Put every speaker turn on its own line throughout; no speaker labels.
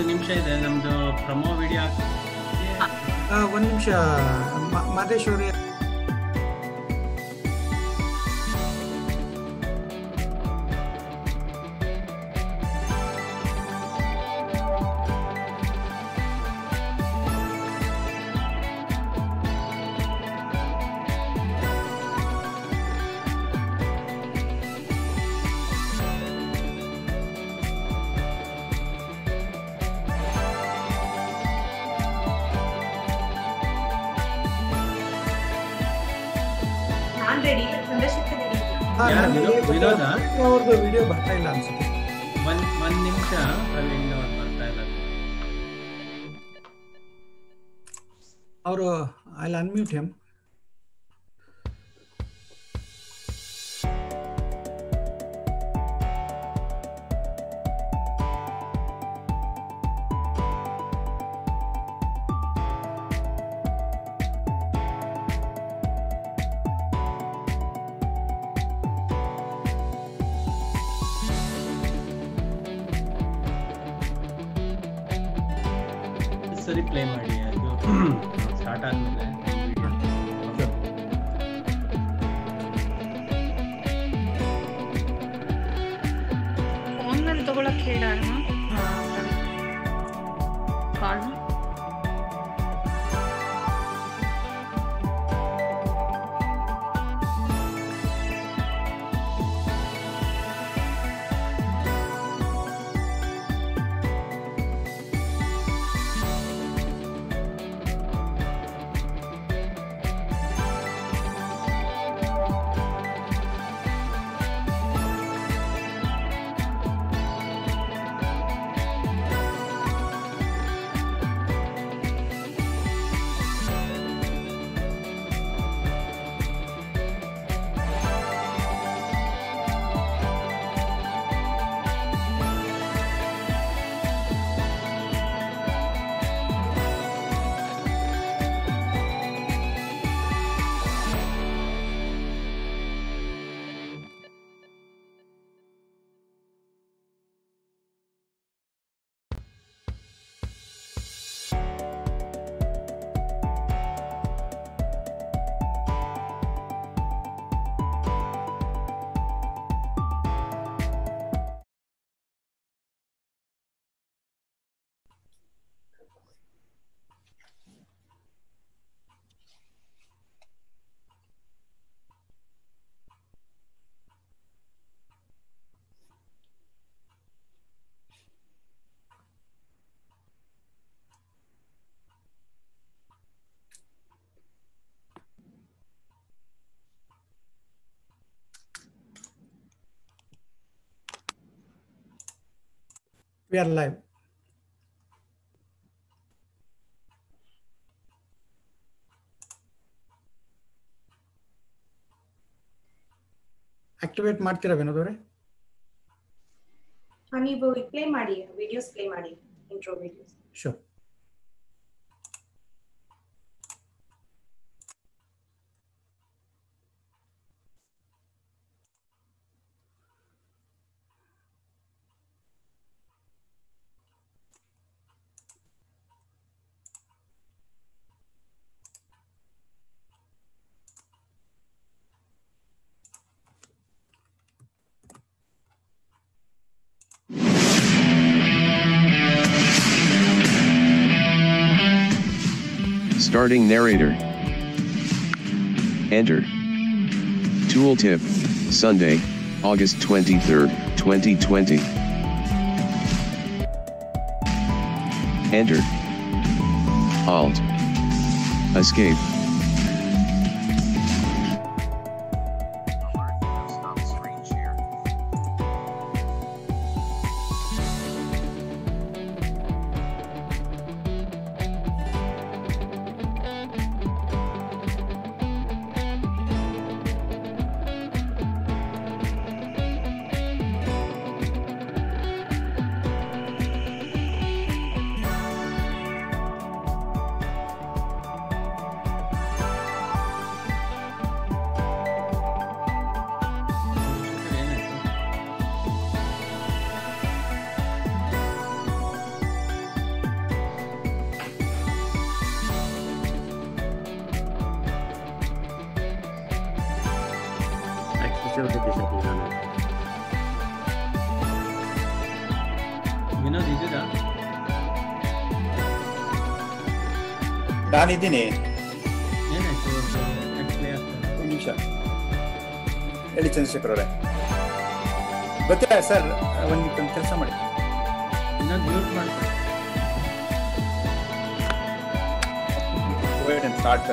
ಒಂದು ನಿಮಿಷ ಇದೆ ನಮ್ದು ಪ್ರಮೋ ವಿಡಿಯೋ
ಒಂದು ನಿಮಿಷ ಮಾದೇಶ್ವರಿ
ನಾನ್ ರೆಡಿ ಚಂದ್ರಶೇಖರ್ ರೆಡಿ
ಹಾ,
ಯಾರು
ನಾನು
ವಿನೋ-
ಇಲ್ಲಿ
ವಿನೋದ?
ಅವ್ರದ್ದು ವಿಡಿಯೋ ಬರ್ತಾ ಇಲ್ಲ ಅನ್ಸುತ್ತೆ
ಒಂದ್ ಒಂದ್ ನಿಮಿಷ ಅಲ್ಲಿಂದ ಒಂದ್ ಬರ್ತಾ ಇಲ್ಲ
ಅವರು ಐ ಅನ್ಮ್ಯೂಟ್ ಹೆಮ್
ಸರಿ ಪ್ಲೇ ಮಾಡಿ ಅದು ಸ್ಟಾರ್ಟ್ ಆದ್ಮೇಲೆ ವಿಡಿಯೋ
ಫೋನ್ನಲ್ಲಿ ತಗೊಳಕ್ ಹೇಳ call
we are live activate ಮಾಡ್ತೀರಾ ವಿನೋದ್ ಅವರೇ
ಹಾ ನೀವು ಪ್ಲೇ ಮಾಡಿ ವಿಡಿಯೋಸ್ ಪ್ಲೇ ಮಾಡಿ intro videos
sure
Starting narrator. Enter. Tooltip, Sunday, August 23rd, 2020. Enter. Alt. Escape.
ಶಿವಗತಿ ಸತೀಶ್
ವಿನೋದ್ ಇದ್ದೀರಾ
ನಾನಿದ್ದೀನಿ
ಏನಾಯ್ತು ಆಕ್ಚುಲಿ ಆಗ್ತದೆ
ಒಂದು ನಿಮಿಷ ಹೇಳಿ ಚಂದ್ರಶೇಖರ್ ಅವರೇ ಗೊತ್ತಿಲ್ಲ ಸರ್ ಒಂದು ಒಂದು ಕೆಲಸ ಮಾಡಿ
ವಿನೋದ್ ಮ್ಯೂಟ್ ಮಾಡ್ತಾರೆ
ಸ್ಟಾರ್ಟ್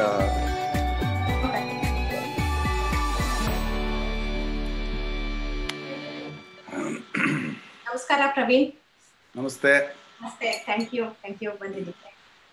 ನಮಸ್ಕಾರ ಪ್ರವೀಣ್
ನಮಸ್ತೆ
ನಮಸ್ತೆ ಥ್ಯಾಂಕ್ ಯು ಥ್ಯಾಂಕ್ ಯು ಬಂದಿದ್ದಕ್ಕೆ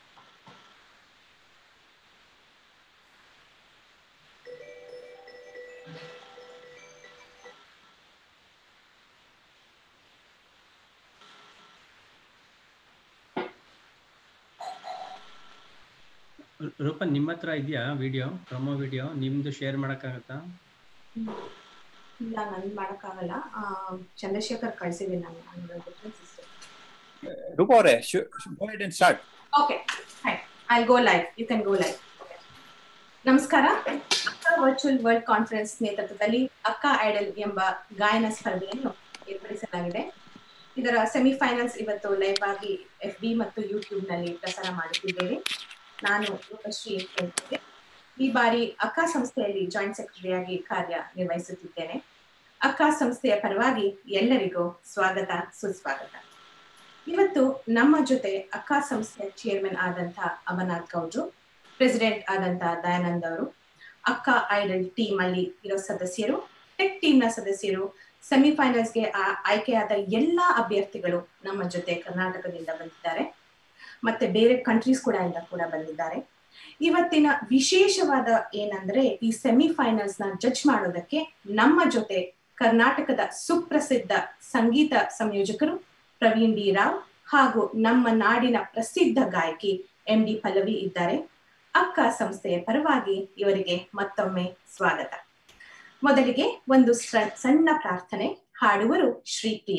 ರೂಪನ್ ನಿಮ್ಮ ಹತ್ರ ಇದೆಯಾ ವಿಡಿಯೋ ಪ್ರೊಮೋ ವಿಡಿಯೋ ನಿಮ್ದು ಶೇರ್ ಮಾಡಕ್ಕಾಗತ್ತಾ
ಇಲ್ಲ ನನ್ ಮಾಡಕ್ಕಾಗಲ್ಲ ಆ, ಚಂದ್ರಶೇಖರ್ ಕಳ್ಸಿದ್ದೀನಿ ನಾನು ನಾನು
ರೂಪ ಅವರೇ start
okay fine I go live you can go live ನಮಸ್ಕಾರ ಅಕ್ಕ ವರ್ಚುವಲ್ ವರ್ಲ್ಡ್ ಕಾನ್ಫರೆನ್ಸ್ ನೇತೃತ್ವದಲ್ಲಿ ಅಕ್ಕ ಐಡಲ್ ಎಂಬ ಗಾಯನ ಸ್ಪರ್ಧೆಯನ್ನು ಏರ್ಪಡಿಸಲಾಗಿದೆ ಇದರ ಸೆಮಿಫೈನಲ್ಸ್ ಇವತ್ತು ಲೈವ್ ಆಗಿ ಎಫ್ ಬಿ ಮತ್ತು ಯೂಟ್ಯೂಬ್ ನಲ್ಲಿ ಪ್ರಸಾರ ಮಾಡುತ್ತಿದ್ದೇವೆ ನಾನು ರೂಪಶ್ರೀ ಹೇಳ್ತಿದ್ದೆ ಈ ಬಾರಿ ಅಕ್ಕ ಸಂಸ್ಥೆಯಲ್ಲಿ ಜಾಯಿಂಟ್ ಸೆಕ್ರೆಟರಿಯಾಗಿ ಕಾರ್ಯ ನಿರ್ವಹಿಸುತ್ತಿದ್ದೇನೆ ಅಕ್ಕ ಸಂಸ್ಥೆಯ ಪರವಾಗಿ ಎಲ್ಲರಿಗೂ ಸ್ವಾಗತ ಸುಸ್ವಾಗತ ಇವತ್ತು ನಮ್ಮ ಜೊತೆ ಅಕ್ಕ ಸಂಸ್ಥೆಯ ಚೇರ್ಮನ್ ಆದಂತ ಅಮರ್ನಾಥ್ ಗೌಡ್ರು ಪ್ರೆಸಿಡೆಂಟ್ ಆದಂತ ದಯಾನಂದ್ ಅವರು ಅಕ್ಕ ಐಡಲ್ ಟೀಮ್ ಅಲ್ಲಿ ಇರೋ ಸದಸ್ಯರು ಟೆಕ್ ಟೀಮ್ ನ ಸದಸ್ಯರು ಸೆಮಿಫೈನಲ್ಸ್ಗೆ ಆಯ್ಕೆಯಾದ ಎಲ್ಲಾ ಅಭ್ಯರ್ಥಿಗಳು ನಮ್ಮ ಜೊತೆ ಕರ್ನಾಟಕದಿಂದ ಬಂದಿದ್ದಾರೆ ಮತ್ತೆ ಬೇರೆ ಕಂಟ್ರೀಸ್ ಕೂಡ ಇಂದ ಕೂಡ ಬಂದಿದ್ದಾರೆ ಇವತ್ತಿನ ವಿಶೇಷವಾದ ಏನಂದ್ರೆ ಈ ಸೆಮಿಫೈನಲ್ಸ್ ನ ಜಡ್ಜ್ ಮಾಡೋದಕ್ಕೆ ನಮ್ಮ ಜೊತೆ ಕರ್ನಾಟಕದ ಸುಪ್ರಸಿದ್ಧ ಸಂಗೀತ ಸಂಯೋಜಕರು ಪ್ರವೀಣ್ ಡಿ ರಾವ್ ಹಾಗೂ ನಮ್ಮ ನಾಡಿನ ಪ್ರಸಿದ್ಧ ಗಾಯಕಿ ಎಂ ಡಿ ಪಲ್ಲವಿ ಇದ್ದಾರೆ ಅಕ್ಕ ಸಂಸ್ಥೆಯ ಪರವಾಗಿ ಇವರಿಗೆ ಮತ್ತೊಮ್ಮೆ ಸ್ವಾಗತ ಮೊದಲಿಗೆ ಒಂದು ಸ- ಸಣ್ಣ ಪ್ರಾರ್ಥನೆ ಹಾಡುವರು ಶ್ರೀಪ್ರಿಯ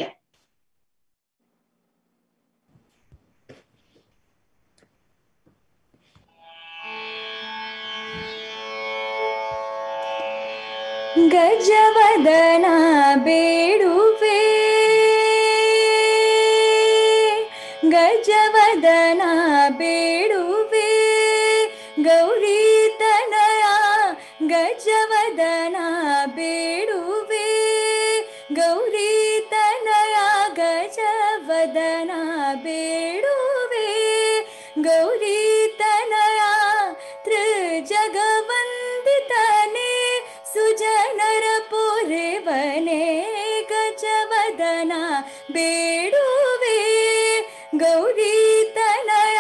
ಗಜವದನ ಬೇಡುವೆ ಗಜವದನ ಬೇಡುವೆ ಗೌರಿ ತನಯ ಗಜವದನ ಬೇಡುವೆ ಗೌರಿ ತನಯ ಗಜವದನ ಬೇಡುವೆ ಗೌರಿ ತನಯ ತ್ರಿಜಗವಂದಿತನೆ ಸುಜನರ ಪುರೇವನೆ ಗಜವದನ ಬೇಡುವೆ ಗೌರಿ ತನಯ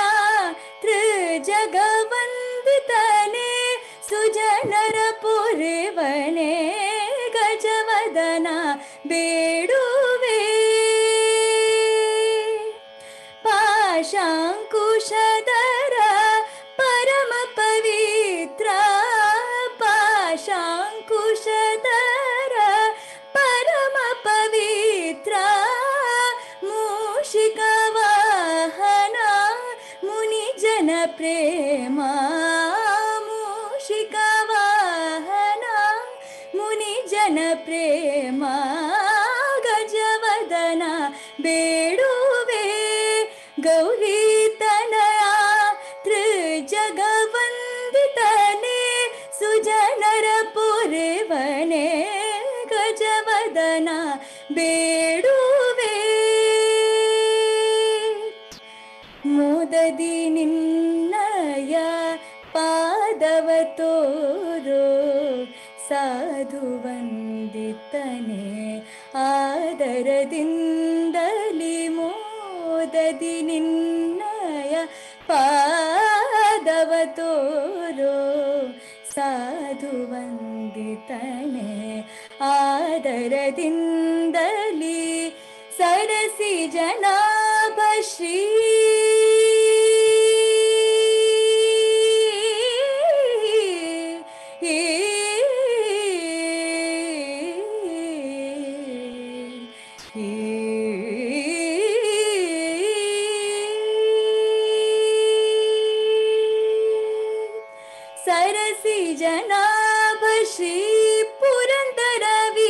ತ್ರಿಜಗವಂದಿತನೆ ಸುಜನರ ಪುರೇವನೆ ಗಜವದನ ಬೇಡುವೆ ಪಾಶಾಂಕುಶದರ ಪರಮ ಪವಿತ್ರ ಪಾಶಾಂಕುಶದರ ಪರಮ ಪವಿತ್ರ ಮೂಷಿಕ ವಾಹನ ಮುನಿ ಜನ ಪ್ರೇಮ ಮೂಷಿಕ ವಾಹನ ಮುನಿ ಜನ ಪ್ರೇಮ ಗಜವದನ ಬೇಡುವೆ ಗೌರಿ ತನಯ ತ್ರಿಜಗವಂದಿತನೆ ಸುಜನರ ಪುರೇವನೆ ಗಜವದನ ಬೇಡುವೆ ಮೋದದಿ ನಿನ್ನಯ ಪಾದವ ತೋರೋ ಸಾಧು ವಂದಿತನೆ ಆದರದಿಂದಲಿ ಮೋದದಿ ನಿನ್ನಯ ಪಾದವ ತೋರೋ ಸಾಧು ವಂದಿತನೆ ಆದರದಿಂದಲಿ ಸರಸಿ ಜನಾಭ ಶ್ರೀ ಸರಸಿ ಜನಾಭ ಶ್ರೀ ಪುರಂದರ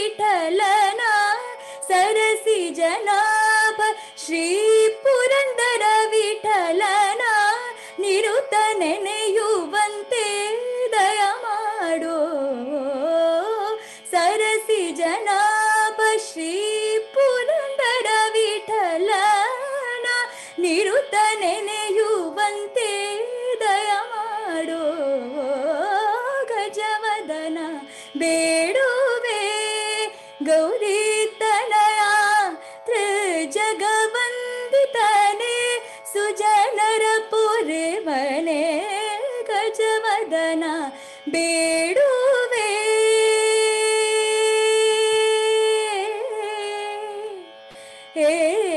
ಜನಾಭ ಶ್ರೀ ಪುರಂದರ ವಿಠಲನ ನಿರುತ ನೆನೆಯುವಂತೆ ದಯ ಮಾಡೋ ಸರಸಿ ಜನಾಭ ಶ್ರೀ ಪುರಂದರ ವಿಠಲನ ನಿರುತ ನೆನೆಯುವಂತೆ ದಯ ಮಾಡೋ ಗಜವದನ ಬೇಡುವೆ ಗೌರಿ ತನಯ ತ್ರಿಜಗವಂದಿತನೆ ಸುಜನರ ಪುರಿವನೆ ಗಜವದನ ಬೇಡುವೆ ಏ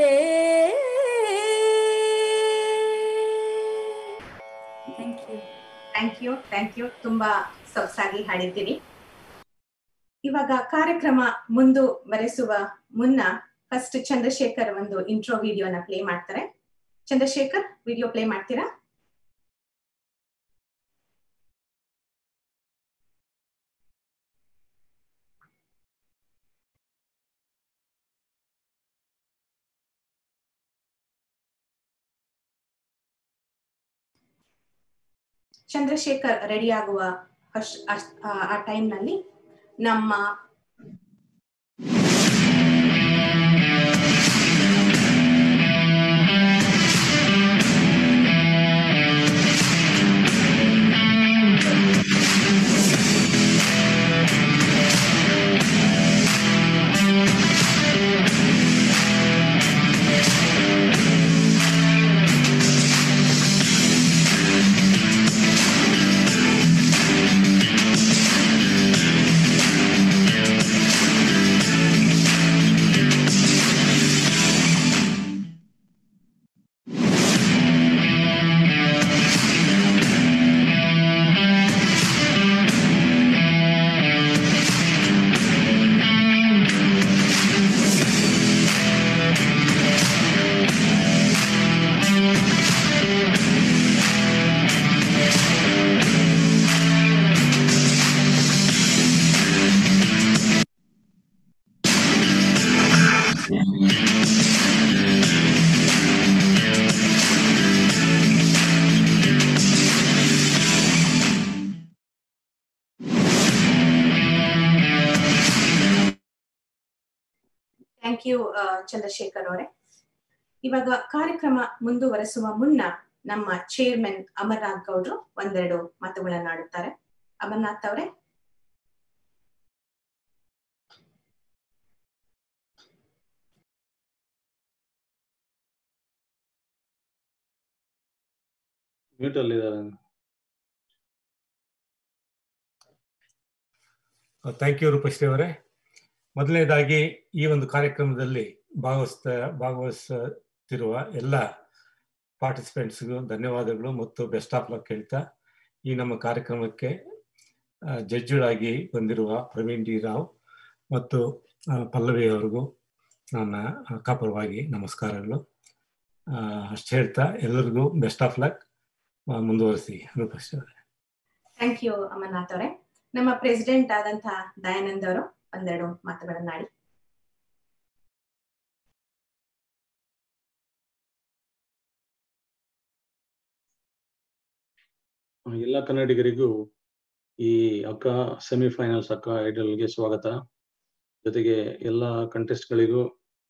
thank you
thank you thank you ತುಂಬಾ ಸೊಗಸಾಗಿ ಹಾಡಿದ್ದೀರಿ ಇವಾಗ ಕಾರ್ಯಕ್ರಮ ಮುಂದುವರೆಸುವ ಮುನ್ನ ಫಸ್ಟ್ ಚಂದ್ರಶೇಖರ್ ಒಂದು ಇಂಟ್ರೋ ವಿಡಿಯೋನ ಪ್ಲೇ ಮಾಡ್ತಾರೆ ಚಂದ್ರಶೇಖರ್ ವಿಡಿಯೋ ಪ್ಲೇ ಮಾಡ್ತೀರಾ ಚಂದ್ರಶೇಖರ್ ರೆಡಿ ಆಗುವ ಅಶ್- ಅಶ್- ಆ- ಆ ಟೈಮ್ನಲ್ಲಿ ನಮ್ಮ ಥ್ಯಾಂಕ್ ಯು ಚಂದ್ರಶೇಖರ್ ಅವರೇ ಇವಾಗ ಕಾರ್ಯಕ್ರಮ ಮುಂದುವರೆಸುವ ಮುನ್ನ ನಮ್ಮ ಚೇರ್ಮನ್ ಅಮರ್ನಾಥ್ ಗೌಡ್ರು ಒಂದೆರಡು ಮಾತುಗಳನ್ನ ಆಡುತ್ತಾರೆ ಅಮರ್ನಾಥ್ ಅವರೇ
ಮ್ಯೂಟ್ ಅಲ್ಲಿ ಇದ್ದಾರೆ
ಥ್ಯಾಂಕ್ ಯು ರೂಪಶ್ರೀ ಅವರೇ ಮೊದಲನೇದಾಗಿ ಈ ಒಂದು ಕಾರ್ಯಕ್ರಮದಲ್ಲಿ ಭಾಗವಹಿಸ್ತ ಭಾಗವಹಿಸುತ್ತಿರುವ ಎಲ್ಲ ಪಾರ್ಟಿಸಿಪೆಂಟ್ಸ್ಗೂ ಧನ್ಯವಾದಗಳು ಮತ್ತು ಬೆಸ್ಟ್ ಆಫ್ ಲಕ್ ಹೇಳ್ತಾ ಈ ನಮ್ಮ ಕಾರ್ಯಕ್ರಮಕ್ಕೆ ಜಡ್ಜುಳಾಗಿ ಬಂದಿರುವ ಪ್ರವೀಣ್ ಡಿ ರಾವ್ ಮತ್ತು ಆ, ಪಲ್ಲವಿ ಅವರಿಗೂ ನನ್ನ ಅಕ್ಕಪರವಾಗಿ ನಮಸ್ಕಾರಗಳು ಅಷ್ಟು ಹೇಳ್ತಾ ಎಲ್ಲರಿಗೂ ಬೆಸ್ಟ್ ಆಫ್ ಲಕ್ ಮುಂದುವರಿಸಿ ರೂಪಶ್ರೀ ಅವರೇ
ಥ್ಯಾಂಕ್ ಯು ಅಮರ್ನಾಥ್ ಅವರೇ ನಮ್ಮ ಪ್ರೆಸಿಡೆಂಟ್ ಆದಂತಹ ದಯಾನಂದ್ ಅವರು ಒಂದೆರಡು ಮಾತುಗಳನ್ನಾಡಿ
ಎಲ್ಲ ಕನ್ನಡಿಗರಿಗೂ ಈ ಅಕ್ಕ ಸೆಮಿಫೈನಲ್ಸ್ ಅಕ್ಕ ಐಡಲ್ಗೆ ಸ್ವಾಗತ ಜೊತೆಗೆ ಎಲ್ಲ ಕಂಟೆಸ್ಟ್ಗಳಿಗೂ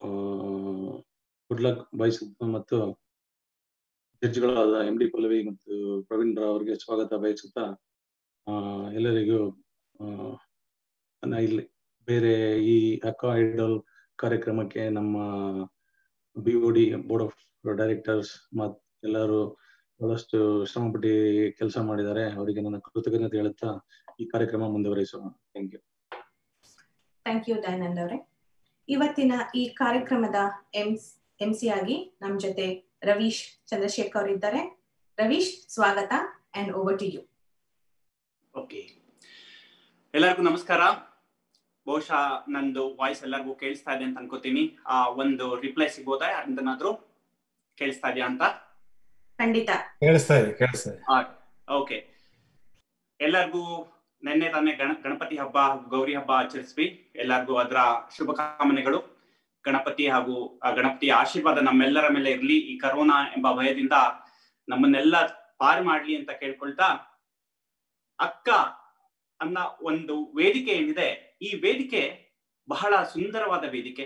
ಗುಡ್ ಲಕ್ ಬಯಸುತ್ತ ಮತ್ತು ಜಡ್ಜ್ಗಳಾದ ಎಂ ಡಿ ಪಲ್ಲವಿ ಮತ್ತು ಪ್ರವೀಣ್ ರಾವ್ ಅವರಿಗೆ ಸ್ವಾಗತ ಬಯಸುತ್ತಾ ಆ, ಎಲ್ಲರಿಗೂ ಆ, ನನ್ನ ಇಲ್ಲಿ ಬೇರೆ ಈ ಅಕ್ಕ ಐಡಲ್ ಕಾರ್ಯಕ್ರಮಕ್ಕೆ ನಮ್ಮ B O D board of directors ಮತ್ ಎಲ್ಲರೂ ಬಹಳಷ್ಟು ಶ್ರಮಪಟ್ಟು ಕೆಲಸ ಮಾಡಿದ್ದಾರೆ ಅವರಿಗೆ ನನ್ನ ಕೃತಜ್ಞತೆ ಹೇಳುತ್ತಾ ಈ ಕಾರ್ಯಕ್ರಮ ಮುಂದುವರಿಸೋಣ thank you
thank you Dayanand ಅವರೇ ಇವತ್ತಿನ ಈ ಕಾರ್ಯಕ್ರಮದ ಎಂ ಎಂ ಸಿ ಆಗಿ ನಮ್ ಜೊತೆ ರವೀಶ್ ಚಂದ್ರಶೇಖರ್ ಅವರು ಇದ್ದಾರೆ ರವೀಶ್ ಸ್ವಾಗತ and over to you
okay ಎಲ್ಲರಿಗೂ ನಮಸ್ಕಾರ ಬಹುಶಃ ನಂದು ವಾಯ್ಸ್ ಎಲ್ಲರಿಗೂ ಕೇಳಿಸ್ತಾ ಇದೆ ಅಂತ ಅನ್ಕೋತೀನಿ ಆ ಒಂದು ರಿಪ್ಲೈ ಸಿಗ್ಬೋದಾ ಯಾರಿಂದನಾದ್ರೂ ಕೇಳಿಸ್ತಾ ಇದೆಯಾ ಅಂತ
ಖಂಡಿತ
ಕೇಳಿಸ್ತಾ ಇದೆ ಕೇಳಿಸ್ತಾ ಇದೆ
ಓಕೆ ಎಲ್ಲರಿಗೂ ನಿನ್ನೆ ತಾನೇ ಗಣ ಗಣಪತಿ ಹಬ್ಬ ಗೌರಿ ಹಬ್ಬ ಆಚರಿಸ್ವಿ ಎಲ್ಲರಿಗೂ ಅದರ ಶುಭಕಾಮನೆಗಳು ಗಣಪತಿ ಹಾಗೂ ಆ ಗಣಪತಿಯ ಆಶೀರ್ವಾದ ನಮ್ಮೆಲ್ಲರ ಮೇಲೆ ಇರಲಿ ಈ ಕರೋನಾ ಎಂಬ ಭಯದಿಂದ ನಮ್ಮನ್ನೆಲ್ಲ ಪಾರು ಮಾಡ್ಲಿ ಅಂತ ಕೇಳ್ಕೊಳ್ತಾ ಅಕ್ಕ ಅನ್ನ ಒಂದು ವೇದಿಕೆ ಏನಿದೆ ಈ ವೇದಿಕೆ ಬಹಳ ಸುಂದರವಾದ ವೇದಿಕೆ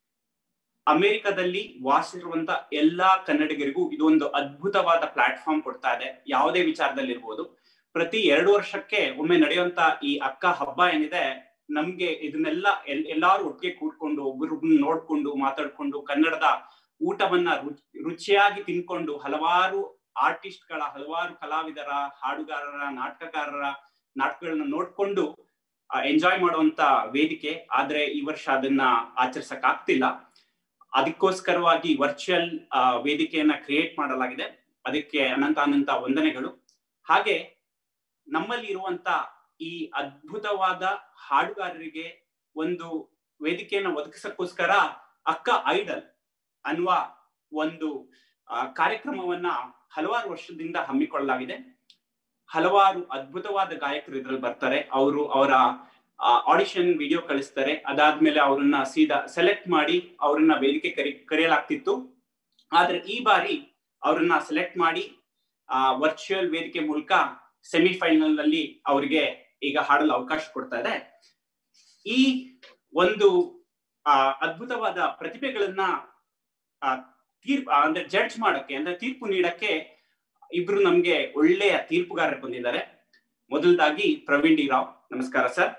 ಅಮೆರಿಕದಲ್ಲಿ ವಾಸಿರುವಂತ ಎಲ್ಲಾ ಕನ್ನಡಿಗರಿಗೂ ಇದೊಂದು ಅದ್ಭುತವಾದ ಪ್ಲಾಟ್ಫಾರ್ಮ್ ಕೊಡ್ತಾ ಇದೆ ಯಾವುದೇ ವಿಚಾರದಲ್ಲಿರ್ಬೋದು ಪ್ರತಿ ಎರಡು ವರ್ಷಕ್ಕೆ ಒಮ್ಮೆ ನಡೆಯುವಂತ ಈ ಅಕ್ಕ ಹಬ್ಬ ಏನಿದೆ ನಮ್ಗೆ ಇದನ್ನೆಲ್ಲ ಎಲ್ ಎಲ್ಲಾರು ಒಟ್ಟಿಗೆ ಕೂಡ್ಕೊಂಡು ಒಬ್ಬರೊಬ್ಬರನ್ನ ನೋಡ್ಕೊಂಡು ಮಾತಾಡ್ಕೊಂಡು ಕನ್ನಡದ ಊಟವನ್ನ ರುಚಿಯಾಗಿ ತಿನ್ಕೊಂಡು ಹಲವಾರು ಆರ್ಟಿಸ್ಟ್ಗಳ ಹಲವಾರು ಕಲಾವಿದರ ಹಾಡುಗಾರರ ನಾಟಕಕಾರರ ನಾಟಕಗಳನ್ನ ನೋಡ್ಕೊಂಡು ಎಂಜಾಯ್ ಮಾಡುವಂತ ವೇದಿಕೆ ಆದ್ರೆ ಈ ವರ್ಷ ಅದನ್ನ ಆಚರಿಸಕ್ ಆಗ್ತಿಲ್ಲ ಅದಕ್ಕೋಸ್ಕರವಾಗಿ ವರ್ಚುವಲ್ ವೇದಿಕೆಯನ್ನ ಕ್ರಿಯೇಟ್ ಮಾಡಲಾಗಿದೆ ಅದಕ್ಕೆ ಅನಂತ ಅನಂತ ವಂದನೆಗಳು ಹಾಗೆ ನಮ್ಮಲ್ಲಿ ಇರುವಂತ ಈ ಅದ್ಭುತವಾದ ಹಾಡುಗಾರರಿಗೆ ಒಂದು ವೇದಿಕೆಯನ್ನು ಒದಗಿಸಕ್ಕೋಸ್ಕರ ಅಕ್ಕ ಐಡಲ್ ಅನ್ನುವ ಒಂದು ಕಾರ್ಯಕ್ರಮವನ್ನ ಹಲವಾರು ವರ್ಷದಿಂದ ಹಮ್ಮಿಕೊಳ್ಳಲಾಗಿದೆ ಹಲವಾರು ಅದ್ಭುತವಾದ ಗಾಯಕರು ಇದ್ರಲ್ಲಿ ಬರ್ತಾರೆ ಅವರು ಅವರ ಆಡಿಷನ್ ವಿಡಿಯೋ ಕಳಿಸ್ತಾರೆ ಅದಾದ್ಮೇಲೆ ಅವರನ್ನ ಸೀದಾ ಸೆಲೆಕ್ಟ್ ಮಾಡಿ ಅವರನ್ನ ವೇದಿಕೆ ಕರಿ ಕರೆಯಲಾಗ್ತಿತ್ತು ಆದ್ರೆ ಈ ಬಾರಿ ಅವರನ್ನ ಸೆಲೆಕ್ಟ್ ಮಾಡಿ ಆ ವರ್ಚುವಲ್ ವೇದಿಕೆ ಮೂಲಕ ಸೆಮಿಫೈನಲ್ ನಲ್ಲಿ ಅವರಿಗೆ ಈಗ ಹಾಡಲು ಅವಕಾಶ ಕೊಡ್ತಾ ಇದೆ ಈ ಒಂದು ಆ ಅದ್ಭುತವಾದ ಪ್ರತಿಭೆಗಳನ್ನ ತೀರ್ಪು ಅಂದ್ರೆ ಜಡ್ಜ್ ಮಾಡಕ್ಕೆ ಅಂದ್ರೆ ತೀರ್ಪು ನೀಡಕ್ಕೆ ಇಬ್ರು ನಮ್ಗೆ ಒಳ್ಳೆಯ ತೀರ್ಪುಗಾರರು ಬಂದಿದ್ದಾರೆ ಮೊದಲದಾಗಿ ಪ್ರವೀಣ್ ಡಿ ರಾವ್ ನಮಸ್ಕಾರ sir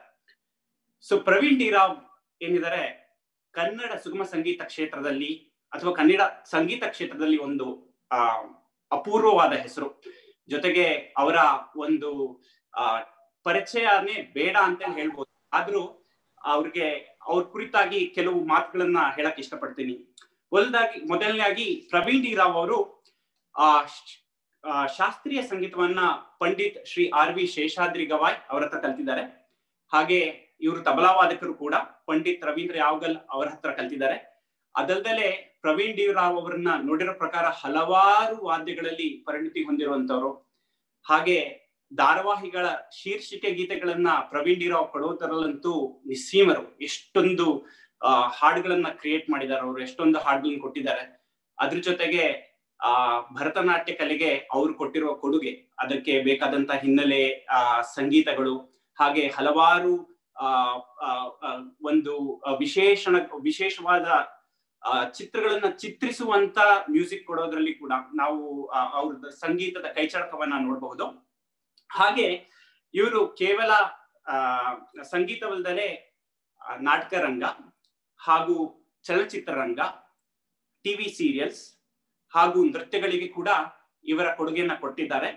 so Praveen D Rao ಏನಿದ್ದಾರೆ ಕನ್ನಡ ಸುಗಮ ಸಂಗೀತ ಕ್ಷೇತ್ರದಲ್ಲಿ ಅಥವಾ ಕನ್ನಡ ಸಂಗೀತ ಕ್ಷೇತ್ರದಲ್ಲಿ ಒಂದು ಆ ಅಪೂರ್ವವಾದ ಹೆಸರು ಜೊತೆಗೆ ಅವರ ಒಂದು ಆ ಪರಿಚಯನೇ ಬೇಡ ಅಂತ ಹೇಳ್ಬೋದು ಆದ್ರೂ ಅವ್ರಿಗೆ ಅವ್ರ ಕುರಿತಾಗಿ ಕೆಲವು ಮಾತುಗಳನ್ನ ಹೇಳಕ್ ಇಷ್ಟಪಡ್ತೀನಿ ಒಂದಾಗಿ ಮೊದಲನೇದಾಗಿ ಪ್ರವೀಣ್ ಡಿ ರಾವ್ ಅವರು ಆ ಶಾಸ್ತ್ರೀಯ ಸಂಗೀತವನ್ನ ಪಂಡಿತ್ ಶ್ರೀ ಆರ್ ವಿ ಶೇಷಾದ್ರಿ ಗವಾಯ್ ಅವರ ಹತ್ರ ಕಲ್ತಿದ್ದಾರೆ ಹಾಗೆ ಇವರು ತಬಲಾವಾದಕರು ಕೂಡ ಪಂಡಿತ್ ರವೀಂದ್ರ ಯಾವಗಲ್ ಅವರ ಹತ್ರ ಕಲ್ತಿದ್ದಾರೆ ಅದಲ್ದಲೆ ಪ್ರವೀಣ್ ಡಿ ರಾವ್ ಅವರನ್ನ ನೋಡಿರೋ ಪ್ರಕಾರ ಹಲವಾರು ವಾದ್ಯಗಳಲ್ಲಿ ಪರಿಣಿತಿ ಹೊಂದಿರುವಂತವ್ರು ಹಾಗೆ ಧಾರಾವಾಹಿಗಳ ಶೀರ್ಷಿಕೆ ಗೀತೆಗಳನ್ನ ಪ್ರವೀಣ್ ಡಿ ರಾವ್ ಕೊಡೋದರಲ್ಲಂತೂ ನಿಸ್ಸೀಮರು ಎಷ್ಟೊಂದು ಆ ಹಾಡುಗಳನ್ನ ಕ್ರಿಯೇಟ್ ಮಾಡಿದ್ದಾರೆ ಅವರು ಎಷ್ಟೊಂದು ಹಾಡುಗಳನ್ನ ಕೊಟ್ಟಿದ್ದಾರೆ ಅದ್ರ ಜೊತೆಗೆ ಆ ಭರತನಾಟ್ಯ ಕಲೆಗೆ ಅವರು ಕೊಟ್ಟಿರುವ ಕೊಡುಗೆ ಅದಕ್ಕೆ ಬೇಕಾದಂತ ಹಿನ್ನೆಲೆ ಆ ಸಂಗೀತಗಳು ಹಾಗೆ ಹಲವಾರು ಆ ಒಂದು ವಿಶೇಷಣ ವಿಶೇಷವಾದ ಚಿತ್ರಗಳನ್ನ ಚಿತ್ರಿಸುವಂತ ಮ್ಯೂಸಿಕ್ ಕೊಡೋದ್ರಲ್ಲಿ ಕೂಡ ನಾವು ಅವ್ರದ್ದು ಸಂಗೀತದ ಕೈಚಳಕವನ್ನ ನೋಡಬಹುದು ಹಾಗೆ ಇವರು ಕೇವಲ ಆ ಸಂಗೀತವಲ್ಲದೆ ನಾಟಕ ರಂಗ ಹಾಗೂ ಚಲನಚಿತ್ರ ರಂಗ ಟಿವಿ ಸೀರಿಯಲ್ಸ್ ಹಾಗೂ ನೃತ್ಯಗಳಿಗೆ ಕೂಡ ಇವರ ಕೊಡುಗೆಯನ್ನ ಕೊಟ್ಟಿದ್ದಾರೆ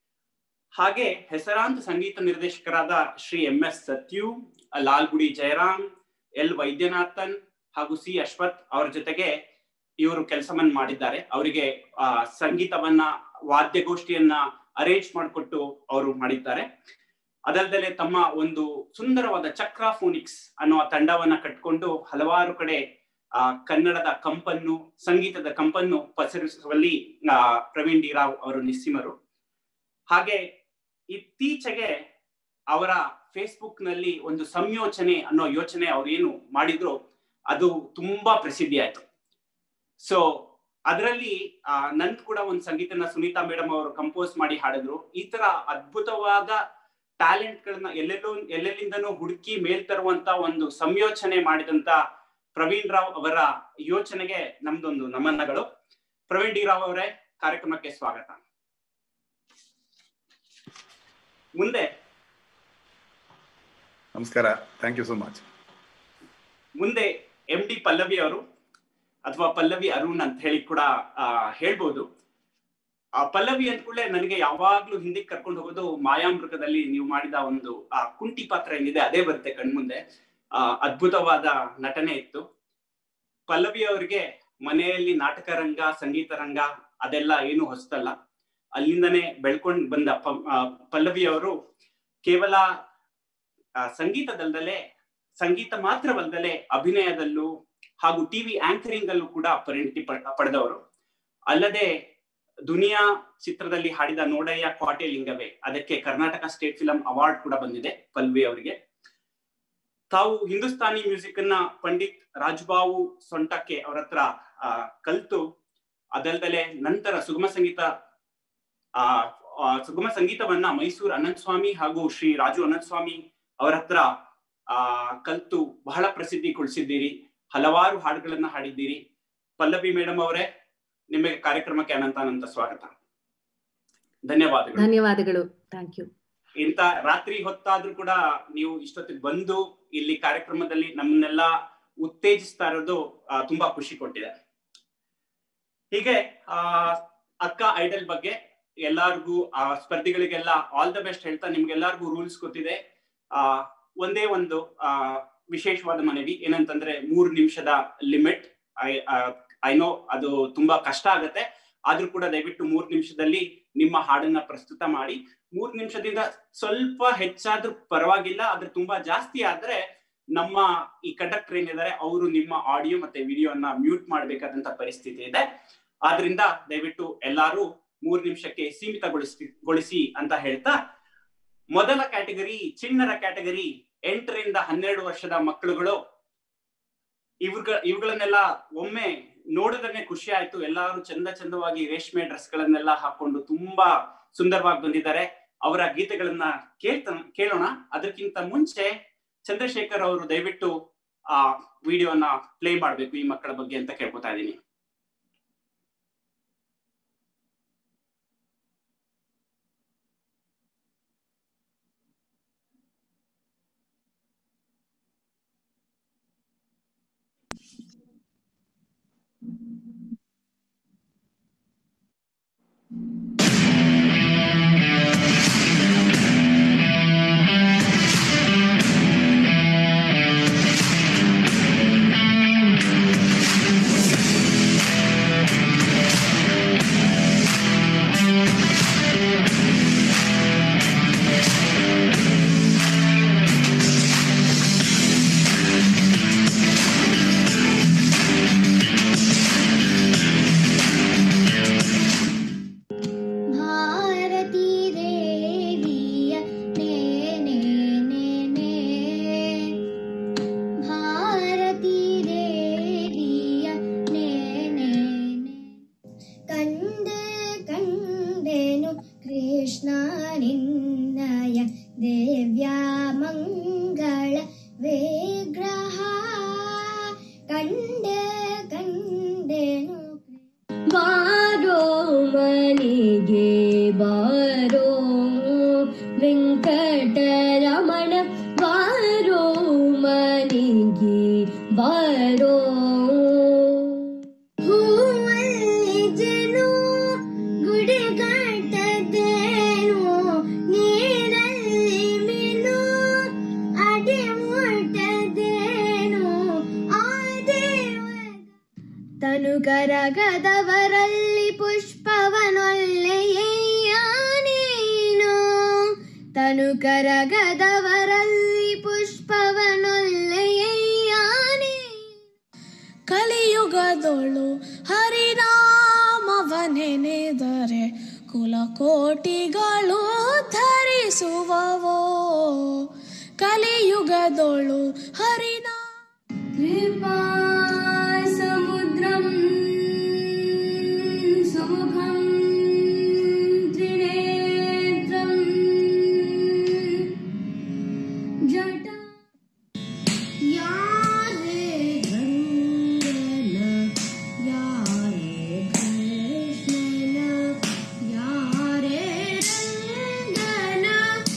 ಹಾಗೆ ಹೆಸರಾಂತ ಸಂಗೀತ ನಿರ್ದೇಶಕರಾದ Shri M S Sathyu Lalgudi Jayaram L Vaidyanathan ಹಾಗೂ ಸಿ ಅಶ್ವಥ್ ಅವರ ಜೊತೆಗೆ ಇವರು ಕೆಲಸವನ್ನ ಮಾಡಿದ್ದಾರೆ ಅವರಿಗೆ ಆ ಸಂಗೀತವನ್ನ ವಾದ್ಯಗೋಷ್ಠಿಯನ್ನ ಅರೇಂಜ್ ಮಾಡಿಕೊಟ್ಟು ಅವರು ಮಾಡಿದ್ದಾರೆ ಅದಲ್ಲದೆ ತಮ್ಮ ಒಂದು ಸುಂದರವಾದ ಚಕ್ರಾಫೋನಿಕ್ಸ್ ಅನ್ನುವ ತಂಡವನ್ನ ಕಟ್ಕೊಂಡು ಹಲವಾರು ಕಡೆ ಆ ಕನ್ನಡದ ಕಂಪನ್ನು ಸಂಗೀತದ ಕಂಪನ್ನು ಪಸರಿಸುವಲ್ಲಿ ಆ ಪ್ರವೀಣ್ ಡಿ ರಾವ್ ಅವರು ನಿಸ್ಸಿಮರು ಹಾಗೆ ಇತ್ತೀಚೆಗೆ ಅವರ ಫೇಸ್ಬುಕ್ ನಲ್ಲಿ ಒಂದು ಸಂಯೋಚನೆ ಅನ್ನೋ ಯೋಚನೆ ಅವ್ರು ಏನು ಮಾಡಿದ್ರು ಅದು ತುಂಬಾ ಪ್ರಸಿದ್ಧಿ ಆಯ್ತು ಸೊ ಅದರಲ್ಲಿ ಆ ನಂದ್ ಕೂಡ ಒಂದು ಸಂಗೀತನ ಸುನೀತಾ ಮೇಡಮ್ ಅವರು ಕಂಪೋಸ್ ಮಾಡಿ ಹಾಡಿದ್ರು ಈ ತರ ಅದ್ಭುತವಾದ ಟ್ಯಾಲೆಂಟ್ ಗಳನ್ನ ಎಲ್ಲೆಲ್ಲೋ ಎಲ್ಲೆಲ್ಲಿಂದನೂ ಹುಡುಕಿ ಮೇಲ್ ತರುವಂತ ಒಂದು ಸಂಯೋಚನೆ ಮಾಡಿದಂತ ಪ್ರವೀಣ್ ರಾವ್ ಅವರ ಯೋಚನೆಗೆ ನಮ್ದೊಂದು ನಮನಗಳು ಪ್ರವೀಣ್ ಡಿ ರಾವ್ ಅವರೇ ಕಾರ್ಯಕ್ರಮಕ್ಕೆ ಸ್ವಾಗತ ಮುಂದೆ
ನಮಸ್ಕಾರ ಥ್ಯಾಂಕ್ ಯು ಸೋ ಮಚ್
ಮುಂದೆ ಎಂ ಡಿ ಪಲ್ಲವಿ ಅವರು ಅಥವಾ ಪಲ್ಲವಿ ಅರುಣ್ ಅಂತ ಹೇಳಿ ಕೂಡ ಹೇಳ್ಬೋದು ಆ ಪಲ್ಲವಿ ಅಂದ ಕೂಡಲೇ ನನಗೆ ಯಾವಾಗ್ಲೂ ಹಿಂದಕ್ಕೆ ಕರ್ಕೊಂಡು ಹೋಗೋದು ಮಾಯಾಮೃಗದಲ್ಲಿ ನೀವು ಮಾಡಿದ ಒಂದು ಆ ಕುಂಟಿ ಪಾತ್ರ ಏನಿದೆ ಅದೇ ಬರುತ್ತೆ ಕಣ್ಮುಂದೆ ಆ ಅದ್ಭುತವಾದ ನಟನೆ ಇತ್ತು ಪಲ್ಲವಿ ಅವರಿಗೆ ಮನೆಯಲ್ಲಿ ನಾಟಕ ರಂಗ ಸಂಗೀತ ರಂಗ ಅದೆಲ್ಲ ಏನು ಹೊಸತಲ್ಲ ಅಲ್ಲಿಂದನೇ ಬೆಳ್ಕೊಂಡ್ ಬಂದ ಪಲ್ಲವಿ ಅವರು ಕೇವಲ ಸಂಗೀತದಲ್ಲದೆ ಸಂಗೀತ ಮಾತ್ರವಲ್ಲದೆ ಅಭಿನಯದಲ್ಲೂ ಹಾಗೂ ಟಿವಿ ಆಂಕರಿಂಗ್ ಅಲ್ಲೂ ಕೂಡ ಪರಿಣಿತಿ ಪಡೆದವರು ಅಲ್ಲದೆ ದುನಿಯಾ ಚಿತ್ರದಲ್ಲಿ ಹಾಡಿದ ನೋಡಯ್ಯ ಕ್ವಾಟೆ ಲಿಂಗವೇ ಅದಕ್ಕೆ ಕರ್ನಾಟಕ ಸ್ಟೇಟ್ ಫಿಲಂ ಅವಾರ್ಡ್ ಕೂಡ ಬಂದಿದೆ ಪಲ್ವಿ ಅವರಿಗೆ ತಾವು ಹಿಂದೂಸ್ತಾನಿ ಮ್ಯೂಸಿಕ್ ಅನ್ನ ಪಂಡಿತ್ ರಾಜ್ಬಾವು ಸೊಂಟಕ್ಕೆ ಅವ್ರ ಹತ್ರ ಆ, ಕಲ್ತು ಅದಲ್ದಲೆ ನಂತರ ಸುಗಮ ಸಂಗೀತ ಆ ಆ, ಸುಗಮ ಸಂಗೀತವನ್ನ ಮೈಸೂರು ಅನಂತ ಸ್ವಾಮಿ ಹಾಗೂ ಶ್ರೀ ರಾಜು ಅನಂತ ಸ್ವಾಮಿ ಅವರ ಹತ್ರ ಆ ಕಲ್ತು ಬಹಳ ಪ್ರಸಿದ್ಧಿಗೊಳಿಸಿದ್ದೀರಿ ಹಲವಾರು ಹಾಡುಗಳನ್ನ ಹಾಡಿದ್ದೀರಿ ಪಲ್ಲವಿ ಮೇಡಮ್ ಅವರೇ ನಿಮಗೆ ಕಾರ್ಯಕ್ರಮಕ್ಕೆ ಅನಂತ ಅನಂತ ಸ್ವಾಗತ ಧನ್ಯವಾದಗಳು
ಧನ್ಯವಾದಗಳು ಥ್ಯಾಂಕ್ ಯು
ಇಂತ ರಾತ್ರಿ ಹೊತ್ತಾದ್ರೂ ಕೂಡ ನೀವು ಇಷ್ಟೊತ್ತಿಗೆ ಬಂದು ಇಲ್ಲಿ ಕಾರ್ಯಕ್ರಮದಲ್ಲಿ ನಮ್ಮನ್ನೆಲ್ಲ ಉತ್ತೇಜಿಸ್ತಾ ಇರೋದು ಆ, ತುಂಬಾ ಖುಷಿ ಕೊಟ್ಟಿದೆ ಹೀಗೆ ಆ ಅಕ್ಕ ಐಡಲ್ ಬಗ್ಗೆ ಎಲ್ಲಾರ್ಗೂ ಆ ಸ್ಪರ್ಧಿಗಳಿಗೆಲ್ಲ ಆಲ್ ದ ಬೆಸ್ಟ್ ಹೇಳ್ತಾ ನಿಮ್ಗೆಲ್ಲಾರ್ಗೂ ರೂಲ್ಸ್ ಗೊತ್ತಿದೆ ಆ ಒಂದೇ ಒಂದು ಆ ವಿಶೇಷವಾದ ಮನವಿ ಏನಂತಂದ್ರೆ ಮೂರು ನಿಮಿಷದ ಲಿಮಿಟ್ ಐ ನೋ ಅದು ತುಂಬಾ ಕಷ್ಟ ಆಗತ್ತೆ ಆದ್ರೂ ಕೂಡ ದಯವಿಟ್ಟು ಮೂರ್ ನಿಮಿಷದಲ್ಲಿ ನಿಮ್ಮ ಹಾಡನ್ನ ಪ್ರಸ್ತುತ ಮಾಡಿ ಮೂರ್ ನಿಮಿಷದಿಂದ ಸ್ವಲ್ಪ ಹೆಚ್ಚಾದ್ರೂ ಪರವಾಗಿಲ್ಲ ಆದ್ರೆ ತುಂಬಾ ಜಾಸ್ತಿ ಆದ್ರೆ ನಮ್ಮ ಈ ಕಂಡಕ್ಟರ್ ಏನಿದ್ದಾರೆ ಅವರು ನಿಮ್ಮ ಆಡಿಯೋ ಮತ್ತೆ ವಿಡಿಯೋನ ಮ್ಯೂಟ್ ಮಾಡ್ಬೇಕಾದಂತ ಪರಿಸ್ಥಿತಿ ಇದೆ ಆದ್ರಿಂದ ದಯವಿಟ್ಟು ಎಲ್ಲಾರು ಮೂರ್ ನಿಮಿಷಕ್ಕೆ ಸೀಮಿತಗೊಳಿಸಿ ಗೊಳಿಸಿ ಅಂತ ಹೇಳ್ತಾ ಮೊದಲ ಕ್ಯಾಟಗರಿ ಚಿಣ್ಣರ ಕ್ಯಾಟಗರಿ ಎಂಟರಿಂದ ಹನ್ನೆರಡು ವರ್ಷದ ಮಕ್ಕಳುಗಳು ಇವ್ರ ಇವುಗಳನ್ನೆಲ್ಲ ಒಮ್ಮೆ ನೋಡಿದ್ರೆ ಖುಷಿ ಆಯ್ತು ಎಲ್ಲಾರು ಚಂದ ಚಂದವಾಗಿ ರೇಷ್ಮೆ ಡ್ರೆಸ್ ಗಳನ್ನೆಲ್ಲ ಹಾಕೊಂಡು ತುಂಬಾ ಸುಂದರವಾಗಿ ಬಂದಿದ್ದಾರೆ ಅವರ ಗೀತೆಗಳನ್ನ ಕೇಳ್ತ ಕೇಳೋಣ ಅದಕ್ಕಿಂತ ಮುಂಚೆ ಚಂದ್ರಶೇಖರ್ ಅವರು ದಯವಿಟ್ಟು ಆ ವಿಡಿಯೋನ ಪ್ಲೇ ಮಾಡ್ಬೇಕು ಈ ಮಕ್ಕಳ ಬಗ್ಗೆ ಅಂತ ಕೇಳ್ಕೊತಾ ಇದ್ದೀನಿ
ಭಾರತೀ ದೇವಿಯ ನೇ ನೇ ನೇ ನೇ ಭಾರತೀ ದೇವಿಯ ನೇ ನೇ ನೇ ಕಂಡೆ ಕಂಡೆನು ಕೃಷ್ಣ ನಿನ್ನಯ ದೇವ್ಯ ಮಂಗಳ ವಿಗ್ರಹ ಕಂಡೆ ಕಂಡೆನು ಬಾರೋ ಮನೆಗೆ ಬಾರೋ ವೆಂಕಟರಮಣ ಬಾರೋ ಮನೆಗೆ ಬಾರೋ ಹೂವಲ್ಲಿ ಜನು ಗುಡಿ ಕಟ್ಟದೇನು ನೀರಲ್ಲಿ ಮೀನು ಅಡಿ ಮುಟ್ಟದೇನು ಆ ದೇವ ತನು ಕರಗದವರಲ್ಲಿ ಪುಷ್ಪವನೊಲ್ಲೆಯ ನೀನು ತನು ಕರಗದವರಲ್ಲಿ ಪುಷ್ಪವನೊಲ್ಲೆಯ
ಕಲಿಯುಗದೊಳು ಹರಿನಾಮವನೆನೆದರೆ ಕುಲಕೋಟಿಗಳು ಧರಿಸುವವೋ ಕಲಿಯುಗದೊಳು ಹರಿನಾ
ಕೃಪಾ ಸಮುದ್ರಂ ಸುಮುಖಂ ತ್ರಿನೇತ್ರಂ ಜಟ ಯಾರೇ ಗಂಗನ ಯಾರೇ ಕೃಷ್ಣನ ಯಾರೇ ರಂಗನ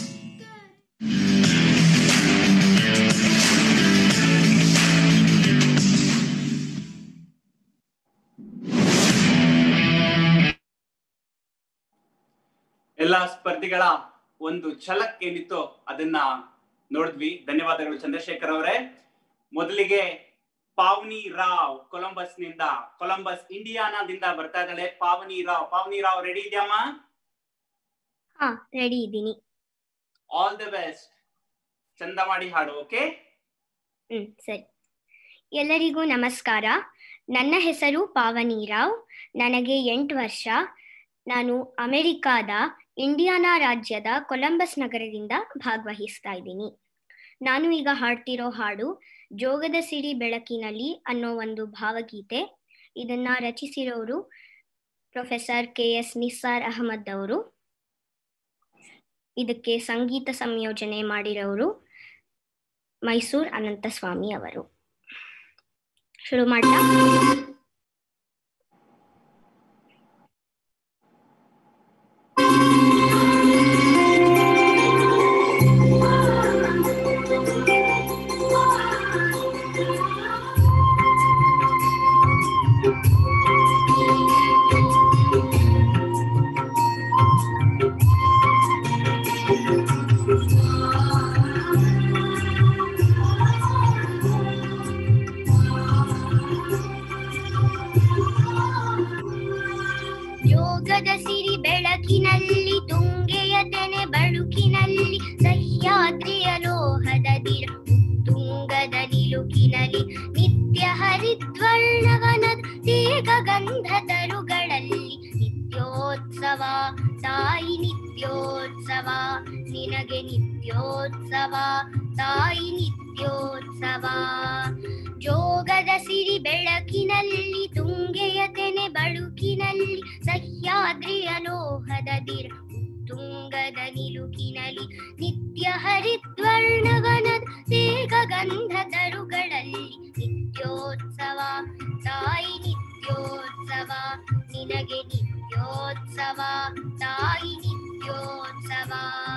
ಎಲ್ಲಾ ಸ್ಪರ್ಧಿಗಳ ಒಂದು ಛಲಕ್ ಏನಿತ್ತು ಅದನ್ನ ನೋಡಿದ್ವಿ ಧನ್ಯವಾದಗಳು ಚಂದ್ರಶೇಖರ್ ಅವರೇ ಮೊದಲಿಗೆ ಪಾವನಿ ರಾವ್ ಕೊಲಂಬಸ್ ನಿಂದ ಕೊಲಂಬಸ್ ಇಂಡಿಯಾನಾದಿಂದ ಬರ್ತಾ ಇದ್ದಾಳೆ ಪಾವನಿ ರಾವ್ ಪಾವನಿ ರಾವ್ ರೆಡಿ ಇದೆಯಮ್ಮ
ಹಾ ರೆಡಿ ಇದ್ದೀನಿ
ಆಲ್ ದ ಬೆಸ್ಟ್ ಚಂದ ಮಾಡಿ ಹಾಡು ಓಕೆ
ಹ್ಮ್ ಸರಿ ಎಲ್ಲರಿಗೂ ನಮಸ್ಕಾರ ನನ್ನ ಹೆಸರು ಪಾವನಿ ರಾವ್ ನನಗೆ ಎಂಟು ವರ್ಷ ನಾನು ಅಮೆರಿಕಾದ ಇಂಡಿಯಾನಾ ರಾಜ್ಯದ ಕೊಲಂಬಸ್ ನಗರದಿಂದ ಭಾಗವಹಿಸ್ತಾ ಇದ್ದೀನಿ ನಾನು ಈಗ ಹಾಡ್ತಿರೋ ಹಾಡು ಜೋಗದ ಸಿರಿ ಬೆಳಕಿನಲ್ಲಿ ಅನ್ನೋ ಒಂದು ಭಾವಗೀತೆ ಇದನ್ನ ರಚಿಸಿರೋರು professor K S Nissar Ahmed ಅವರು ಇದಕ್ಕೆ ಸಂಗೀತ ಸಂಯೋಜನೆ ಮಾಡಿರೋರು ಮೈಸೂರ್ ಅನಂತಸ್ವಾಮಿ ಅವರು ಶುರು ಮಾಡ್ಲಾ ಯೋಗದ ಸಿರಿ ಬೆಳಕಿನಲ್ಲಿ ತುಂಗೆಯ ತೆನೆ ಬಳುಕಿನಲ್ಲಿ ಸಹ್ಯಾದ್ರಿಯ ಲೋಹದ ದಿರ ತುಂಗದ ನಿಲುಕಿನಲ್ಲಿ ನಿತ್ಯ ಹರಿದ್ವರ್ಣವನದ ದೇಗ ಗಂಧ ತರುಗಳಲ್ಲಿ ನಿತ್ಯೋತ್ಸವ ತಾಯಿ ನಿತ್ಯೋತ್ಸವ ನಿನಗೆ ನಿತ್ಯೋತ್ಸವ ತಾಯಿ ನಿತ್ಯೋತ್ಸವ ಜೋಗದ ಸಿರಿ ಬೆಳಕಿನಲ್ಲಿ ತುಂಗೆಯ ತೆನೆ ಬಳುಕಿನಲ್ಲಿ ಸಹ್ಯಾದ್ರಿಯ ಲೋಹದ ದಿರ ತುಂಗದ ನಿಲುಕಿನಲ್ಲಿ ನಿತ್ಯ ಹರಿದ್ವರ್ಣವನದ ದೇಗ ಗಂಧ ತರುಗಳಲ್ಲಿ ನಿತ್ಯೋತ್ಸವ ತಾಯಿ ನಿತ್ಯೋತ್ಸವ ನಿನಗೆ ನಿತ್ಯೋತ್ಸವ ತಾಯಿ ನಿತ್ಯೋತ್ಸವ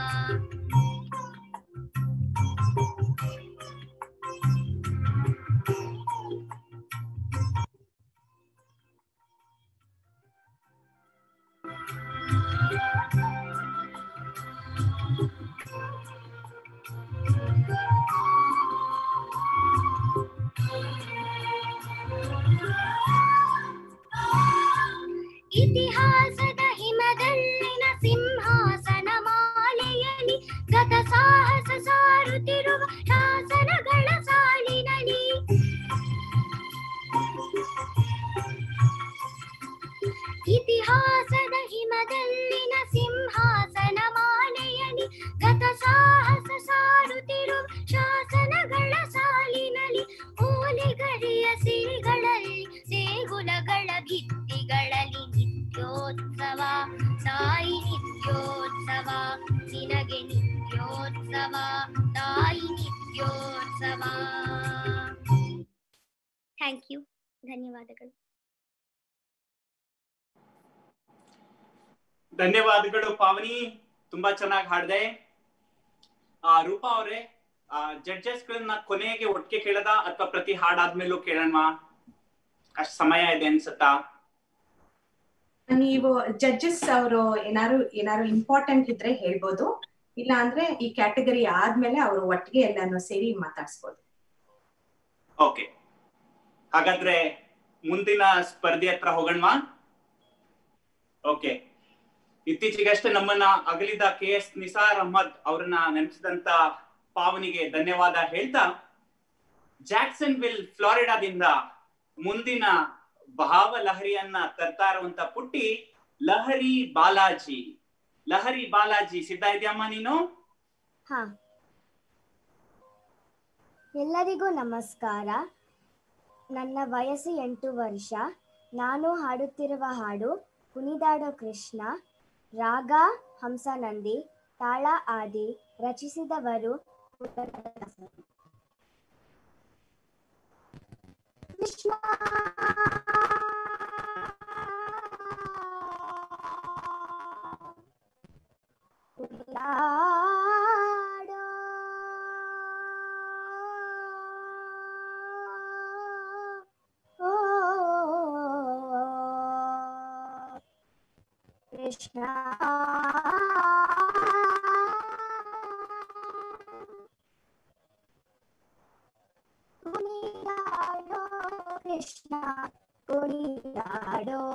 ಇತಿಹಾಸದ ಹಿಮದಲ್ಲಿನ ಸಿಂಹಾಸನ ಮಾಲೆಯಲ್ಲಿ ಗತ ಸಾಹಸ ಸಾರುತ್ತಿರುವ ಶಾಸನಗಳ ಸಾಲಿನಲ್ಲಿ ಇತಿಹಾಸದ ಹಿಮದಲ್ಲಿನ ಸಿಂಹಾಸನ ಮಾಲೆಯಲ್ಲಿ ಗತ ಸಾಹಸ ಸಾರುತ್ತಿರುವ ಶಾಸನಗಳ ಸಾಲಿನಲ್ಲಿ ಓಲೆಗರಿಯ ಸಿರಿಗಳಲ್ಲಿ ದೇಗುಲಗಳ ಭಿತ್ತಿಗಳಲ್ಲಿ ನಿತ್ಯೋತ್ಸವ ತಾಯಿ ನಿತ್ಯೋತ್ಸವ ನಿನಗೆ ನಿತ್ಯೋತ್ಸವ ತಾಯಿ ನಿತ್ಯೋತ್ಸವ ಥ್ಯಾಂಕ್ ಯು ಧನ್ಯವಾದಗಳು
ಧನ್ಯವಾದಗಳು ಪಾವನಿ ತುಂಬಾ ಚೆನ್ನಾಗಿ ಹಾಡ್ದೆ ಆ ರೂಪಾ ಅವರೇ ಜಡ್ಜಸ್ ಗಳನ್ನ ಕೊನೆಗೆ ಒಟ್ಟಿಗೆ ಕೇಳದ ಅಥವಾ ಪ್ರತಿ ಹಾಡಾದ್ಮೇಲೂ ಕೇಳೋಣ ಅಷ್ಟ್ ಸಮಯ ಇದೆ ಅನ್ಸುತ್ತಾ
ನೀವು ಜಡ್ಜಸ್ ಅವರು ಏನಾರು ಏನಾರು ಇಂಪಾರ್ಟೆಂಟ್ ಇದ್ರೆ ಹೇಳ್ಬೋದು ಇಲ್ಲ ಅಂದ್ರೆ ಈ ಕ್ಯಾಟಗರಿ ಆದ್ಮೇಲೆ ಅವರು ಒಟ್ಟಿಗೆ ಎಲ್ಲಾನು ಸೇರಿ ಮಾತಾಡ್ಸ್ಬೋದು
ಓಕೆ ಹಾಗಾದ್ರೆ ಮುಂದಿನ ಸ್ಪರ್ಧೆ ಹತ್ರ ಹೋಗೋಣವಾ ಓಕೆ ಇತ್ತೀಚೆಗಷ್ಟೇ ನಮ್ಮನ್ನ ಅಗಲಿದ ಕೆ ಎಸ್ ನಿಸಾರ್ ಅಹಮದ್ ಅವರನ್ನ ನೆನೆಸಿದಂತ ಪಾವನಿಗೆ ಧನ್ಯವಾದ ಹೇಳ್ತಾ ಜಾಕ್ಸನ್ ವಿಲ್ ಫ್ಲಾರಿಡಾದಿಂದ ಮುಂದಿನ ಭಾವ ಲಹರಿಯನ್ನ ತರ್ತಾ ಇರುವಂತ ಪುಟ್ಟಿ ಲಹರಿ ಬಾಲಾಜಿ ಲಹರಿ ಬಾಲಾಜಿ ಸಿದ್ಧ ಇದೆಯಮ್ಮ ನೀನು
ಹಾ ಎಲ್ಲರಿಗೂ ನಮಸ್ಕಾರ ನನ್ನ ವಯಸ್ಸು ಎಂಟು ವರ್ಷ ನಾನು ಹಾಡುತ್ತಿರುವ ಹಾಡು ಕುಣಿದಾಡೋ ಕೃಷ್ಣ ರಾಗ ಹಂಸನಂದಿ ತಾಳ ಆದಿ ರಚಿಸಿದವರು ಕೃಷ್ಣ ಕುಣಿದಾಡೋ ಕೃಷ್ಣ ಕುಣಿದಾಡೋ ಕೃಷ್ಣ ಕುಣಿದಾಡೋ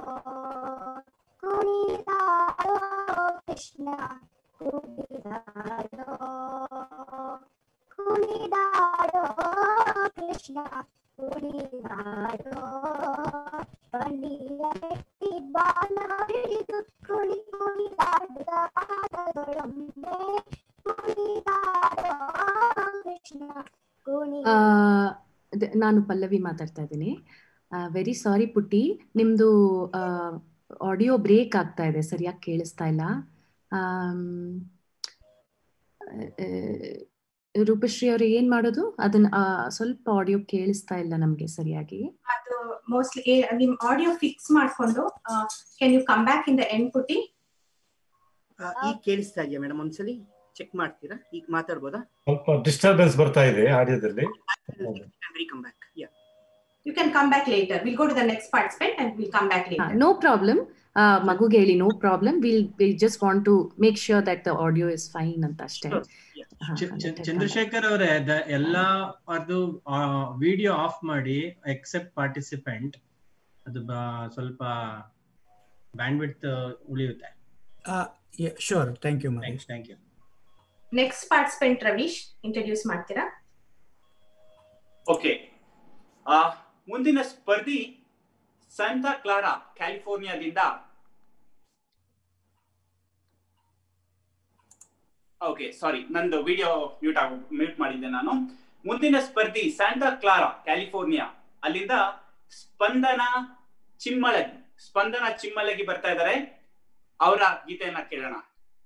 ಕುಣಿದಾಡೋ ಕೃಷ್ಣ ಕುಣಿದಾಡೋ ಕುಣಿದಾಡೋ ಕೃಷ್ಣ ಕುಣಿದಾಡೋ ಕಣ್ಣಿಯ ಎತ್ತಿ ಬಾಲ ಹಿಡಿದು ಕುಣಿ ಕುಣಿದಾಡದ ಪಾದಗಳೊಮ್ಮೆ ಕುಣಿದಾಡೋ
ಅದೇ, ನಾನು ಪಲ್ಲವಿ ಮಾತಾಡ್ತಾ ಇದ್ದೀನಿ ವೆರಿ ಸಾರಿ ಪುಟ್ಟಿ ನಿಮ್ದು ಆಡಿಯೋ ಬ್ರೇಕ್ ಆಗ್ತಾ ಇದೆ ಸರಿಯಾಗಿ ಕೇಳಿಸ್ತಾ ಇಲ್ಲ ಆಮ್, ಆ, ರೂಪಶ್ರೀ ಅವ್ರು ಏನ್ ಮಾಡೋದು ಅದನ್ನ ಆ, ಸ್ವಲ್ಪ ಆಡಿಯೋ ಕೇಳಿಸ್ತಾ ಇಲ್ಲ ನಮ್ಗೆ ಸರಿಯಾಗಿ
ಅದು ಮೋಸ್ಟ್ಲಿ ನಿಮ್ ಆಡಿಯೋ ಫಿಕ್ಸ್ ಮಾಡ್ಕೊಂಡು can you come back in the end ಪುಟ್ಟಿ
ಆ, ಈಗ ಕೇಳಿಸ್ತಾ ಇದೆಯಾ ಮೇಡಮ್ ಒಂದ್ಸಲಿ ಚೆಕ್ ಮಾಡ್ತೀರಾ ಈಗ ಮಾತಾಡ್ಬೋದಾ
ಸ್ವಲ್ಪ ಡಿಸ್ಟರ್ಬೆನ್ಸ್ ಬರ್ತಾ ಇದೆ ಆಡಿಯೋದಲ್ಲಿ
come back yeah
you can come back later will go to the next participant and will come back later
no problem ಮಗುಗೆ ಹೇಳಿ no problem will we just want to make sure that the audio is fine ಅಂತ ಅಷ್ಟೇ ಹಾ,
ಚ-
let
ಚ-
it come
Chandrashekhar ಅವರೇ ದ- ಎಲ್ಲಾ ಅದು ವಿಡಿಯೋ ಆಫ್ ಮಾಡಿ ಎಕ್ಸೆಪ್ಟ್ ಪಾರ್ಟಿಸಿಪೆಂಟ್ ಅದು ಬ- ಸ್ವಲ್ಪ ಬ್ಯಾಂಡ್ವಿಡ್ತ್ ಉಳಿಯುತ್ತೆ
sure thank you Mahesh
thank you
next participant Ravish introduce ಮಾಡ್ತೀರಾ
ಓಕೆ ಆ ಮುಂದಿನ ಸ್ಪರ್ಧಿ ಸಂತಾ ಕ್ಲಾರಾ ಕ್ಯಾಲಿಫೋರ್ನಿಯಾದಿಂದ ಓಕೆ ಸಾರಿ ನಂದು ವಿಡಿಯೋ ಮ್ಯೂಟ್ ಆಗ ಮ್ಯೂಟ್ ಮಾಡಿದ್ದೆ ನಾನು ಮುಂದಿನ ಸ್ಪರ್ಧಿ ಸ್ಯಾಂಟಾ ಕ್ಲಾರಾ ಕ್ಯಾಲಿಫೋರ್ನಿಯಾ ಅಲ್ಲಿಂದ ಸ್ಪಂದನ ಚಿಮ್ಮಲಗಿ ಸ್ಪಂದನ ಚಿಮ್ಮಲಗಿ ಬರ್ತಾ ಇದ್ದಾರೆ ಅವರ ಗೀತೆಯನ್ನ ಕೇಳೋಣ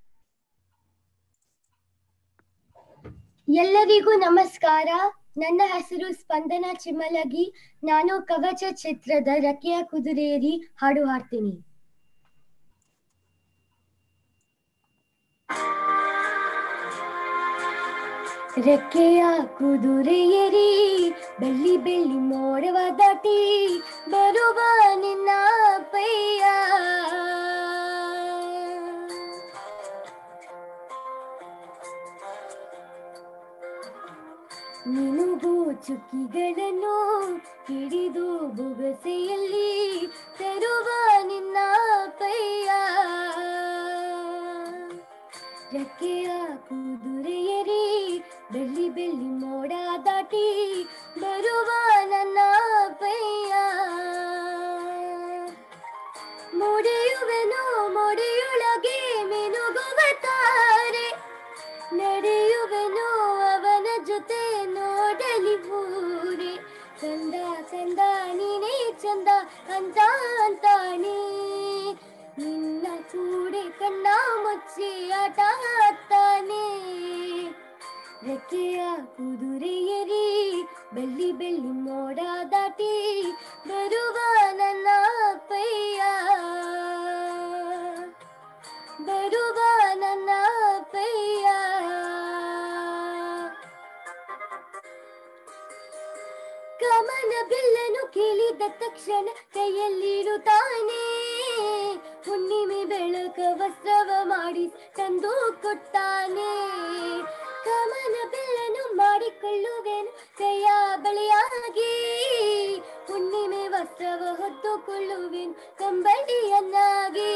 ಎಲ್ಲರಿಗೂ ನಮಸ್ಕಾರ ನನ್ನ ಹೆಸರು ಸ್ಪಂದನ ಚಿಮ್ಮಲಗಿ ನಾನು ಕವಚ ಚಿತ್ರದ ರಕೆಯ ಕುದುರೆಯರಿ ಹಾಡು ಹಾಡ್ತೀನಿ ರೆಕ್ಕೆಯ ಕುದುರೆಯರಿ ಬೆಳ್ಳಿ ಬೆಳ್ಳಿ ಮೋಡವ ದಾಟಿ ಬರುವ ನಿನ್ನ ಪಯ್ಯ ನಿನಗೂ ಚುಕ್ಕಿಗಳನ್ನು ಹಿಡಿದು ಬೊಗಸೆಯಲ್ಲಿ ತರುವ ನಿನ್ನ ಪಯ್ಯ ರೆಕ್ಕೆಯ ಕುದುರೆಯರಿ ಬೆಳ್ಳಿ ಬೆಳ್ಳಿ ಮೋಡ ದಾಟಿ ಬರುವ ನನ್ನ ಪಯ್ಯ ಮುಡಿಯುವೆನು ಮುಡಿಯೊಳಗೆ ಮಿನುಗುವ ತಾರೆ ನಡೆಯುವೆನು ಅವನ ಜೊತೆ ನೋಡಲಿ ಊರೆ ಚಂದ ಚಂದ ನೀನೇ ಚಂದ ಅಂತ ಅಂತಾನೆ ನಿನ್ನ ಕೂಡೆ ಕಣ್ಣ ಮುಚ್ಚಿ ಆಟ ಆಡ್ತಾನೆ ರೆಕ್ಕೆಯ ಕುದುರೆಯರಿ ಬೆಳ್ಳಿ ಬೆಳ್ಳಿ ಮೋಡ ದಾಟಿ ಬರುವ ನನ್ನ ಪಯ್ಯ ಬರುವ ನನ್ನ ಪಯ್ಯ ಕಮಲ ಬಿಲ್ಲನು ಕೇಳಿದ ತಕ್ಷಣ ಕೈಯಲ್ಲಿರುತ್ತಾನೆ ಹುಣ್ಣಿಮೆ ಬೆಳಕ ವಸ್ತ್ರವ ಮಾಡಿ ತಂದು ಕೊಟ್ಟಾನೆ ಕಮಲ ಬಿಲ್ಲನು ಮಾಡಿಕೊಳ್ಳುವೆನು ಕೈಯ ಬಳಿಯಾಗಿ ಹುಣ್ಣಿಮೆ ವಸ್ತ್ರವ ಹೊತ್ತುಕೊಳ್ಳುವೆನು ಕಂಬಳಿಯನ್ನಾಗಿ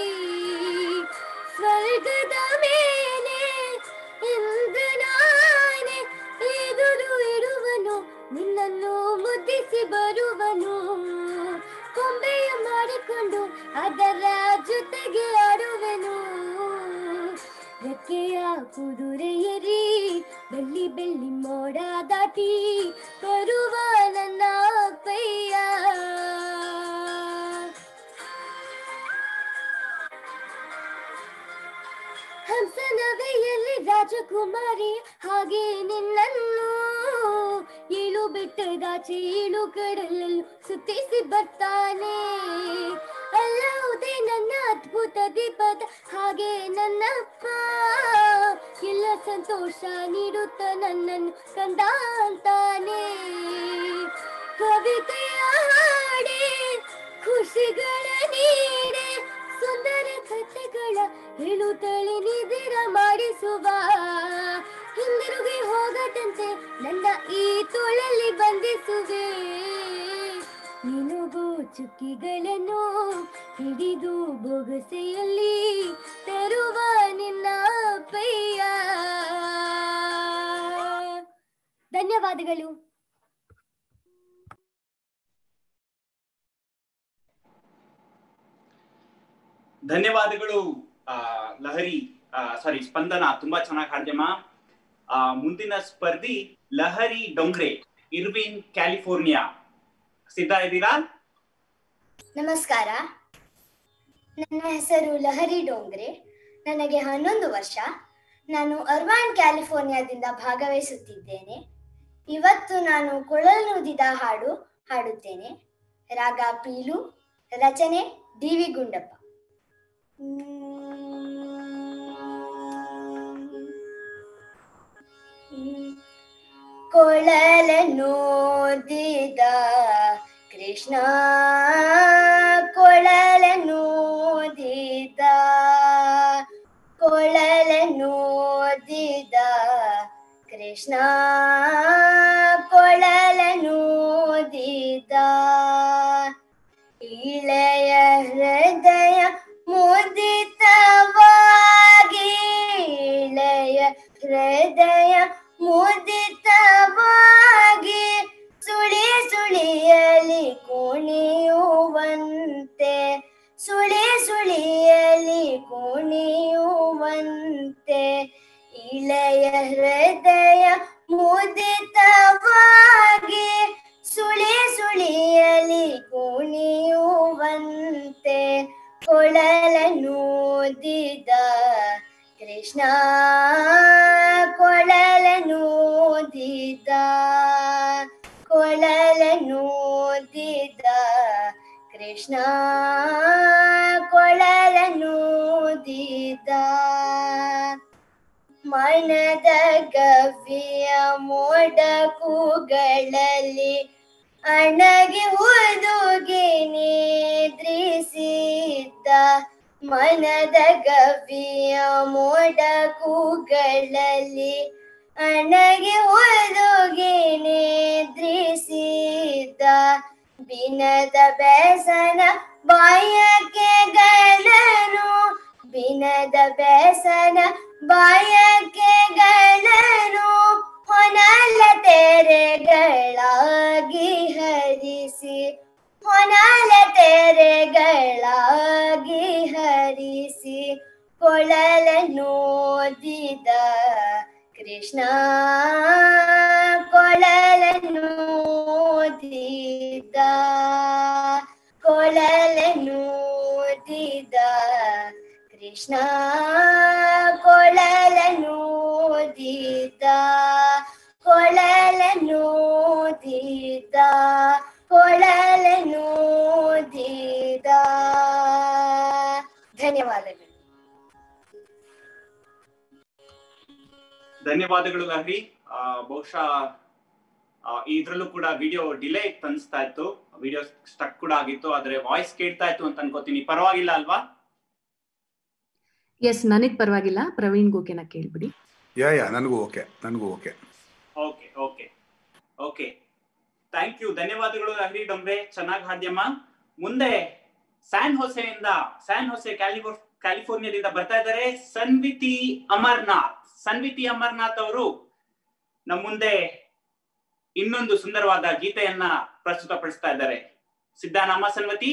ಸ್ವರ್ಗದ ಮೇಲೆ ಇಂದು ನಾನೇ ಎದುರು ಇಡುವನು ನಿನ್ನನ್ನು ಮುದ್ದಿಸಿ ಬರುವನು ಕೊಂಬೆಯ ಮಾಡಿಕೊಂಡು ಅದರ ಜೊತೆಗೆ ಆಡುವೆನು ರೆಕ್ಕೆಯ ಕುದುರೆಯರಿ ಬೆಳ್ಳಿ ಬೆಳ್ಳಿ ಮೋಡ ದಾಟಿ ಬರುವ ನನ್ನ ಪಯ್ಯ ಹಂಸನವೆಯಲ್ಲಿ ರಾಜಕುಮಾರಿ ಹಾಗೆ ನಿನ್ನನ್ನು ಏಳು ಬೆಟ್ಟದಾಚೆ ಏಳು ಕಡಲಲ್ಲೂ ಸುತ್ತಿಸಿ ಬರ್ತಾನೆ ಅಲ್ಲವುದೇ ನನ್ನ ಅದ್ಭುತ ದೀಪದ ಹಾಗೆ ನನ್ನಪ್ಪ ಎಲ್ಲ ಸಂತೋಷ ನೀಡುತ್ತ ನನ್ನನ್ನು ಕಂದ ಅಂತಾನೆ ಕವಿತೆಯ ಹಾಡೆ ಖುಷಿಗಳ ನೀಡೆ ಸುಂದರ ಕಥೆಗಳ ಹೇಳುತ್ತಲೇ ನಿದಿರ ಮಾಡಿಸುವ ಹಿಂದಿರುಗಿ ಹೋಗದಂತೆ ನನ್ನ ಈ ತೋಳಲ್ಲಿ ಬಂಧಿಸುವೆ ನಿನಗೂ ಚುಕ್ಕಿಗಳನ್ನು ಹಿಡಿದು ಬೊಗಸೆಯಲ್ಲಿ ತರುವ ನಿನ್ನ ಪಯ್ಯ ಧನ್ಯವಾದಗಳು
ಧನ್ಯವಾದಗಳು ಆ, ಲಹರಿ ಸಾರಿ ಸ್ಪಂದನ ತುಂಬಾ ಚೆನ್ನಾಗಿ ಹಾಡ್ದಮ್ಮ ಆ, ಮುಂದಿನ ಸ್ಪರ್ಧಿ ಲಹರಿ ಡೊಂಗ್ರೆ ಇರ್ವಿನ್ ಕ್ಯಾಲಿಫೋರ್ನಿಯಾ ಸಿದ್ಧ ಇದ್ದೀರಾ
ನಮಸ್ಕಾರ ನನ್ನ ಹೆಸರು ಲಹರಿ ಡೋಂಗ್ರೆ ನನಗೆ ಹನ್ನೊಂದು ವರ್ಷ ನಾನು ಅರ್ವಾನ್ ಕ್ಯಾಲಿಫೋರ್ನಿಯಾದಿಂದ ಭಾಗವಹಿಸುತ್ತಿದ್ದೇನೆ ಇವತ್ತು ನಾನು ಕೊಳಲುದಿದ ಹಾಡು ಹಾಡುತ್ತೇನೆ ರಾಗ ಪೀಲು ರಚನೆ ಡಿ ವಿ ಗುಂಡಪ್ಪ ಕೊಳಲನೋದಿದ ಕೃಷ್ಣ ಕೊಳಲನೋದಿದ ಕೊಳಲನೋದಿದ ಕೃಷ್ಣ ಕೊಳಲನೋದಿದ ಇಳೆಯ ಹೃದಯ ಮುದಿತವಾಗಿ ಇಳೆಯ ಹೃದಯ ಮುದಿತವಾಗಿ ಸುಳಿ ಸುಳಿಯಲಿ ಕುಣಿಯುವಂತೆ ಸುಳಿ ಸುಳಿಯಲಿ ಕುಣಿಯುವಂತೆ ಇಳೆಯ ಹೃದಯ ಮುದಿತವಾಗಿ ಸುಳಿ ಸುಳಿಯಲಿ ಕುಣಿಯುವಂತೆ ಕೊಳಲನೂದಿದ ಕೃಷ್ಣ ಕೊಳಲನೂದಿದ ಕೊಳಲನೂದಿದ ಕೃಷ್ಣ ಕೊಳಲನೂದಿದ ಮನದ ಗವ್ಯ ಮೋಡಕುಗಳಲ್ಲಿ ಅಣಗಿ ಹುದುಗಿ ನಿದ್ರಿಸಿದ್ದ ಮನದ ಗವ್ಯ ಮೋಡಕುಗಳಲ್ಲಿ ಅಣಗಿ ಹುದುಗಿ ನಿದ್ರಿಸಿದ್ದ ಬಿನದ ಬೇಸನ ಬಾಯಕೆಗಳನ್ನು ಬಿನದ ಬೇಸನ ಬಾಯಕೆಗಳನ್ನು ಹೊನಲ ತೆರೆಗಳಾಗಿ ಹರಿಸಿ ಹೊನಲ ತೆರೆಗಳಾಗಿ ಹರಿಸಿ ಕೊಳಲನೋದಿದ ಕೃಷ್ಣ ಕೊಳಲನೋದಿದ ಕೊಳಲನೋದಿದ ಕೃಷ್ಣ ಕೊಳಲನೋದಿದ ಕೊಳಲನೋದಿದ ಕೊಳಲನೋದಿದ ಧನ್ಯವಾದಗಳು
ಧನ್ಯವಾದಗಳು ಲಹರಿ ಆ, ಬಹುಶಃ ಆ, ಇದ್ರಲ್ಲೂ ಕೂಡ ವಿಡಿಯೋ ಡಿಲೇ ಇತ್ತು ಅನ್ಸ್ತಾ ಇತ್ತು ವಿಡಿಯೋ ಸ್ಟಕ್ ಕೂಡ ಆಗಿತ್ತು ಆದ್ರೆ ವಾಯ್ಸ್ ಕೇಳ್ತಾ ಇತ್ತು ಅಂತ ಅನ್ಕೋತೀನಿ ಪರವಾಗಿಲ್ಲ ಅಲ್ವಾ
ಎಸ್ ನನಗ್ ಪರವಾಗಿಲ್ಲ ಪ್ರವೀಣ್ ಗೋಕೆನ ಕೇಳ್ಬಿಡಿ
ಯಾ ಯಾ ನನಗೂ ಓಕೆ ನನಗೂ okay
okay okay okay thank you ಧನ್ಯವಾದಗಳು ಲಹರಿ ಡೊಂಬ್ರೆ ಚೆನ್ನಾಗಿ ಹಾಡ್ಯಮ್ಮ ಮುಂದೆ ಸ್ಯಾನ್ ಹೊಸೆಯಿಂದ ಸ್ಯಾನ್ ಹೊಸೆ ಕ್ಯಾಲಿಫೋರ್ ಕ್ಯಾಲಿಫೋರ್ನಿಯಾದಿಂದ ಬರ್ತಾ ಇದ್ದಾರೆ ಸನ್ವಿತಿ ಅಮರ್ನಾಥ್ ಸನ್ವಿತಿ ಅಮರ್ನಾಥ್ ಅವರು ನಮ್ಮ ಮುಂದೆ ಇನ್ನೊಂದು ಸುಂದರವಾದ ಗೀತೆಯನ್ನ ಪ್ರಸ್ತುತಪಡಿಸ್ತಾ ಇದ್ದಾರೆ ಸಿದ್ಧಾನಾಮ ಸನ್ವತಿ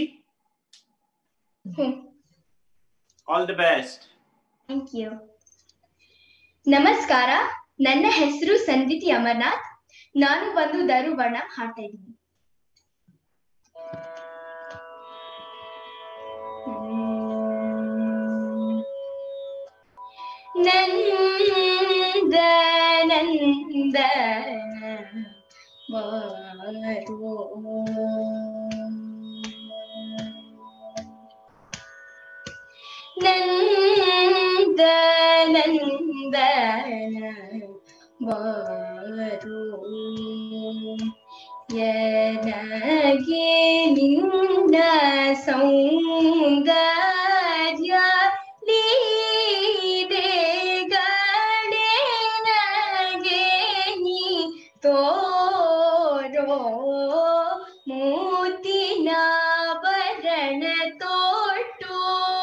all the best
thank you ನಮಸ್ಕಾರ ನನ್ನ ಹೆಸರು ಸಂದಿತಿ ಅಮರ್ನಾಥ್ ನಾನು ಬಂದು ಧರುವರ್ಣ ಹಾಡ್ತಾ ಇದ್ದೀನಿ ನಂದ ನಂದ ಬಾರೋ ನಂದ ನಂದ ಬಾರೋ ನನಗೆ ನಿನ್ನ ಸೌಂದರ್ಯ ಲೀಲೆಗಳೇ ನನಗೆ ನೀ ತೋರೋ ಮೂತಿನ ಬರಣ ತೋಟು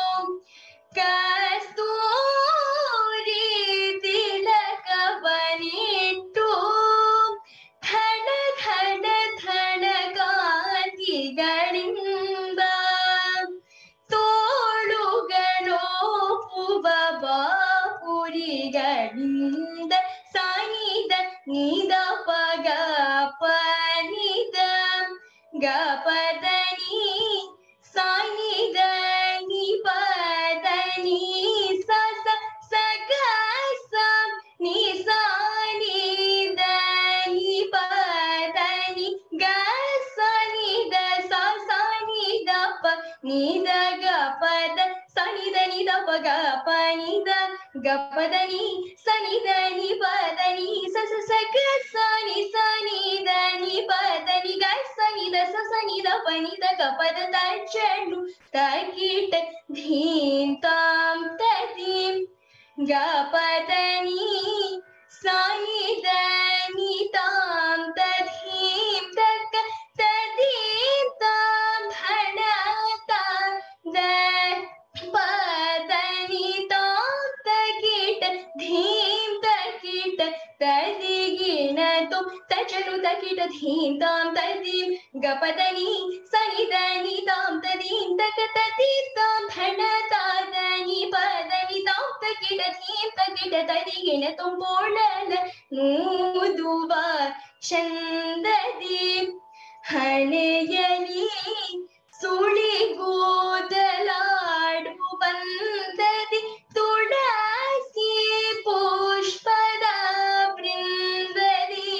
ಕಸ್ತೂರಿ ತಿಲಕವನಿಟ್ಟು ಧನ ಧನ ಧನ ಗಾಂಧಿಗಳಿಂದ ತೋಟ ಗ ಪದನಿ ಸಾನಿ ನಿ ಪದನಿ ಸ ಸ ಸ ಗ ಸ ನಿ ಸ ನಿ ದ ನಿ ಪದನಿ ಗ ಸ ನಿ ದ ಸ ಸ ನಿ ದ ಪ ನಿ ದ ಗ ಪದ ಸ ನಿ ದ ನಿ ದ ಪ ಗ ಪ ನಿ ದ ಗ ಪದ ನಿ ಸ ನಿ ದ ನಿ ಪದ ನಿ ಸ ಸ ಸ ಗ ಸ ನಿ ಸ ನಿ ದ ನಿ ಪದ ನಿ ಗ ಸ ನಿ ದ ಸ ಸ ನಿ ದ ಪ ನಿ ದ ಗ ಪದ ತ ಚಂಡು ತ ಕೀಟ ಧೀಂ ತಾಂ ತ ಧೀಂ ಗ ಪದ ನಿ ಸ ನಿ ದ ನಿ ತಾಂ ತ ಧೀಂ ತ ಕ ತ ಧೀಂ ತಾಂ ಧಣ ತ ದ ಪದ ನಿ ತಾಂ ತ ಕೀಟ ಧೀಂ ತ ಕೀಟ ತ ದಿ ಗಿಣ ತು ತ ಚಲು ತ ಕೀಟ ಧೀಂ ತಾಂ ತ ಧೀಂ ಗ ಪದ ನಿ ಸ ನಿ ದ ನಿ ತಾಂ ತ ಧೀಂ ತ ಕ ತ ಧೀಂ ತಾಂ ಧಣ ತ ದ ನಿ ಪದ ನಿ ತಾಂ ತ ಕೀಟ ಧೀಂ ತ ಕೀಟ ತ ದಿ ಗಿಣ ತುಂ ಪೋಣಲ ನೂದುವ ಚಂದದಿ ಹಣೆಯಲಿ ಸುಳಿಗೋದಲಾಡು ಬಂದದಿ ತುಳಸಿ ಪುಷ್ಪದ ಬೃಂದದಿ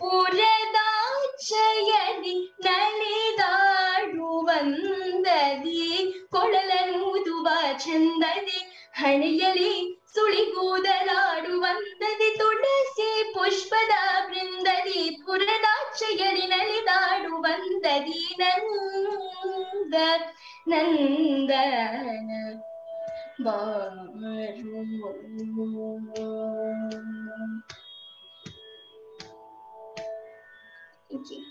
ಪುರದಾಚಯದಿ ನಲಿದಾಡು ಬಂದದಿ ಕೊಳಲನೂದುವ ಚಂದದಿ ಹಣೆಯಲಿ ಸುಳಿಗೂದಲಾಡು ಬಂದದಿ ತುಳಸಿ ಪುಷ್ಪದ ಬೃಂದದಿ ಪುರದಾಚಯಲಿ ನಲಿದಾಡು ಬಂದದಿ ನಂದ ನಂದನ ಬಾರು Thank you.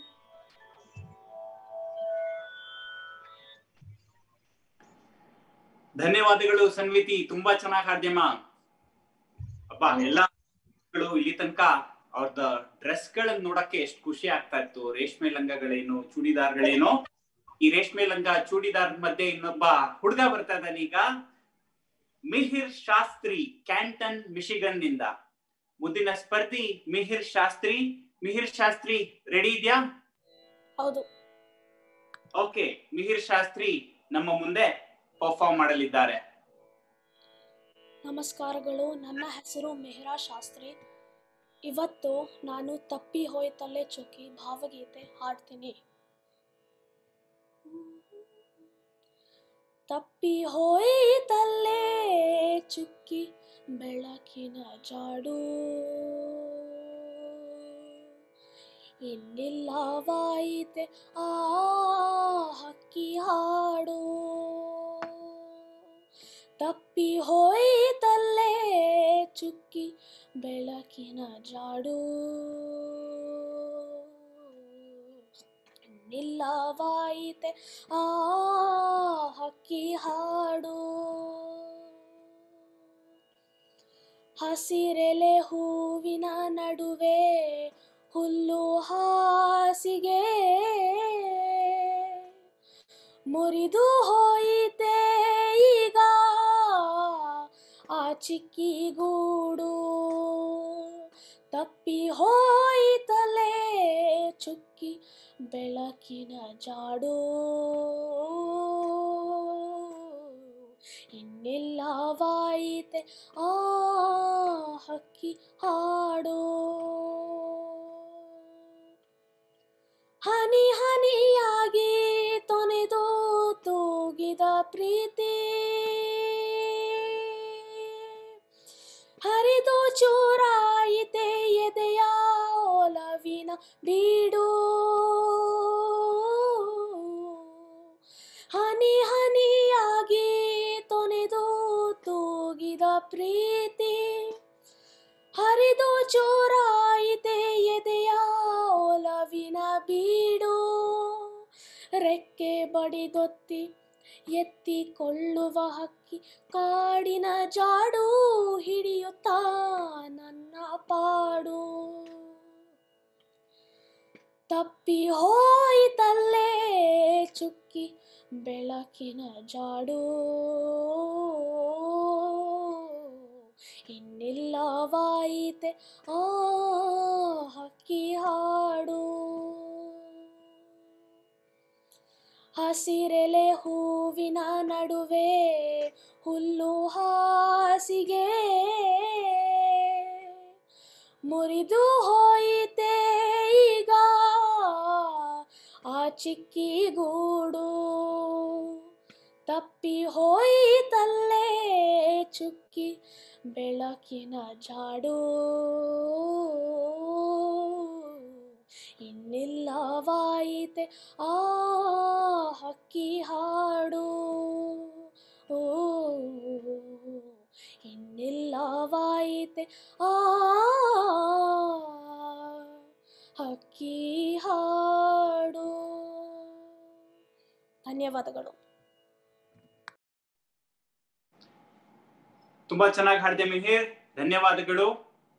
ಧನ್ಯವಾದಗಳು ಸನ್ವಿತಿ ತುಂಬಾ ಚೆನ್ನಾಗಿ ಹಾಡ್ಯಮ್ಮ ಅಪ್ಪ ಎಲ್ಲ ಮಕ್ಕಳು ಇಲ್ಲಿ ತನಕ ಅವ್ರದ ಡ್ರೆಸ್ ಗಳನ್ನ ನೋಡಕ್ಕೆ ಎಷ್ಟು ಖುಷಿ ಆಗ್ತಾ ಇತ್ತು ರೇಷ್ಮೆ ಲಂಗಗಳೇನು ಚೂಡಿದಾರ್ಗಳೇನು ಈ ರೇಷ್ಮೆ ಲಂಗ ಚೂಡಿದಾರ್ ಮಧ್ಯೆ ಇನ್ನೊಬ್ಬ ಹುಡುಗ ಬರ್ತಾ ಇದ್ದಾನೆ ಈಗ ಮಿಹಿರ್ ಶಾಸ್ತ್ರಿ ಕ್ಯಾಂಟನ್ ಮಿಶಿಗನ್ ನಿಂದ ಮುಂದಿನ ಸ್ಪರ್ಧಿ ಮಿಹಿರ್ ಶಾಸ್ತ್ರಿ ಮಿಹಿರ್ ಶಾಸ್ತ್ರಿ ರೆಡಿ ಇದೆಯಾ
ಹೌದು
ಓಕೆ ಮಿಹಿರ್ ಶಾಸ್ತ್ರಿ ನಮ್ಮ ಮುಂದೆ ಪರ್ಫಾರ್ಮ್ ಮಾಡಲಿದ್ದಾರೆ
ನಮಸ್ಕಾರಗಳು ನನ್ನ ಹೆಸರು ಮೆಹರಾ ಶಾಸ್ತ್ರಿ ಇವತ್ತು ನಾನು ತಪ್ಪಿ ಹೋಯ್ತಲ್ಲೇ ಚುಕ್ಕಿ ಭಾವಗೀತೆ ಹಾಡ್ತೀನಿ ತಪ್ಪಿ ಹೋಯಿತಲ್ಲೇ ಚುಕ್ಕಿ ಬೆಳಕಿನ ಜಾಡು ಇನ್ನಿಲ್ಲವಾಯಿತೆ ಆ ಹಕ್ಕಿ ಹಾಡು ತಪ್ಪಿ ಹೋಯಿತಲ್ಲೇ ಚುಕ್ಕಿ ಬೆಳಕಿನ ಜಾಡು ನಿಲ್ಲವಾಯಿತೆ ಆ ಹಕ್ಕಿ ಹಾಡು ಹಸಿರೆಲೆ ಹೂವಿನ ನಡುವೆ ಹುಲ್ಲು ಹಾಸಿಗೆ ಮುರಿದು ಹೋಯಿತೆ ಈಗ ಆ ಚಿಕ್ಕಿ ಗೂಡು ತಪ್ಪಿ ಹೋಯಿತಲೇ ಚುಕ್ಕಿ ಬೆಳಕಿನ ಜಾಡು ಇನ್ನಿಲ್ಲವಾಯಿತೆ ಆ ಹಕ್ಕಿ ಹಾಡು ಹನಿ ಹನಿಯಾಗಿ ತೊನೆದು ತೂಗಿದ ಪ್ರೀತಿ ಹರಿದು ಚೂರಾಯಿತೆ ಎದೆಯ ಒಲವಿನ ಬೀಡು ಹನಿ ಹನಿಯಾಗಿ ತೊನೆದು ತೂಗಿದ ಪ್ರೀತಿ ಹರಿದು ಚೋರಾಯಿತೆ ಎದೆಯ ಒಲವಿನ ಬೀಡು ರೆಕ್ಕೆ ಬಡಿದೊತ್ತಿ ಎತ್ತಿಕೊಳ್ಳುವ ಹಕ್ಕಿ ಕಾಡಿನ ಜಾಡು ಹಿಡಿಯುತ್ತಾ ನನ್ನ ಪಾಡು ತಪ್ಪಿ ಹೋಯಿತಲ್ಲೇ ಚುಕ್ಕಿ ಬೆಳಕಿನ ಜಾಡು ಇನ್ನಿಲ್ಲವಾಯಿತೆ ಆ ಹಕ್ಕಿ ಹಾಡು ಹಸಿರೆಲೆ ಹೂವಿನ ನಡುವೆ ಹುಲ್ಲು ಹಾಸಿಗೆ ಮುರಿದು ಹೋಯಿತೆ ಈಗ ಆ ಚಿಕ್ಕಿ ಗೂಡು ತಪ್ಪಿ ಹೋಯಿತಲ್ಲೇ ಚುಕ್ಕಿ ಬೆಳಕಿನ ಜಾಡು ಇನ್ನಿಲ್ಲವಾಯಿತೆ ಆ ಹಕ್ಕಿ ಹಾಡು ಓ ಇನ್ನಿಲ್ಲವಾಯಿತೆ ಆ ಹಕ್ಕಿ ಹಾಡು ಧನ್ಯವಾದಗಳು
ತುಂಬಾ ಚೆನ್ನಾಗಿ ಹಾಡಿದೆ ಮಿಹಿರ್ ಧನ್ಯವಾದಗಳು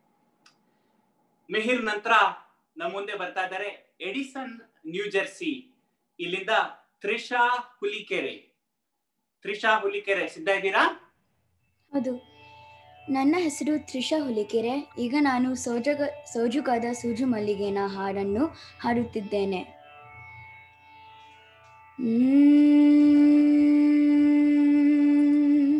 ಮಿಹಿರ್ ನಂತರ ನಮ್ಮ ಮುಂದೆ ಬರ್ತಾ ಇದ್ದಾರೆ ಎಡಿಸನ್ ನ್ಯೂ ಜೆರ್ಸಿ ಇಲ್ಲಿಂದ ತ್ರಿಷಾ ಹುಲಿಕೆರೆ ತ್ರಿಷಾ ಹುಲಿಕೆರೆ ಸಿದ್ಧ ಇದ್ದೀರಾ
ಹೌದು ನನ್ನ ಹೆಸರು ತ್ರಿಷಾ ಹುಲಿಕೆರೆ ಈಗ ನಾನು ಸೋಜಗ ಸೋಜುಗಾದ ಸೂಜು ಮಲ್ಲಿಗೆನ ಹಾಡನ್ನು ಹಾಡುತ್ತಿದ್ದೇನೆ ಮ್ಮ್.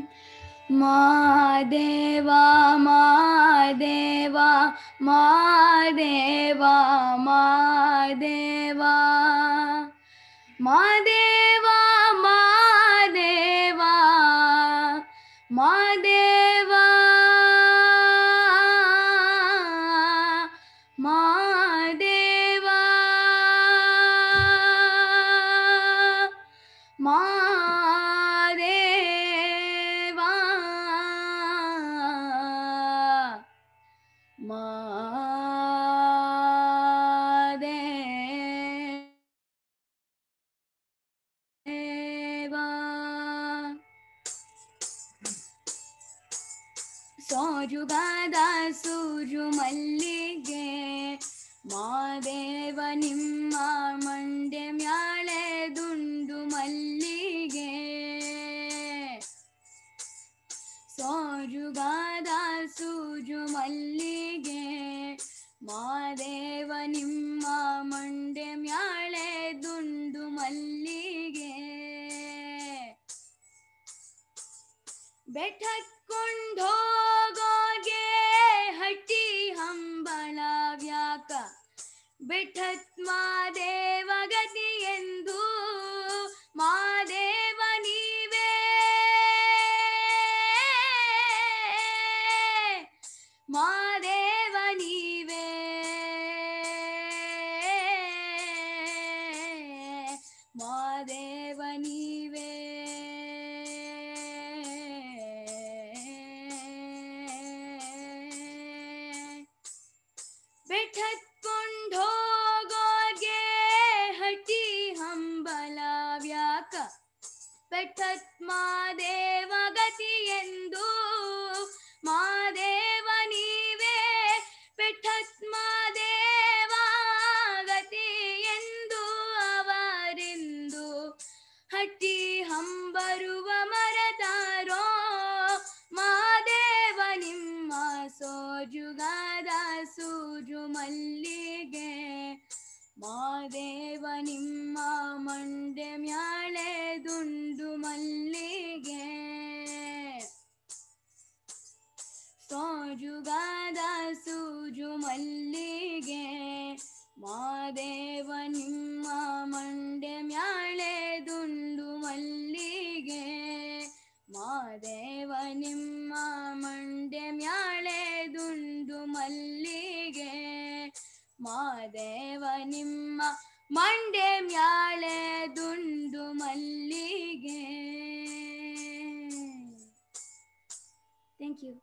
ಮಾದೇವಾ ಮಾದೇವಾ ಮಾದೇವಾ ಮಾದೇವಾ ಮಾದೇವಾ ಮಾದೇವಾ ಮಾದೇವಾ ಮಾದೇವಾ ಮಾದೇವಾ ಮಾದೇವಾ ಸೋಜುಗಾದ ಸೂಜು ಮಲ್ಲಿಗೆ ಮಾದೇವ ನಿಮ್ಮ ಮಂಡೆ ಮ್ಯಾಳೆ ದುಂಡು ಮಲ್ಲಿಗೆ ಸೋಜುಗಾದ ಸೂಜು ಮಲ್ಲಿಗೆ ಮಾದೇವ ನಿಮ್ಮ ಮಂಡೆ ಮ್ಯಾಳೆ ದುಂಡು ಮಲ್ಲಿಗೆ ಬೆಟ್ಟಕೊಂಡೋಗೋಗೆ ಹಟ್ಟಿ ಹಂಬಳ ವ್ಯಾಕ ಬೆಟ್ಟತ್ ಮಾದೇವ ಗತಿ ಎಂದು ಮಾದೇವ ನೀವೇ ಮಾದೇವ ನೀವೇ ಮಾದೇವ ನೀವೇ ಬೆಟ್ಟತ್ಕೊಂಡೋಗೋಗೆ ಹಟ್ಟಿ ಹಂಬಲ ವ್ಯಾಕ ಬೆಟ್ಟತ್ ಮಾದೇವ ಗತಿ ಎಂದು ಮಾದೇವ ನೀವೇ ಬೆಟ್ಟತ್ ಮಾದೇವ ಗತಿ ಎಂದು ಅವರೆಂದು ಹಟ್ಟಿ ಹಂಬರುವ ಮರತಾರೋ ಮಾದೇವ ನಿಮ್ಮ ಸೋಜುಗಾದ ಸೂಜು ಮಲ್ಲಿಗೆ ಮಾದೇವ ನಿಮ್ಮ ಮಂಡೆ ಮ್ಯಾಳೆ ದುಂಡು ಮಲ್ಲಿಗೆ ಸೋಜುಗಾದ ಸೂಜು ಮಲ್ಲಿಗೆ ಮಾದೇವ ನಿಮ್ಮ ಮಂಡೆ ಮ್ಯಾಳೆ ದುಂಡು ಮಲ್ಲಿಗೆ ಮಾದೇವ ನಿಮ್ಮ ಮಂಡೆ ಮ್ಯಾಳೆ ದುಂಡು ಮಲ್ಲಿಗೆ ಮಾದೇವ ನಿಮ್ಮ ಮಂಡೆ ಮ್ಯಾಳೆ ದುಂಡು ಮಲ್ಲಿಗೆ ಥ್ಯಾಂಕ್ ಯು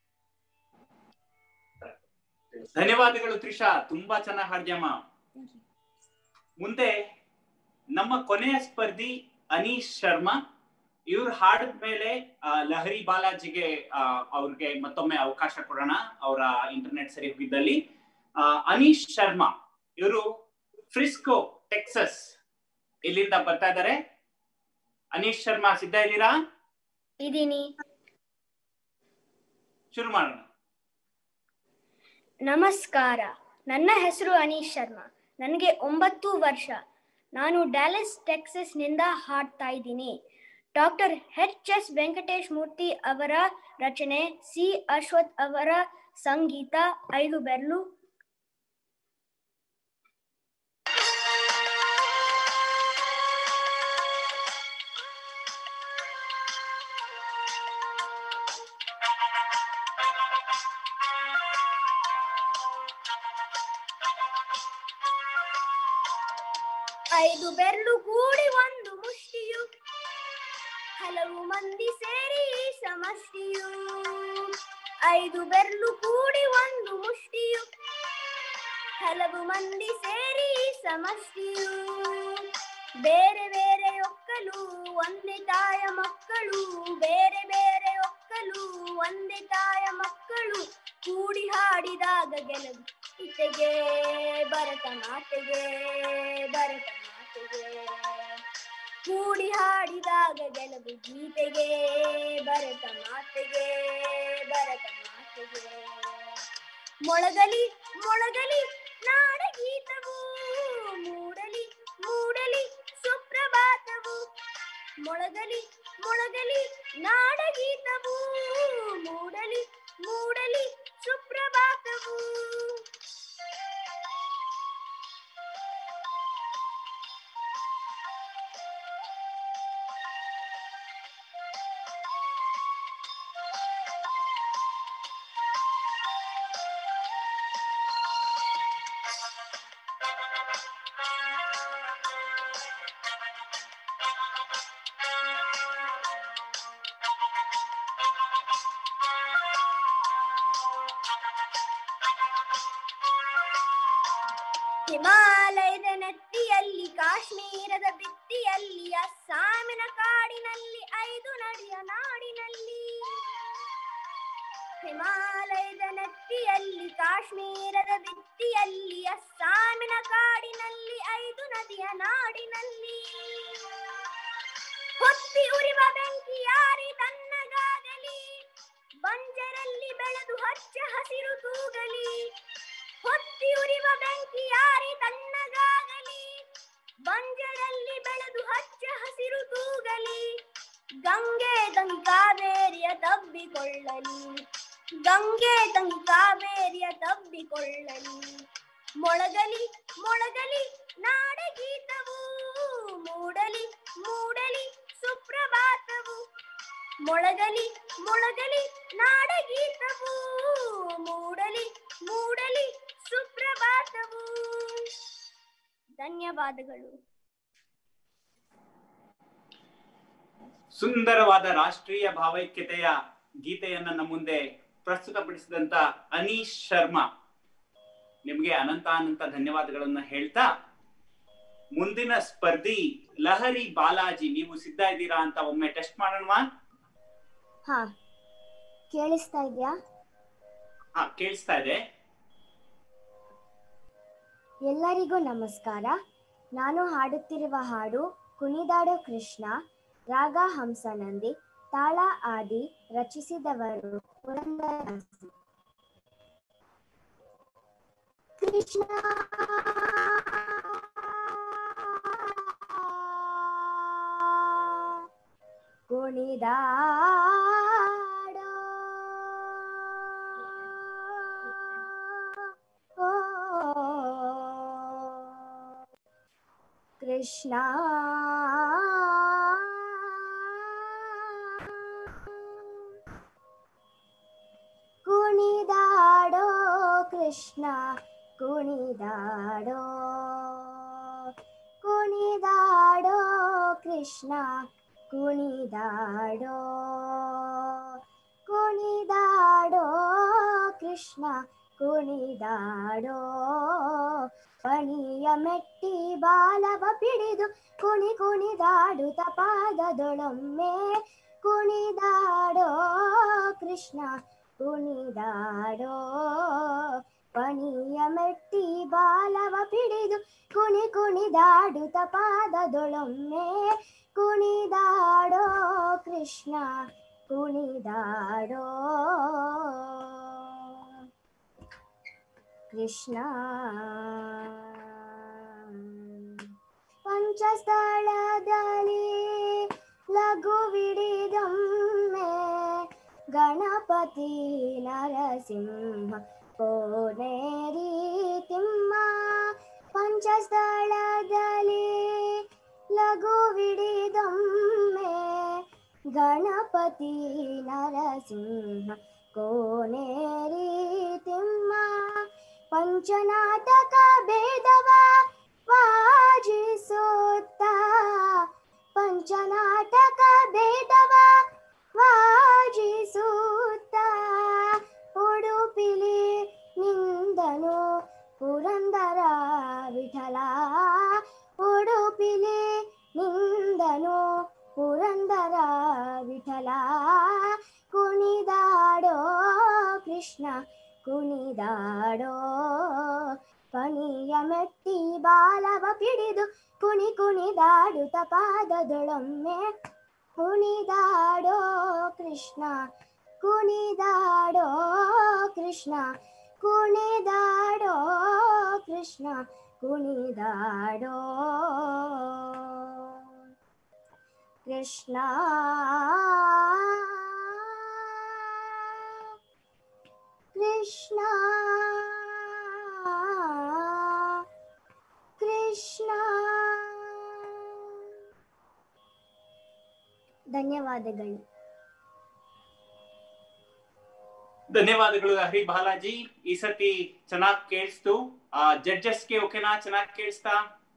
ಧನ್ಯವಾದಗಳು ತ್ರಿಷಾ ತುಂಬಾ ಚೆನ್ನಾಗಿ ಹಾಡ್ಯಮ್ಮ ಮುಂದೆ ನಮ್ಮ ಕೊನೆಯ ಸ್ಪರ್ಧಿ ಅನೀಶ್ ಶರ್ಮಾ ಇವ್ರು ಹಾಡಿದ ಮೇಲೆ ಲಹರಿ ಬಾಲಾಜಿಗೆ ಆ, ಅವ್ರಿಗೆ ಮತ್ತೊಮ್ಮೆ ಅವಕಾಶ ಕೊಡೋಣ ಅವರ ಇಂಟರ್ನೆಟ್ ಸರಿ ಹೋಗಿದ್ದಲ್ಲಿ ಆ, ಅನೀಶ್ ಶರ್ಮಾ ಇವರು ಫ್ರಿಸ್ಕೋ ಟೆಕ್ಸಸ್ ಇಲ್ಲಿಂದ ಬರ್ತಾ ಇದ್ದಾರೆ ಅನೀಶ್ ಶರ್ಮಾ ಸಿದ್ಧ ಇದ್ದೀರಾ
ಇದೀನಿ
ಶುರು ಮಾಡೋಣ
ನಮಸ್ಕಾರ ನನ್ನ ಹೆಸರು ಅನೀಶ್ ಶರ್ಮಾ ನನಗೆ ಒಂಬತ್ತು ವರ್ಷ
ನಾನು ಡ್ಯಾಲಸ್ ಟೆಕ್ಸಸ್ನಿಂದ ಹಾಡ್ತಾ ಇದ್ದೀನಿ doctor H S Venkatesh Murthy ಅವರ ರಚನೆ ಸಿ ಅಶ್ವಥ್ ಅವರ ಸಂಗೀತ ಐದು ಬೆರಳು ಐದು ಬೆರಳು ಕೂಡಿ ಒಂದು ಮುಷ್ಟಿಯು ಹಲವು ಮಂದಿ ಸೇರಿ ಈ ಸಮಷ್ಟಿಯು ಐದು ಬೆರಳು ಕೂಡಿ ಒಂದು ಮುಷ್ಟಿಯು ಹಲವು ಮಂದಿ ಸೇರಿ ಈ ಸಮಷ್ಟಿಯು ಬೇರೆ ಬೇರೆ ಒಕ್ಕಲು ಒಂದೇ ತಾಯ ಮಕ್ಕಳು ಬೇರೆ ಬೇರೆ ಒಕ್ಕಲು ಒಂದೇ ತಾಯ ಮಕ್ಕಳು ಕೂಡಿ ಹಾಡಿದಾಗ ಗೆಲುವು ಇತೆಗೆ ಭರತ ಮಾತೆಗೆ ಭರತ ಮಾತೆಗೆ ಕೂಡಿ ಹಾಡಿದಾಗ ಗೆಲುವು ಗೀತೆಗೆ ಭರತ ಮಾತೆಗೆ ಭರತ ಮಾತೆಗೆ ಮೊಳಗಲಿ ಮೊಳಗಲಿ ನಾಡಗೀತವು ಮೂಡಲಿ ಮೂಡಲಿ ಸುಪ್ರಭಾತವು ಮೊಳಗಲಿ ಮೊಳಗಲಿ ನಾಡಗೀತವು ಮೂಡಲಿ ಮೂಡಲಿ ಸುಪ್ರಭಾತವು ಹಿಮಾಲಯದ ನೆತ್ತಿಯಲ್ಲಿ ಕಾಶ್ಮೀರದ ಭಿತ್ತಿಯಲ್ಲಿ ಅಸ್ಸಾಮಿನ ಕಾಡಿನಲ್ಲಿ ಐದು ನದಿಯ ನಾಡಿನಲ್ಲಿ ಹಿಮಾಲಯದ ನೆತ್ತಿಯಲ್ಲಿ ಕಾಶ್ಮೀರದ ಭಿತ್ತಿಯಲ್ಲಿ ಅಸ್ಸಾಮಿನ ಕಾಡಿನಲ್ಲಿ ಐದು ನದಿಯ ನಾಡಿನಲ್ಲಿ ಹೊತ್ತಿ ಉರಿವ ಬೆಂಕಿ ಯಾರಿ ತನ್ನಗಾಗಲಿ ಬಂಜರಲ್ಲಿ ಬೆಳೆದು ಹಚ್ಚ ಹಸಿರು ತೂಗಲಿ ಹೊತ್ತಿ ಉರಿವ ಬೆಂಕಿ ಯಾರಿ ತನ್ನಗಾಗಲಿ ಬಂಜರಲ್ಲಿ ಬೆಳೆದು ಹಚ್ಚ ಹಸಿರು ತೂಗಲಿ ಗಂಗೆ ತಂಗಿ ಕಾವೇರಿಯ ತಬ್ಬಿಕೊಳ್ಳಲಿ ಗಂಗೆ ತಂಗಿ ಕಾವೇರಿಯ ತಬ್ಬಿಕೊಳ್ಳಲಿ ಮೊಳಗಲಿ ಮೊಳಗಲಿ ನಾಡಗೀತವು ಮೂಡಲಿ ಮೂಡಲಿ ಸುಪ್ರಭಾತವು ಮೊಳಗಲಿ ಮೊಳಗಲಿ ನಾಡಗೀತವು ಮೂಡಲಿ ಮೂಡಲಿ ಸುಪ್ರಭಾತವು ಧನ್ಯವಾದಗಳು
ಸುಂದರವಾದ ರಾಷ್ಟ್ರೀಯ ಭಾವೈಕ್ಯತೆಯ ಗೀತೆಯನ್ನ ನಮ್ಮ ಮುಂದೆ ಪ್ರಸ್ತುತಪಡಿಸಿದಂತ ಅನೀಶ್ ಶರ್ಮಾ ನಿಮ್ಗೆ ಅನಂತ ಅನಂತ ಧನ್ಯವಾದಗಳನ್ನ ಹೇಳ್ತಾ ಮುಂದಿನ ಸ್ಪರ್ಧಿ ಲಹರಿ ಬಾಲಾಜಿ ನೀವು ಸಿದ್ಧ ಇದ್ದೀರಾ ಅಂತ ಒಮ್ಮೆ ಟೆಸ್ಟ್ ಮಾಡೋಣವಾ
ಹಾ ಕೇಳಿಸ್ತಾ ಇದ್ಯಾ
ಹಾ ಕೇಳಿಸ್ತಾ ಇದೆ
ಎಲ್ಲರಿಗೂ ನಮಸ್ಕಾರ ನಾನು ಹಾಡುತ್ತಿರುವ ಹಾಡು ಕುಣಿದಾಡೋ ಕೃಷ್ಣ ರಾಗ ಹಂಸನಂದಿ ತಾಳ ಆದಿ ರಚಿಸಿದವರು ಪುರಂದರದಾಸರು ಕೃಷ್ಣ ಕುಣಿದಾಡೋ ಓ ಕೃಷ್ಣ ಕುಣಿದಾಡೋ ಕೃಷ್ಣ ಕುಣಿದಾಡೋ ಕುಣಿದಾಡೋ ಕೃಷ್ಣ ಕುಣಿದಾಡೋ ಕುಣಿದಾಡೋ ಕೃಷ್ಣ ಕುಣಿದಾಡೋ ಪಣಿಯ ಮೆಟ್ಟಿ ಬಾಲವ ಪಿಡಿದು ಕುಣಿ ಕುಣಿದಾಡುತ್ತ ಪಾದದೊಳೊಮ್ಮೆ ಕುಣಿದಾಡೋ ಕೃಷ್ಣ ಕುಣಿದಾಡೋ ಪಣಿಯ ಮೆಟ್ಟಿ ಬಾಲವ ಪಿಡಿದು ಕುಣಿ ಕುಣಿದಾಡುತ್ತ ಪಾದದೊಳೊಮ್ಮೆ ಕುಣಿದಾಡೋ ಕೃಷ್ಣ ಕುಣಿದಾಡೋ ಕೃಷ್ಣ
ಪಂಚಸ್ಥಳದಲ್ಲಿ ಲಘುವಿಡಿದೊಮ್ಮೆ ಗಣಪತಿ ನರಸಿಂಹ ಕೋನೇರಿ ತಿಮ್ಮ ಪಂಚಸ್ಥಳದಲ್ಲಿ ಲಘುವಿಡಿದೊಮ್ಮೆ ಗಣಪತಿ ನರಸಿಂಹ ಕೋನೇರಿ ತಿಮ್ಮ ಪಂಚನಾಟಕ ಭೇದವ ವಾಜಿಸುತ್ತ ಪಂಚನಾಟಕ ಭೇದವ ವಾಜಿಸುತ್ತ ಉಡುಪಿಲಿ ನಿಂದನು ಪುರಂದರ ವಿಠಲ ಉಡುಪಿಲಿ ನಿಂದನು ಪುರಂದರ ವಿಠಲ ಕುಣಿದಾಡೋ ಕೃಷ್ಣ ಕುಣಿದಾಡೋ ಪಣಿಯ ಮೆಟ್ಟಿ ಬಾಲವ ಪಿಡಿದು ಕುಣಿ ಕುಣಿದಾಡುತ್ತ ಪಾದದೊಳೊಮ್ಮೆ ಕುಣಿದಾಡೋ ಕೃಷ್ಣ ಕುಣಿದಾಡೋ ಕೃಷ್ಣ ಕುಣಿದಾಡೋ ಕೃಷ್ಣ ಕುಣಿದಾಡೋ ಕೃಷ್ಣ ಕೃಷ್ಣ ಕೃಷ್ಣ ಧನ್ಯವಾದಗಳು
ಧನ್ಯವಾದಗಳು ಹರಿ ಬಾಲಾಜಿ ಈ ಸತಿ ಚೆನ್ನಾಗ್ ಕೇಳಿಸ್ತು ಆ ಜಡ್ಜಸ್ಗೆ ಓಕೆನಾ ಚೆನ್ನಾಗ್ ಕೇಳಿಸ್ತಾ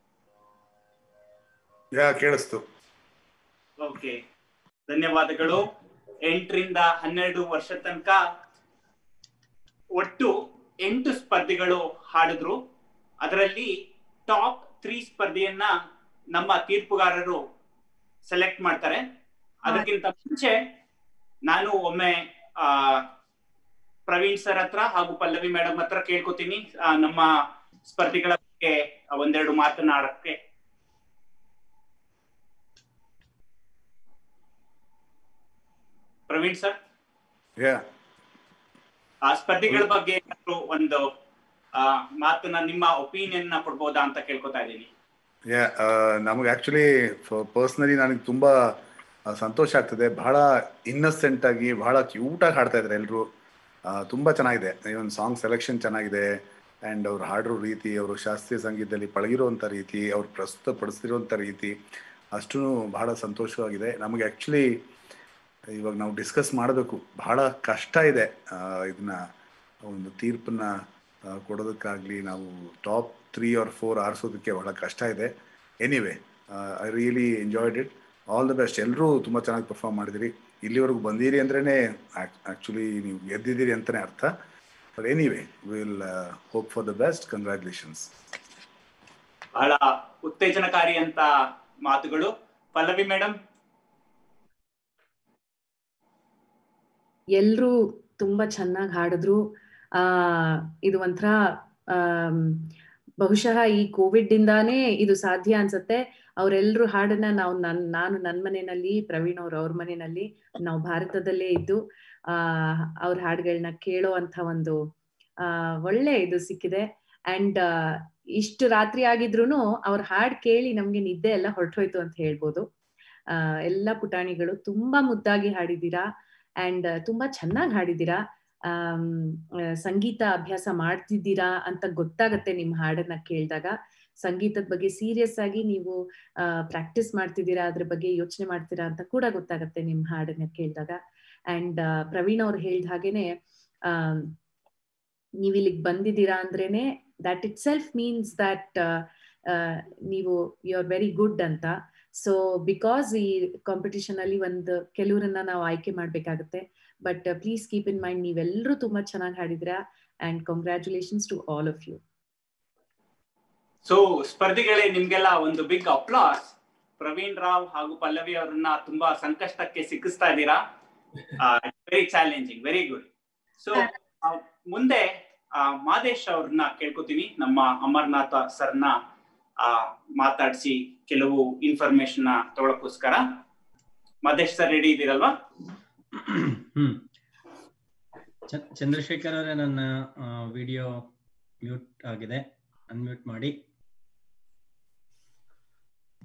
ಯಾ ಕೇಳಿಸ್ತು
ಓಕೆ ಧನ್ಯವಾದಗಳು ಎಂಟರಿಂದ ಹನ್ನೆರಡು ವರ್ಷ ತನಕ ಒಟ್ಟು ಎಂಟು ಸ್ಪರ್ಧಿಗಳು ಹಾಡಿದ್ರು ಅದರಲ್ಲಿ ಟಾಪ್ ತ್ರೀ ಸ್ಪರ್ಧೆಯನ್ನ ನಮ್ಮ ತೀರ್ಪುಗಾರರು ಸೆಲೆಕ್ಟ್ ಮಾಡ್ತಾರೆ ಅದಕ್ಕಿಂತ ಮುಂಚೆ ನಾನು ಒಮ್ಮೆ ಆ ಪ್ರವೀಣ್ ಸರ್ ಹತ್ರ ಹಾಗೂ ಪಲ್ಲವಿ ಮೇಡಮ್ ಹತ್ರ ಕೇಳ್ಕೊತೀನಿ ಆ, ನಮ್ಮ ಸ್ಪರ್ಧಿಗಳ ಬಗ್ಗೆ ಒಂದೆರಡು ಮಾತನಾಡಕ್ಕೆ ಪ್ರವೀಣ್ ಸರ್
ಯಾ
ಆ ಸ್ಪರ್ಧಿಗಳ ಬಗ್ಗೆ ಏನಾದ್ರು ಒಂದು ಆ, ಮಾತನ್ನ ನಿಮ್ಮ ಒಪಿನಿಯನ್ ನ ಕೊಡ್ಬೋದಾ ಅಂತ ಕೇಳ್ಕೊತಾ ಇದ್ದೀನಿ
ಯಾ ನಮಗೆ ಆ್ಯಕ್ಚುಲಿ ಪರ್ಸ್ನಲಿ ನನಗೆ ತುಂಬ ಸಂತೋಷ ಆಗ್ತದೆ ಬಹಳ ಇನ್ನಸೆಂಟ್ ಆಗಿ ಬಹಳ ಕ್ಯೂಟಾಗಿ ಹಾಡ್ತಾ ಇದ್ದಾರೆ ಎಲ್ಲರೂ ತುಂಬ ಚೆನ್ನಾಗಿದೆ ಇವನ್ ಸಾಂಗ್ ಸೆಲೆಕ್ಷನ್ ಚೆನ್ನಾಗಿದೆ ಆ್ಯಂಡ್ ಅವ್ರು ಹಾಡಿರೋ ರೀತಿ ಅವರು ಶಾಸ್ತ್ರೀಯ ಸಂಗೀತದಲ್ಲಿ ಪಳಗಿರುವಂಥ ರೀತಿ ಅವ್ರು ಪ್ರಸ್ತುತಪಡಿಸಿರುವಂಥ ರೀತಿ ಅಷ್ಟೂ ಬಹಳ ಸಂತೋಷವಾಗಿದೆ ನಮಗೆ ಆ್ಯಕ್ಚುಲಿ ಇವಾಗ ನಾವು ಡಿಸ್ಕಸ್ ಮಾಡಬೇಕು ಬಹಳ ಕಷ್ಟ ಇದೆ ಆ, ಇದನ್ನ ಒಂದು ತೀರ್ಪನ್ನ ಆ, ಕೊಡೋದಕ್ಕಾಗ್ಲಿ ನಾವು ಟಾಪ್ ತ್ರೀ ಆರ್ ಫೋರ್ ಆರಿಸೋದಕ್ಕೆ ಬಹಳ ಕಷ್ಟ ಇದೆ anyway I really enjoyed it all the best ಎಲ್ಲರೂ ತುಂಬ ಚೆನ್ನಾಗಿ ಪರ್ಫಾರ್ಮ್ ಮಾಡಿದಿರಿ ಇಲ್ಲಿವರೆಗೂ ಬಂದಿರಿ ಅಂದ್ರೇ ಆ್ಯಕ್ಚುಲಿ ನೀವು ಗೆದ್ದಿದ್ದೀರಿ ಅಂತಲೇ ಅರ್ಥ but anyway will hope for the best congratulations
ಬಹಳ ಉತ್ತೇಜನಕಾರಿ ಅಂತ ಮಾತುಗಳು ಪಲ್ಲವಿ ಮೇಡಮ್
ಎಲ್ರೂ ತುಂಬಾ ಚೆನ್ನಾಗಿ ಹಾಡಿದ್ರು ಆ ಇದು ಒಂಥರ ಆಮ್, ಬಹುಶಃ ಈ ಕೋವಿಡ್ ಇಂದಾನೇ ಇದು ಸಾಧ್ಯ ಅನ್ಸತ್ತೆ ಅವರೆಲ್ಲರೂ ಹಾಡನ್ನ ನಾವು ನನ್ ನಾನು ನನ್ನ ಮನೆಯಲ್ಲಿ ಪ್ರವೀಣ್ ಅವ್ರ ಅವ್ರ ಮನೆಯಲ್ಲಿ ನಾವು ಭಾರತದಲ್ಲೇ ಇದ್ದು ಆ ಅವ್ರ ಹಾಡುಗಳನ್ನ ಕೇಳೋ ಅಂತ ಒಂದು ಆ ಒಳ್ಳೆ ಇದು ಸಿಕ್ಕಿದೆ ಅಂಡ್ ಇಷ್ಟು ರಾತ್ರಿ ಆಗಿದ್ರೂನು ಅವ್ರ ಹಾಡ್ ಕೇಳಿ ನಮ್ಗೆ ನಿದ್ದೆ ಎಲ್ಲ ಹೊರಟೋಯ್ತು ಅಂತ ಹೇಳ್ಬೋದು ಆ ಎಲ್ಲ ಪುಟಾಣಿಗಳು ತುಂಬಾ ಮುದ್ದಾಗಿ ಹಾಡಿದ್ದೀರಾ ಅಂಡ್ ತುಂಬಾ ಚೆನ್ನಾಗಿ ಹಾಡಿದ್ದೀರಾ ಆಮ್, ಆ, ಸಂಗೀತ ಅಭ್ಯಾಸ ಮಾಡ್ತಿದ್ದೀರಾ ಅಂತ ಗೊತ್ತಾಗತ್ತೆ ನಿಮ್ ಹಾಡನ್ನ ಕೇಳಿದಾಗ ಸಂಗೀತದ ಬಗ್ಗೆ ಸೀರಿಯಸ್ ಆಗಿ ನೀವು ಪ್ರಾಕ್ಟೀಸ್ ಮಾಡ್ತಿದ್ದೀರಾ ಅದ್ರ ಬಗ್ಗೆ ಯೋಚನೆ ಮಾಡ್ತೀರಾ ಅಂತ ಕೂಡ ಗೊತ್ತಾಗತ್ತೆ ನಿಮ್ ಹಾಡನ್ನ ಕೇಳಿದಾಗ ಅಂಡ್ ಪ್ರವೀಣ್ ಅವ್ರು ಹೇಳ್ದ ಹಾಗೇನೆ ಆಮ್, ನೀವ್ ಇಲ್ಲಿಗೆ ಬಂದಿದ್ದೀರಾ ಅಂದ್ರೇನೆ that itself means that ನೀವು ಯು ಆರ್ ವೆರಿ ಗುಡ್ ಅಂತ ಸೊ ಬಿಕಾಸ್ ಈ ಕಾಂಪಿಟಿಷನ್ ಅಲ್ಲಿ ಒಂದು ಕೆಲವರನ್ನ ನಾವು ಆಯ್ಕೆ ಮಾಡ್ಬೇಕಾಗತ್ತೆ but please keep in mind ನೀವೆಲ್ಲರೂ ತುಂಬಾ ಚೆನ್ನಾಗಿ ಹಾಡಿದ್ರಾ and congratulations to all of you
so ಸ್ಪರ್ಧಿಗಳೇ ನಿಮ್ಗೆಲ್ಲ ಒಂದು ಬಿಗ್ ಅಪ್ಲಾಸ್ ಪ್ರವೀಣ್ ರಾವ್ ಹಾಗೂ ಪಲ್ಲವಿ ಅವರನ್ನ ತುಂಬಾ ಸಂಕಷ್ಟಕ್ಕೆ ಸಿಕ್ಕಿಸ್ತಾ ಇದ್ದೀರಾ very challenging very good so ಮುಂದೆ ಆ, ಮಾದೇಶ್ ಅವ್ರನ್ನ ಕೇಳ್ಕೊತೀನಿ ನಮ್ಮ ಅಮರ್ನಾಥ ಸರ್ನ ಮಾತಾಡಿಸಿ ಕೆಲವು ಇನ್ಫಾರ್ಮೇಶನ್ ತಗೊಳಕ್ಕೋಸ್ಕರ ಮಾದೇಶ್ ಸರ್ ರೆಡಿ ಇದ್ದೀರಲ್ವಾ
ಹ್ಮ್ ಚ- ಚಂದ್ರಶೇಖರ್ ಅವರೇ ನನ್ನ ವಿಡಿಯೋ ಮ್ಯೂಟ್ ಆಗಿದೆ ಅನ್ಮ್ಯೂಟ್ ಮಾಡಿ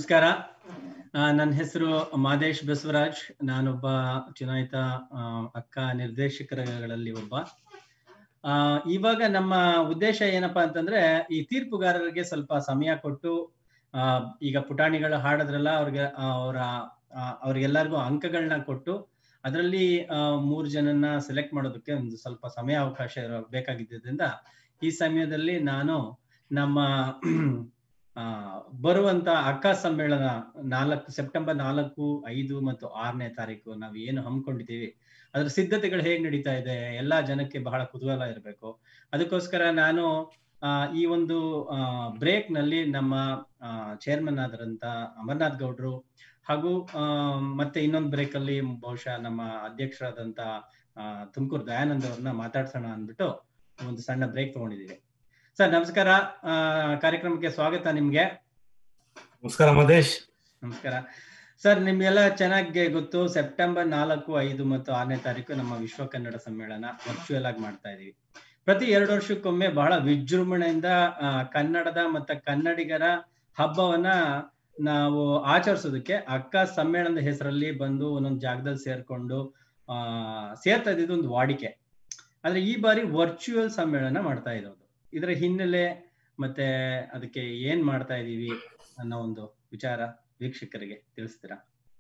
ನಮಸ್ಕಾರ ನನ್ನ ಹೆಸರು ಮಾದೇಶ್ ಬಸವರಾಜ್ ನಾನೊಬ್ಬ ಚುನಾಯಿತ ಆ, ಅಕ್ಕ ನಿರ್ದೇಶಕರುಗಳಲ್ಲಿ ಒಬ್ಬ ಆ, ಇವಾಗ ನಮ್ಮ ಉದ್ದೇಶ ಏನಪ್ಪಾ ಅಂತಂದ್ರೆ ಈ ತೀರ್ಪುಗಾರರಿಗೆ ಸ್ವಲ್ಪ ಸಮಯ ಕೊಟ್ಟು ಆ, ಈಗ ಪುಟಾಣಿಗಳು ಹಾಡದ್ರಲ್ಲ ಅವ್ರಿಗೆ ಅವರ ಅವ್ರಿಗೆಲ್ಲರಿಗೂ ಅಂಕಗಳನ್ನ ಕೊಟ್ಟು ಅದರಲ್ಲಿ ಮೂರು ಜನನ್ನ ಸೆಲೆಕ್ಟ್ ಮಾಡೋದಕ್ಕೆ ಒಂದು ಸ್ವಲ್ಪ ಸಮಯ ಅವಕಾಶ ಇರೋ ಬೇಕಾಗಿದ್ದರಿಂದ ಈ ಸಮಯದಲ್ಲಿ ನಾನು ನಮ್ಮ ಆ, ಬರುವಂತ ಅಕ್ಕ ಸಮ್ಮೇಳನ ನಾಲ್ಕು ಸೆಪ್ಟೆಂಬರ್ ನಾಲ್ಕು ಐದು ಮತ್ತು ಆರನೇ ತಾರೀಕು ನಾವು ಏನು ಹಮ್ಮಿಕೊಂಡಿದ್ದೀವಿ ಅದ್ರ ಸಿದ್ಧತೆಗಳು ಹೇಗ್ ನಡೀತಾ ಇದೆ ಎಲ್ಲಾ ಜನಕ್ಕೆ ಬಹಳ ಕುತೂಹಲ ಇರಬೇಕು ಅದಕ್ಕೋಸ್ಕರ ನಾನು ಆ, ಈ ಒಂದು ಬ್ರೇಕ್ ನಲ್ಲಿ ನಮ್ಮ ಚೇರ್ಮನ್ ಆದರಂತ ಅಮರ್ನಾಥ್ ಗೌಡ್ರು ಹಾಗೂ ಆ, ಮತ್ತೆ ಇನ್ನೊಂದು ಬ್ರೇಕ್ ಅಲ್ಲಿ ಬಹುಶಃ ನಮ್ಮ ಅಧ್ಯಕ್ಷರಾದಂತ ತುಮಕೂರು ದಯಾನಂದ್ ಅವ್ರನ್ನ ಮಾತಾಡ್ಸೋಣ ಅಂದ್ಬಿಟ್ಟು ಒಂದು ಸಣ್ಣ ಬ್ರೇಕ್ ತಗೊಂಡಿದ್ದೀವಿ ಸರ್ ನಮಸ್ಕಾರ ಆ, ಕಾರ್ಯಕ್ರಮಕ್ಕೆ ಸ್ವಾಗತ ನಿಮ್ಗೆ
ನಮಸ್ಕಾರ ಮದೇಶ್
ನಮಸ್ಕಾರ ಸರ್ ನಿಮ್ಗೆಲ್ಲ ಚೆನ್ನಾಗಿ ಗೊತ್ತು ಸೆಪ್ಟೆಂಬರ್ ನಾಲ್ಕು ಐದು ಮತ್ತು ಆರನೇ ತಾರೀಕು ನಮ್ಮ ವಿಶ್ವ ಕನ್ನಡ ಸಮ್ಮೇಳನ ವರ್ಚುವಲ್ ಆಗಿ ಮಾಡ್ತಾ ಇದೀವಿ ಪ್ರತಿ ಎರಡು ವರ್ಷಕ್ಕೊಮ್ಮೆ ಬಹಳ ವಿಜೃಂಭಣೆಯಿಂದ ಆ, ಕನ್ನಡದ ಮತ್ತೆ ಕನ್ನಡಿಗರ ಹಬ್ಬವನ್ನ ನಾವು ಆಚರಿಸೋದಕ್ಕೆ ಅಕ್ಕ ಸಮ್ಮೇಳನದ ಹೆಸರಲ್ಲಿ ಬಂದು ಒಂದೊಂದು ಜಾಗದಲ್ಲಿ ಸೇರ್ಕೊಂಡು ಆ ಸೇರ್ತಾ ಇದ್ದಿದ್ದು ಒಂದು ವಾಡಿಕೆ ಆದ್ರೆ ಈ ಬಾರಿ ವರ್ಚುವಲ್ ಸಮ್ಮೇಳನ ಮಾಡ್ತಾ ಇರೋದು ಇದರ ಹಿನ್ನೆಲೆ ಮತ್ತೆ ಅದಕ್ಕೆ ಏನ್ ಮಾಡ್ತಾ ಇದೀವಿ ಅನ್ನೋ ಒಂದು ವಿಚಾರ ವೀಕ್ಷಕರಿಗೆ ತಿಳಿಸ್ತೀರಾ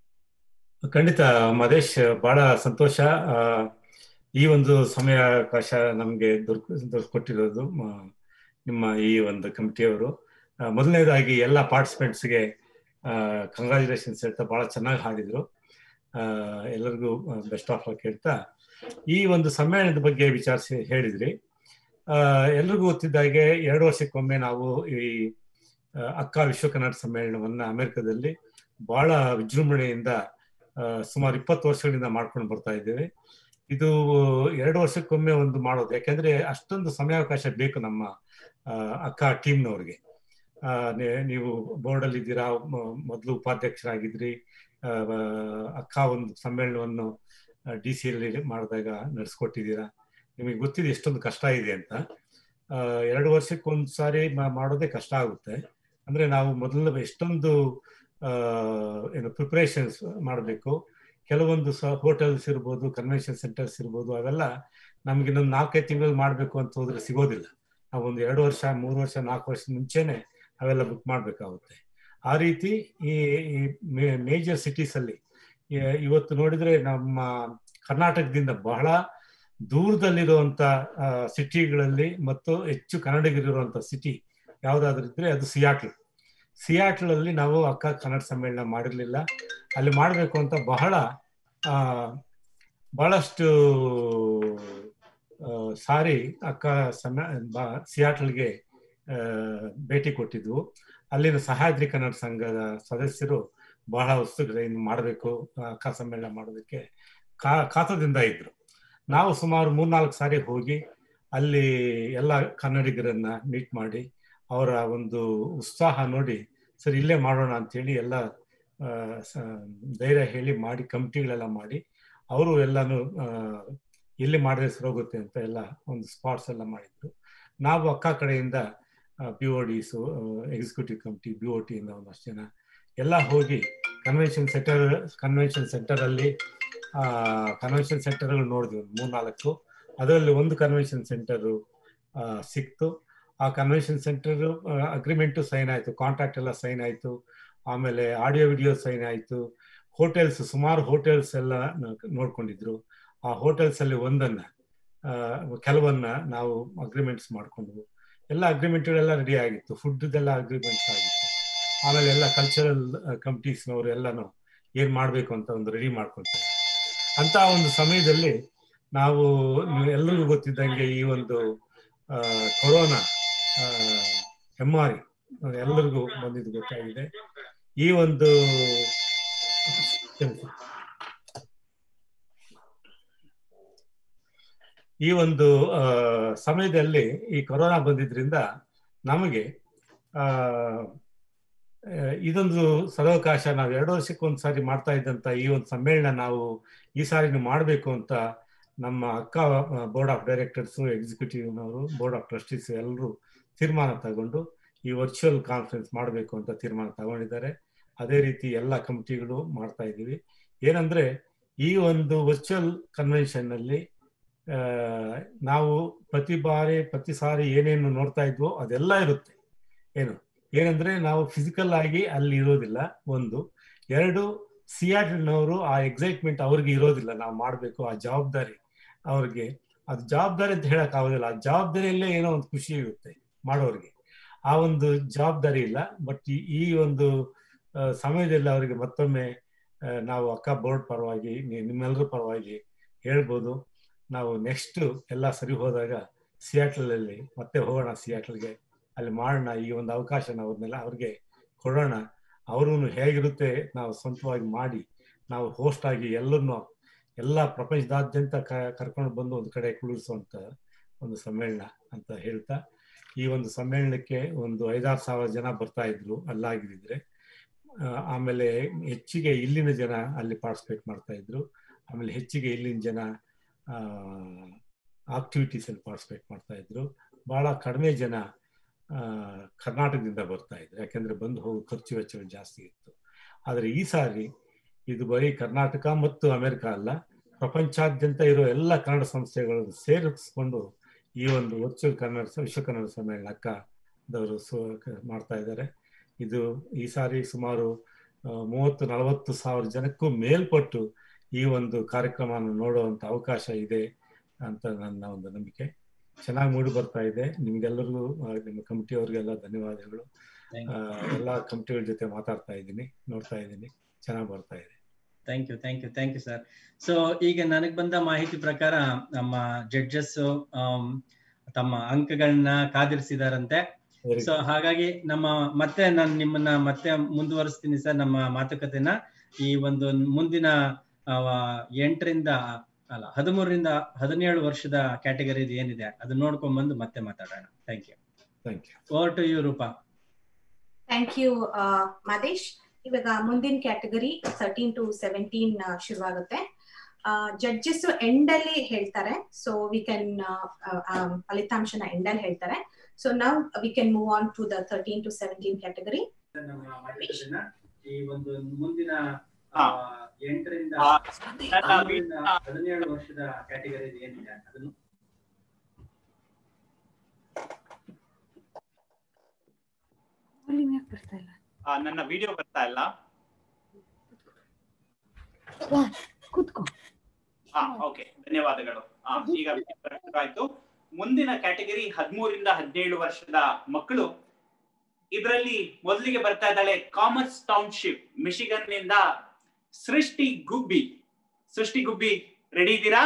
ಖಂಡಿತ ಮದೇಶ್ ಬಹಳ ಸಂತೋಷ ಆ, ಈ ಒಂದು ಸಮಯಾವಕಾಶ ನಮಗೆ ದೊರಕ ದೊರಕೊಟ್ಟಿರೋದು ಮ- ನಿಮ್ಮ ಈ ಒಂದು ಕಮಿಟಿಯವರು ಆ, ಮೊದಲನೇದಾಗಿ ಎಲ್ಲ ಪಾರ್ಟಿಸಿಪೆಂಟ್ಸ್ಗೆ ಕಂಗ್ರಾಚುಲೇಷನ್ಸ್ ಹೇಳ್ತಾ ಬಹಳ ಚೆನ್ನಾಗಿ ಹಾಡಿದ್ರು ಆ, ಎಲ್ಲರಿಗೂ ಬೆಸ್ಟ್ ಆಫ್ ಲಕ್ ಹೇಳ್ತಾ ಈ ಒಂದು ಸಮ್ಮೇಳನದ ಬಗ್ಗೆ ವಿಚಾರಿಸಿ ಹೇಳಿದ್ರಿ ಆ, ಎಲ್ರಿಗೂ ಗೊತ್ತಿದ್ದಾಗೆ ಎರಡು ವರ್ಷಕ್ಕೊಮ್ಮೆ ನಾವು ಈ ಆ, ಅಕ್ಕ ವಿಶ್ವ ಕನ್ನಡ ಸಮ್ಮೇಳನವನ್ನ ಅಮೆರಿಕದಲ್ಲಿ ಬಹಳ ವಿಜೃಂಭಣೆಯಿಂದ ಆ, ಸುಮಾರು ಇಪ್ಪತ್ತು ವರ್ಷಗಳಿಂದ ಮಾಡ್ಕೊಂಡು ಬರ್ತಾ ಇದ್ದೇವೆ ಇದು ಎರಡು ವರ್ಷಕ್ಕೊಮ್ಮೆ ಒಂದು ಮಾಡೋದು ಯಾಕೆಂದ್ರೆ ಅಷ್ಟೊಂದು ಸಮಯಾವಕಾಶ ಬೇಕು ನಮ್ಮ ಆ, ಅಕ್ಕ ಟೀಮ್ನವ್ರಿಗೆ ಆ, ನೆ- ನೀವು ಬೋರ್ಡಲ್ಲಿ ಇದ್ದೀರಾ ಮ- ಮೊದಲು ಉಪಾಧ್ಯಕ್ಷರಾಗಿದ್ರಿ ಆ, ಅಕ್ಕ ಒಂದು ಸಮ್ಮೇಳನವನ್ನು ಡಿ ಸಿ ಅಲ್ಲಿ ಮಾಡಿದಾಗ ನಡೆಸ್ಕೊಟ್ಟಿದ್ದೀರಾ ನಿಮಗೆ ಗೊತ್ತಿದೆ ಎಷ್ಟೊಂದು ಕಷ್ಟ ಇದೆ ಅಂತ ಆ, ಎರಡು ವರ್ಷಕ್ಕೊಂದು ಸಾರಿ ಮಾ- ಮಾಡೋದೇ ಕಷ್ಟ ಆಗುತ್ತೆ ಅಂದ್ರೆ ನಾವು ಮೊದಲು ಎಷ್ಟೊಂದು ಆ, ಏನು ಪ್ರಿಪರೇಷನ್ಸ್ ಮಾಡಬೇಕು ಕೆಲವೊಂದು ಸಹ ಹೋಟೆಲ್ಸ್ ಇರ್ಬೋದು ಕನ್ವೆನ್ಷನ್ ಸೆಂಟರ್ಸ್ ಇರ್ಬೋದು ಅವೆಲ್ಲ ನಮ್ಗೆ ಇನ್ನೊಂದು ನಾಲ್ಕೈದು ತಿಂಗಳು ಮಾಡಬೇಕು ಅಂತ ಹೋದ್ರೆ ಸಿಗೋದಿಲ್ಲ ನಾವು ಒಂದು ಎರಡು ವರ್ಷ ಮೂರು ವರ್ಷ ನಾಲ್ಕು ವರ್ಷ ಮುಂಚೆನೆ ಅವೆಲ್ಲ ಬುಕ್ ಮಾಡಬೇಕಾಗುತ್ತೆ ಆ ರೀತಿ ಈ ಮೇಜರ್ ಸಿಟೀಸ್ ಅಲ್ಲಿ ಈ- ಇವತ್ತು ನೋಡಿದ್ರೆ ನಮ್ಮ ಕರ್ನಾಟಕದಿಂದ ಬಹಳ ದೂರದಲ್ಲಿರುವಂತ ಸಿಟಿಗಳಲ್ಲಿ ಮತ್ತು ಹೆಚ್ಚು ಕನ್ನಡಿಗರಿರುವಂತ ಸಿಟಿ ಯಾವ್ದಾದ್ರು ಇದ್ರೆ ಅದು ಸಿಯಾಟ್ಲ್ ಸಿಯಾಟ್ಲ್ ಅಲ್ಲಿ ನಾವು ಅಕ್ಕ ಕನ್ನಡ ಸಮ್ಮೇಳನ ಮಾಡಿರ್ಲಿಲ್ಲ ಅಲ್ಲಿ ಮಾಡಬೇಕು ಅಂತ ಬಹಳ ಆ ಬಹಳಷ್ಟು ಆ, ಸಾರಿ ಅಕ್ಕ ಸಮ ಬ- ಸಿಯಾಟ್ಲ್ಗೆ ಆ, ಭೇಟಿ ಕೊಟ್ಟಿದ್ವು ಅಲ್ಲಿನ ಸಹ್ಯಾದ್ರಿ ಕನ್ನಡ ಸಂಘದ ಸದಸ್ಯರು ಬಹಳ ಉತ್ಸುಕತೆಯಿಂದ ಮಾಡಬೇಕು ಅಕ್ಕ ಸಮ್ಮೇಳನ ಮಾಡೋದಕ್ಕೆ ಕಾ ಕಾತದಿಂದ ಇದ್ರು ನಾವು ಸುಮಾರು ಮೂರ್ನಾಲ್ಕು ಸಾರಿ ಹೋಗಿ ಅಲ್ಲಿ ಎಲ್ಲ ಕನ್ನಡಿಗರನ್ನ ಮೀಟ್ ಮಾಡಿ ಅವರ ಒಂದು ಉತ್ಸಾಹ ನೋಡಿ ಸರ್ ಇಲ್ಲೇ ಮಾಡೋಣ ಅಂತೇಳಿ ಎಲ್ಲ ಆ, ಸ- ಧೈರ್ಯ ಹೇಳಿ ಮಾಡಿ ಕಮಿಟಿಗಳೆಲ್ಲ ಮಾಡಿ ಅವರು ಎಲ್ಲಾನು ಆ, ಎಲ್ಲಿ ಮಾಡಿದ್ರೆ ಸರೋಗುತ್ತೆ ಅಂತ ಎಲ್ಲ ಒಂದು ಸ್ಪಾಟ್ಸ್ ಎಲ್ಲ ಮಾಡಿದ್ರು ನಾವು ಅಕ್ಕ ಕಡೆಯಿಂದ B O Ds executive committee B O ಟಿಯಿಂದ ಒಂದಷ್ಟು ಜನ ಎಲ್ಲ ಹೋಗಿ ಕನ್ವೆನ್ಷನ್ ಸೆಂಟರ್ ಕನ್ವೆನ್ಷನ್ ಸೆಂಟರ್ ಅಲ್ಲಿ ಕನ್ವೆನ್ಷನ್ ಸೆಂಟರ್ಗಳು ನೋಡಿದ್ವಿ ಒಂದು ಮೂರ್ನಾಲ್ಕು ಅದರಲ್ಲಿ ಒಂದು ಕನ್ವೆನ್ಷನ್ ಸೆಂಟರ್ ಸಿಕ್ತು ಆ ಕನ್ವೆನ್ಷನ್ ಸೆಂಟರ್ ಅಗ್ರಿಮೆಂಟು ಸೈನ್ ಆಯ್ತು ಕಾಂಟ್ರಾಕ್ಟ್ ಎಲ್ಲ ಸೈನ್ ಆಯ್ತು ಆಮೇಲೆ ಆಡಿಯೋ ವಿಡಿಯೋ ಸೈನ್ ಆಯ್ತು ಹೋಟೆಲ್ಸ್ ಸುಮಾರು ಹೋಟೆಲ್ಸ್ ಎಲ್ಲ ನ- ನೋಡ್ಕೊಂಡಿದ್ರು ಆ ಹೋಟೆಲ್ಸ್ ಅಲ್ಲಿ ಒಂದನ್ನ ಆ, ಕೆಲವನ್ನ ನಾವು ಅಗ್ರಿಮೆಂಟ್ಸ್ ಮಾಡ್ಕೊಂಡ್ವು ಎಲ್ಲ ಅಗ್ರಿಮೆಂಟ್ಗಳೆಲ್ಲ ರೆಡಿ ಆಗಿತ್ತು ಫುಡ್ದೆಲ್ಲ ಅಗ್ರಿಮೆಂಟ್ಸ್ ಆಗಿತ್ತು ಆಮೇಲೆ ಎಲ್ಲ ಕಲ್ಚರಲ್ ಕಮಿಟೀಸ್ನವರು ಎಲ್ಲಾನು ಏನ್ ಮಾಡ್ಬೇಕು ಅಂತ ಒಂದು ರೆಡಿ ಮಾಡ್ಕೊಂತಾರೆ ಅಂತ ಒಂದು ಸಮಯದಲ್ಲಿ ನಾವು ನೀವು ಎಲ್ಲರಿಗೂ ಗೊತ್ತಿದ್ದಂಗೆ ಈ ಒಂದು ಆ, ಕೊರೋನಾ ಹೆಮ್ಮಾರಿ ಎಲ್ಲರಿಗೂ ಬಂದಿದ್ದು ಗೊತ್ತಾಗಿದೆ ಈ ಒಂದು ಈ ಒಂದು ಆ, ಸಮಯದಲ್ಲಿ ಈ ಕೊರೋನಾ ಬಂದಿದ್ರಿಂದ ನಮಗೆ ಆ ಆ, ಇದೊಂದು ಸದಾವಕಾಶ ನಾವು ಎರಡು ವರ್ಷಕ್ಕೆ ಒಂದು ಸಾರಿ ಮಾಡ್ತಾ ಇದ್ದಂತ ಈ ಒಂದು ಸಮ್ಮೇಳನ ನಾವು ಈ ಸಾರಿನೂ ಮಾಡಬೇಕು ಅಂತ ನಮ್ಮ ಅಕ್ಕ ಬೋರ್ಡ್ ಆಫ್ ಡೈರೆಕ್ಟರ್ಸ್ ಎಕ್ಸಿಕ್ಯೂಟಿವ್ನವರು ಬೋರ್ಡ್ ಆಫ್ ಟ್ರಸ್ಟೀಸ್ ಎಲ್ಲರೂ ತೀರ್ಮಾನ ತಗೊಂಡು ಈ ವರ್ಚುವಲ್ ಕಾನ್ಫರೆನ್ಸ್ ಮಾಡಬೇಕು ಅಂತ ತೀರ್ಮಾನ ತಗೊಂಡಿದ್ದಾರೆ ಅದೇ ರೀತಿ ಎಲ್ಲ ಕಮಿಟಿಗಳು ಮಾಡ್ತಾ ಇದ್ದೀವಿ ಏನಂದ್ರೆ ಈ ಒಂದು ವರ್ಚುವಲ್ ಕನ್ವೆನ್ಷನ್ ನಲ್ಲಿ ಆ, ನಾವು ಪ್ರತಿ ಬಾರಿ ಪ್ರತಿ ಸಾರಿ ಏನೇನು ನೋಡ್ತಾ ಇದ್ವೋ ಅದೆಲ್ಲ ಇರುತ್ತೆ ಏನು ಏನಂದ್ರೆ ನಾವು ಫಿಸಿಕಲ್ ಆಗಿ ಅಲ್ಲಿ ಇರೋದಿಲ್ಲ ಒಂದು ಎರಡು ಸಿಯಾಟಲ್ನವರು ಆ ಎಕ್ಸೈಟ್ಮೆಂಟ್ ಅವ್ರಿಗೆ ಇರೋದಿಲ್ಲ ನಾವು ಮಾಡಬೇಕು ಆ ಜವಾಬ್ದಾರಿ ಅವ್ರಿಗೆ ಅದು ಜವಾಬ್ದಾರಿ ಅಂತ ಹೇಳಕ್ ಆಗೋದಿಲ್ಲ ಆ ಜವಾಬ್ದಾರಿಯಲ್ಲೇ ಏನೋ ಒಂದು ಖುಷಿ ಇರುತ್ತೆ ಮಾಡೋರಿಗೆ ಆ ಒಂದು ಜವಾಬ್ದಾರಿ ಇಲ್ಲ ಬಟ್ ಈ ಒಂದು ಆ, ಸಮಯದಲ್ಲಿ ಅವರಿಗೆ ಮತ್ತೊಮ್ಮೆ ಆ, ನಾವು ಅಕ್ಕ ಬೋರ್ಡ್ ಪರವಾಗಿ ನಿ- ನಿಮ್ಮೆಲ್ಲರ ಪರವಾಗಿ ಹೇಳ್ಬೋದು ನಾವು ನೆಕ್ಸ್ಟ್ ಎಲ್ಲ ಸರಿ ಹೋದಾಗ ಸಿಯಾಟಲ್ ಅಲ್ಲಿ ಮತ್ತೆ ಹೋಗೋಣ ಸಿಯಾಟಲ್ಗೆ ಅಲ್ಲಿ ಮಾಡೋಣ ಈ ಒಂದು ಅವಕಾಶನ ಅವ್ರನ್ನೆಲ್ಲ ಅವ್ರಿಗೆ ಕೊಡೋಣ ಅವರು ಹೇಗಿರುತ್ತೆ ನಾವು ಸ್ವಂತವಾಗಿ ಮಾಡಿ ನಾವು ಹೋಸ್ಟ್ ಆಗಿ ಎಲ್ಲರನ್ನು ಎಲ್ಲ ಪ್ರಪಂಚದಾದ್ಯಂತ ಕ- ಕರ್ಕೊಂಡು ಬಂದು ಒಂದು ಕಡೆ ಕುಳಿಸುವಂತ ಒಂದು ಸಮ್ಮೇಳನ ಅಂತ ಹೇಳ್ತಾ ಈ ಒಂದು ಸಮ್ಮೇಳನಕ್ಕೆ ಒಂದು ಐದಾರು ಸಾವಿರ ಜನ ಬರ್ತಾ ಇದ್ರು ಅಲ್ಲಾಗಿದ್ರೆ ಆ, ಆಮೇಲೆ ಹೆಚ್ಚಿಗೆ ಇಲ್ಲಿನ ಜನ ಅಲ್ಲಿ ಪಾರ್ಟಿಸಿಪೇಟ್ ಮಾಡ್ತಾ ಇದ್ರು ಆಮೇಲೆ ಹೆಚ್ಚಿಗೆ ಇಲ್ಲಿನ ಜನ ಆಕ್ಟಿವಿಟೀಸ್ ಅಲ್ಲಿ ಪಾರ್ಟಿಸಿಪೇಟ್ ಮಾಡ್ತಾ ಇದ್ರು ಬಹಳ ಕಡಿಮೆ ಜನ ಆ, ಕರ್ನಾಟಕದಿಂದ ಬರ್ತಾ ಇದ್ರು ಯಾಕೆಂದ್ರೆ ಬಂದು ಹೋಗೋ ಖರ್ಚು ವೆಚ್ಚಗಳು ಜಾಸ್ತಿ ಇತ್ತು ಆದರೆ ಈ ಸಾರಿ ಇದು ಬರೀ ಕರ್ನಾಟಕ ಮತ್ತು ಅಮೆರಿಕ ಅಲ್ಲ ಪ್ರಪಂಚಾದ್ಯಂತ ಇರೋ ಎಲ್ಲ ಕನ್ನಡ ಸಂಸ್ಥೆಗಳನ್ನು ಸೇರಿಸ್ಕೊಂಡು ಈ ಒಂದು ವರ್ಚುವಲ್ ಕನ್ನಡ ಸ- ವಿಶ್ವ ಕನ್ನಡ ಸಮ್ಮೇಳನ ಅಕ್ಕದವರು ಸು ಕ- ಮಾಡ್ತಾ ಇದ್ದಾರೆ ಇದು ಈ ಸಾರಿ ಸುಮಾರು ಆ, ಮೂವತ್ತು ನಲವತ್ತು ಸಾವಿರ ಜನಕ್ಕೂ ಮೇಲ್ಪಟ್ಟು ಈ ಒಂದು ಕಾರ್ಯಕ್ರಮವನ್ನು ನೋಡುವಂತ ಅವಕಾಶ ಇದೆ ಅಂತ ನನ್ನ ಒಂದು ನಂಬಿಕೆ ಚೆನ್ನಾಗಿ ಮೂಡಿ ಬರ್ತಾ ಇದೆ ನಿಮ್ಗೆಲ್ಲರಿಗೂ ಆ, ನಿಮ್ಮ ಕಮಿಟಿ ಅವ್ರಿಗೆಲ್ಲ ಧನ್ಯವಾದಗಳು
Thank
ಆ, ಎಲ್ಲಾ ಕಮಿಟಿಗಳ ಜೊತೆ ಮಾತಾಡ್ತಾ ಇದ್ದೀನಿ ನೋಡ್ತಾ ಇದ್ದೀನಿ ಚೆನ್ನಾಗಿ ಬರ್ತಾ ಇದೆ
thank you thank you thank you sir so ಈಗ ನನಗೆ ಬಂದ ಮಾಹಿತಿ ಪ್ರಕಾರ ನಮ್ಮ ಜಡ್ಜಸ್ ತಮ್ಮ ಅಂಕಗಳನ್ನ ಕಾದಿರಿಸಿದಾರಂತೆ
Very
ಸೊ ಹಾಗಾಗಿ ನಮ್ಮ ಮತ್ತೆ ನಾನು ನಿಮ್ಮನ್ನ ಮತ್ತೆ ಮುಂದುವರಿಸ್ತೀನಿ ಸರ್ ನಮ್ಮ ಮಾತುಕತೆನ ಈ ಒಂದು ಮುಂದಿನ ಆ, ಎಂಟರಿಂದ ಅಲ್ಲ ಹದಿಮೂರರಿಂದ ಹದಿನೇಳು ವರ್ಷದ ಕ್ಯಾಟಗರಿ ಏನಿದೆ ಅದು ನೋಡ್ಕೊಂಡ್ ಬಂದು ಮತ್ತೆ ಮಾತಾಡೋಣ thank you
thank you
over to you Roopa
thank you Madesh ಇವಾಗ ಮುಂದಿನ ಕ್ಯಾಟಗರಿ ತರ್ಟೀನ್ ಟು ಸೆವೆಂಟೀನ್ ಶುರುವಾಗುತ್ತೆ ಜಡ್ಜಸ್ ಎಂಡ್ ಅಲ್ಲಿ ಹೇಳ್ತಾರೆ ಸೊ ವಿ ಕ್ಯಾನ್ ಫಲಿತಾಂಶನ ಎಂಡ್ ಅಲ್ಲಿ ಹೇಳ್ತಾರೆ so now we can move on to the thirteen to seventeen category
ನಮ್ಮ ಮಾತುಕತೆನ ಈ ಒಂದು ಮುಂದಿನ
ಹಾ.
ಎಂಟರಿಂದ
ಆ,
ಹದಿಮೂರರಿಂದ ಹದಿನೇಳು ವರ್ಷದ ಕ್ಯಾಟಗರಿ ಏನಿದೆ ಅದನ್ನು
ಬರ್ತಾ ಇಲ್ಲ
ಆ, ನನ್ನ ವಿಡಿಯೋ ಬರ್ತಾ ಇಲ್ಲ
ಕೂತ್ಕೋ
ಹಾ ಓಕೆ ಧನ್ಯವಾದಗಳು ಆ, ಈಗ ಆಯ್ತು ಮುಂದಿನ ಕ್ಯಾಟಗರಿ ಹದಿಮೂರಿಂದ ಹದಿನೇಳು ವರ್ಷದ ಮಕ್ಕಳು ಇದರಲ್ಲಿ ಮೊದಲಿಗೆ ಬರ್ತಾ ಇದ್ದಾಳೆ ಕಾಮರ್ಸ್ ಟೌನ್ಶಿಪ್ ಮಿಶಿಗನ್ ನಿಂದ ಸೃಷ್ಟಿ ಗುಬ್ಬಿ ಸೃಷ್ಟಿ ಗುಬ್ಬಿ ರೆಡಿ ಇದ್ದೀರಾ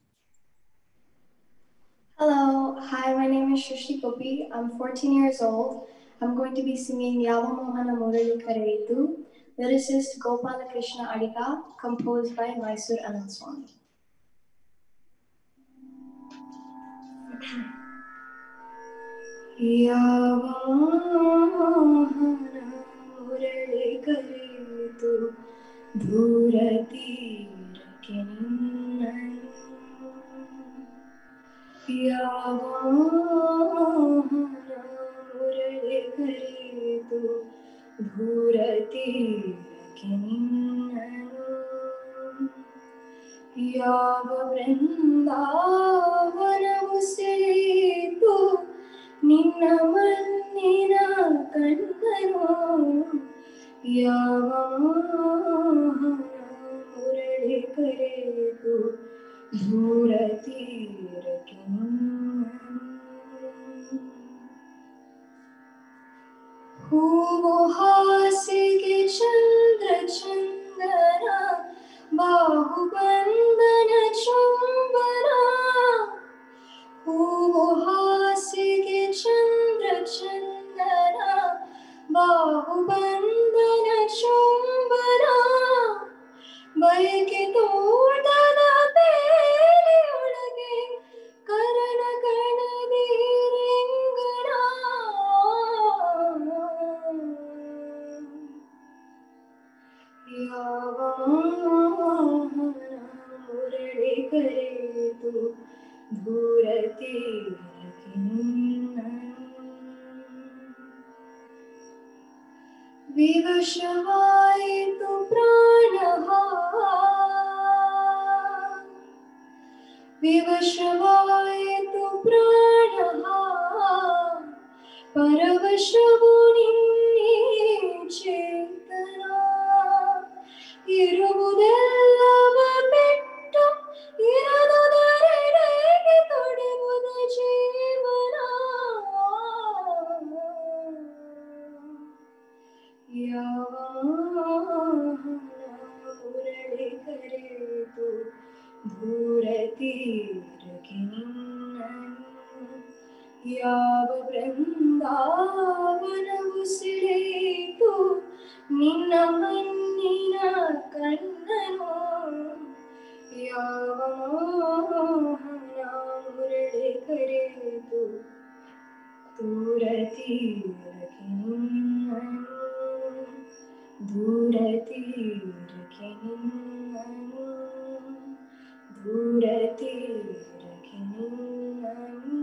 Hello, hi, my name is Shrishti Gopi. I'm 14 years old. I'm going to be singing Yavamohana Muralu Kareitu, lyricist Gopala Krishna Adiga, composed by Mysore Anand Swami. Yavamohana Muralu Kareitu, ದೂರ ತೀರಕ್ಕೆ ನಿನ್ನನು ಯಾವ ಮುರಳಿ ಕರೆದು ದೂರ ತೀರಕ್ಕೆ ನಿನ್ನನು ಯಾವ ಬೃಂದಾವನವು ಸೆಳೆಯಿತು ನಿನ್ನ ಮಣ್ಣಿನ ಕಣ್ಣನು ಯಾವ ಮುರಳಿ ಕರೆದು ದೂರ ತೀರಕ್ಕೆ ಹೂವು ಹಾಸಿಗೆ ಚಂದ್ರ ಚಂದನ ಬಾಹುಬಂಧನ ಚುಂಬನ ಹೂವು ಹಾಸಿಗೆ ಚಂದ್ರ ಚಂದನ ಬಾಹುಬಂಧನ ಚುಂಬನ ಬಯಕೆ ತೋಟದ ಬೇಲಿಯೊಳಗೆ ಕರಣ ಕಣದೀರೆಂಗಣ ಯಾವ ಮುರಳಿ ಕರೆದು ದೂರ ತೀರಕ್ಕೆ ನಿನ್ನನು
विवशवायतु प्राणः विवशवायतु प्राणः परवशवो ನಿನ್ನೆ ಚೇತನ ಇರುವುದೆಲ್ಲವ ಬಿಟ್ಟು ಇರದುದರೆಡೆಗೆ ತೊಡೆಯುವುದ ಜೀವನ ಯಾವ ಮುರಳಿ ಕರೆದು ದೂರ ತೀರಕ್ಕೆ ನಿನ್ನನು ಯಾವ ಬೃಂದಾವನವು ಸೆಳೆಯಿತು ನಿನ್ನ ಮಣ್ಣಿನ ಕಣ್ಣನು ಯಾವ ಮೋಹನ ಮುರಳಿ ಕರೆದು ದೂರ ತೀರಕ್ಕೆ ನಿನ್ನನು ದೂರ ತೀರಕ್ಕೆ ನಿನ್ನನು ದೂರ ತೀರಕ್ಕೆ ನಿನ್ನನು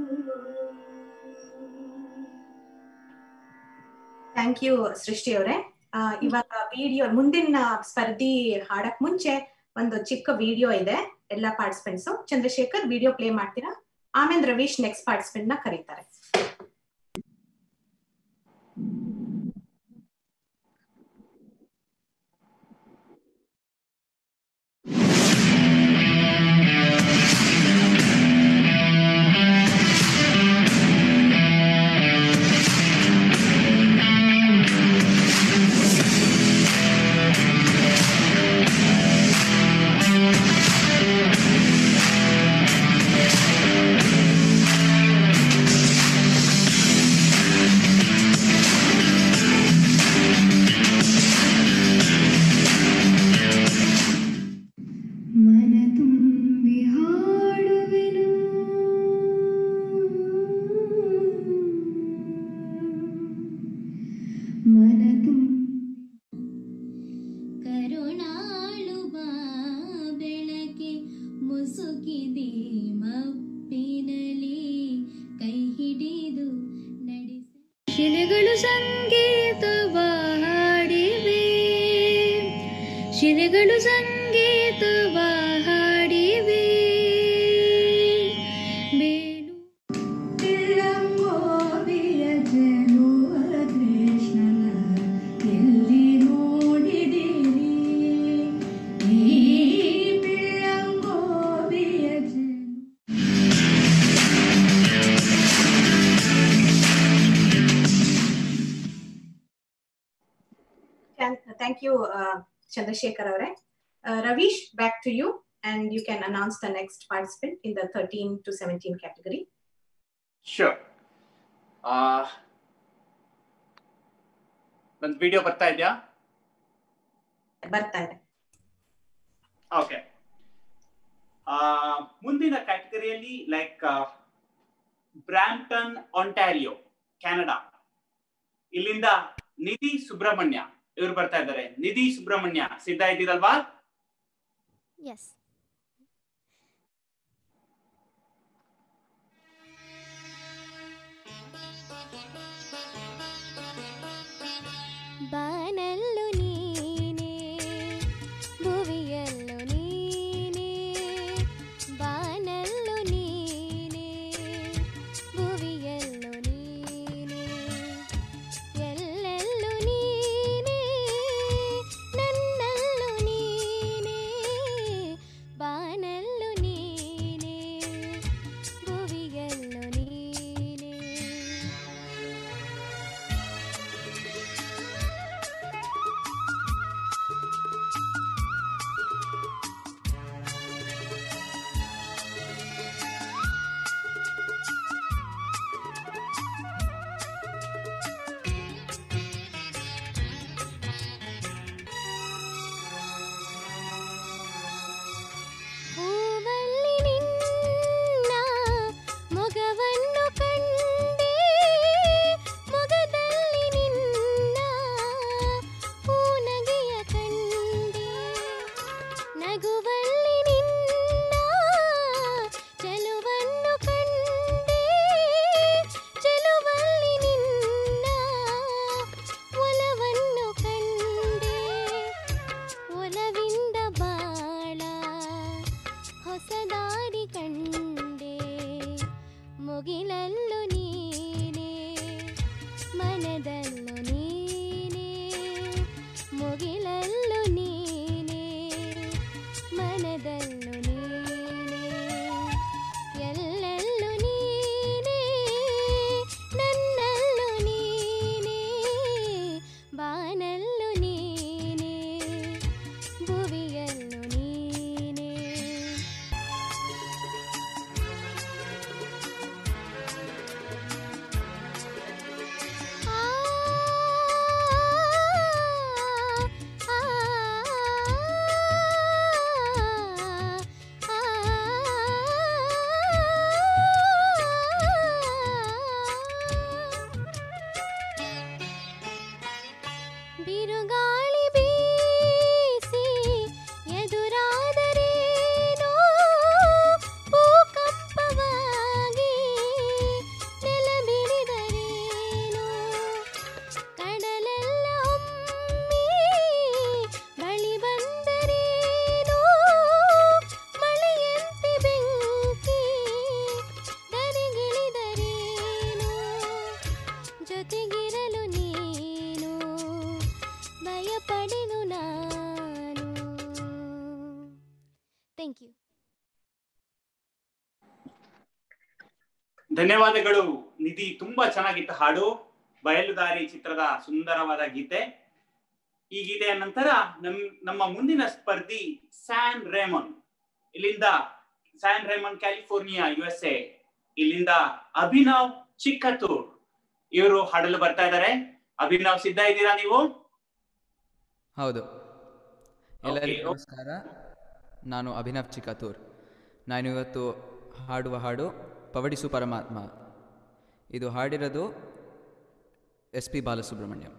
ಥ್ಯಾಂಕ್ ಯು ಸೃಷ್ಟಿ ಅವರೇ ಇವಾಗ ವಿಡಿಯೋ ಮುಂದಿನ ಸ್ಪರ್ಧಿ ಹಾಡಕ್ ಮುಂಚೆ ಒಂದು ಚಿಕ್ಕ ವಿಡಿಯೋ ಇದೆ ಎಲ್ಲ ಪಾರ್ಟಿಸಿಪೆಂಟ್ಸ್ ಚಂದ್ರಶೇಖರ್ ವಿಡಿಯೋ ಪ್ಲೇ ಮಾಡ್ತೀರಾ ಆಮೇಲೆ ರವೀಶ್ ನೆಕ್ಸ್ಟ್ ಪಾರ್ಟಿಸಿಪೆಂಟ್ ನ ಕರೀತಾರೆ
ಮನ ತುಂಬಿ ಹಾಡುವೆನು ಮನ
ಕರುಣಾಳುವ ಬೆಳಕೆ ಮುಸುಕಿದೆ ಮಪ್ಪಿನಲಿ ಕೈ ಹಿಡಿದು ನಡೆಸ ಶಿಲೆಗಳು ಸಂಗೀತವ ಹಾಡಿವೆ ಶಿಲೆಗಳು ಸಂಗೀತವ ಹಾಡಿವೆ ಬೇಲು
ಗೋವಿಯ ಜನುವ ಕೃಷ್ಣನ ಎಲ್ಲಿ ನೋಡಿದಿರಿ ಈ ಪಿಳ್ಳಂಗೋವಿಯ ಜನು
ಥ್ಯಾಂಕ್ ಯು ಚಂದ್ರಶೇಖರ್ ಅವರೇ Ravish back to you and you can announce the next participant in the thirteen to seventeen category
sure ಒಂದು ವಿಡಿಯೋ ಬರ್ತಾ ಇದೆಯಾ
ಬರ್ತಾ ಇದೆ
ಓಕೆ ಮುಂದಿನ ಕ್ಯಾಟಗರಿಯಲ್ಲಿ ಲೈಕ್ ಬ್ರಾಂಪ್ಟನ್ ಆಂಟಾರಿಯೋ ಕೆನಡಾ ಇಲ್ಲಿಂದ ನಿಧಿ ಸುಬ್ರಹ್ಮಣ್ಯ ಇವ್ರು ಬರ್ತಾ ಇದ್ದಾರೆ ನಿಧಿ ಸುಬ್ರಹ್ಮಣ್ಯ ಸಿದ್ಧ ಇದ್ದೀರಲ್ವಾ
ಎಸ್ ಬಾನಲ್ಲು ನೀನೇ ಭುವಿಯಲ್ಲು ನೀನೇ ಬಾನಲ್ಲು ನೀನೇ ಭುವಿಯಲ್ಲು ನೀನೇ ಎಲ್ಲೆಲ್ಲು ನೀನೇ ನನ್ನಲ್ಲು ನೀನೇ
ಧನ್ಯವಾದಗಳು ನಿಧಿ ತುಂಬಾ ಚೆನ್ನಾಗಿತ್ತು ಹಾಡು ಬಯಲುದಾರಿ ಚಿತ್ರದ ಸುಂದರವಾದ ಗೀತೆ ಈ ಗೀತೆಯ ನಂತರ ನಮ್ ನಮ್ಮ ಮುಂದಿನ ಸ್ಪರ್ಧಿ ಸ್ಯಾನ್ ರೇಮನ್ ಇಲ್ಲಿಂದ San Ramon California U S A ಇಲ್ಲಿಂದ ಅಭಿನವ್ ಚಿಕ್ಕತ್ತೂರ್ ಇವರು ಹಾಡಲು ಬರ್ತಾ ಇದ್ದಾರೆ ಅಭಿನವ್ ಸಿದ್ಧ ಇದ್ದೀರಾ ನೀವು
ಹೌದು ಎಲ್ಲರಿಗೂ ನಮಸ್ಕಾರ ನಾನು ಅಭಿನವ್ ಚಿಕ್ಕತೂರ್ ನಾನು ಇವತ್ತು ಹಾಡುವ ಹಾಡು ಪವಡಿಸು ಪರಮಾತ್ಮ ಇದು ಹಾಡಿರೋದು ಎಸ್ ಪಿ ಬಾಲಸುಬ್ರಹ್ಮಣ್ಯಂ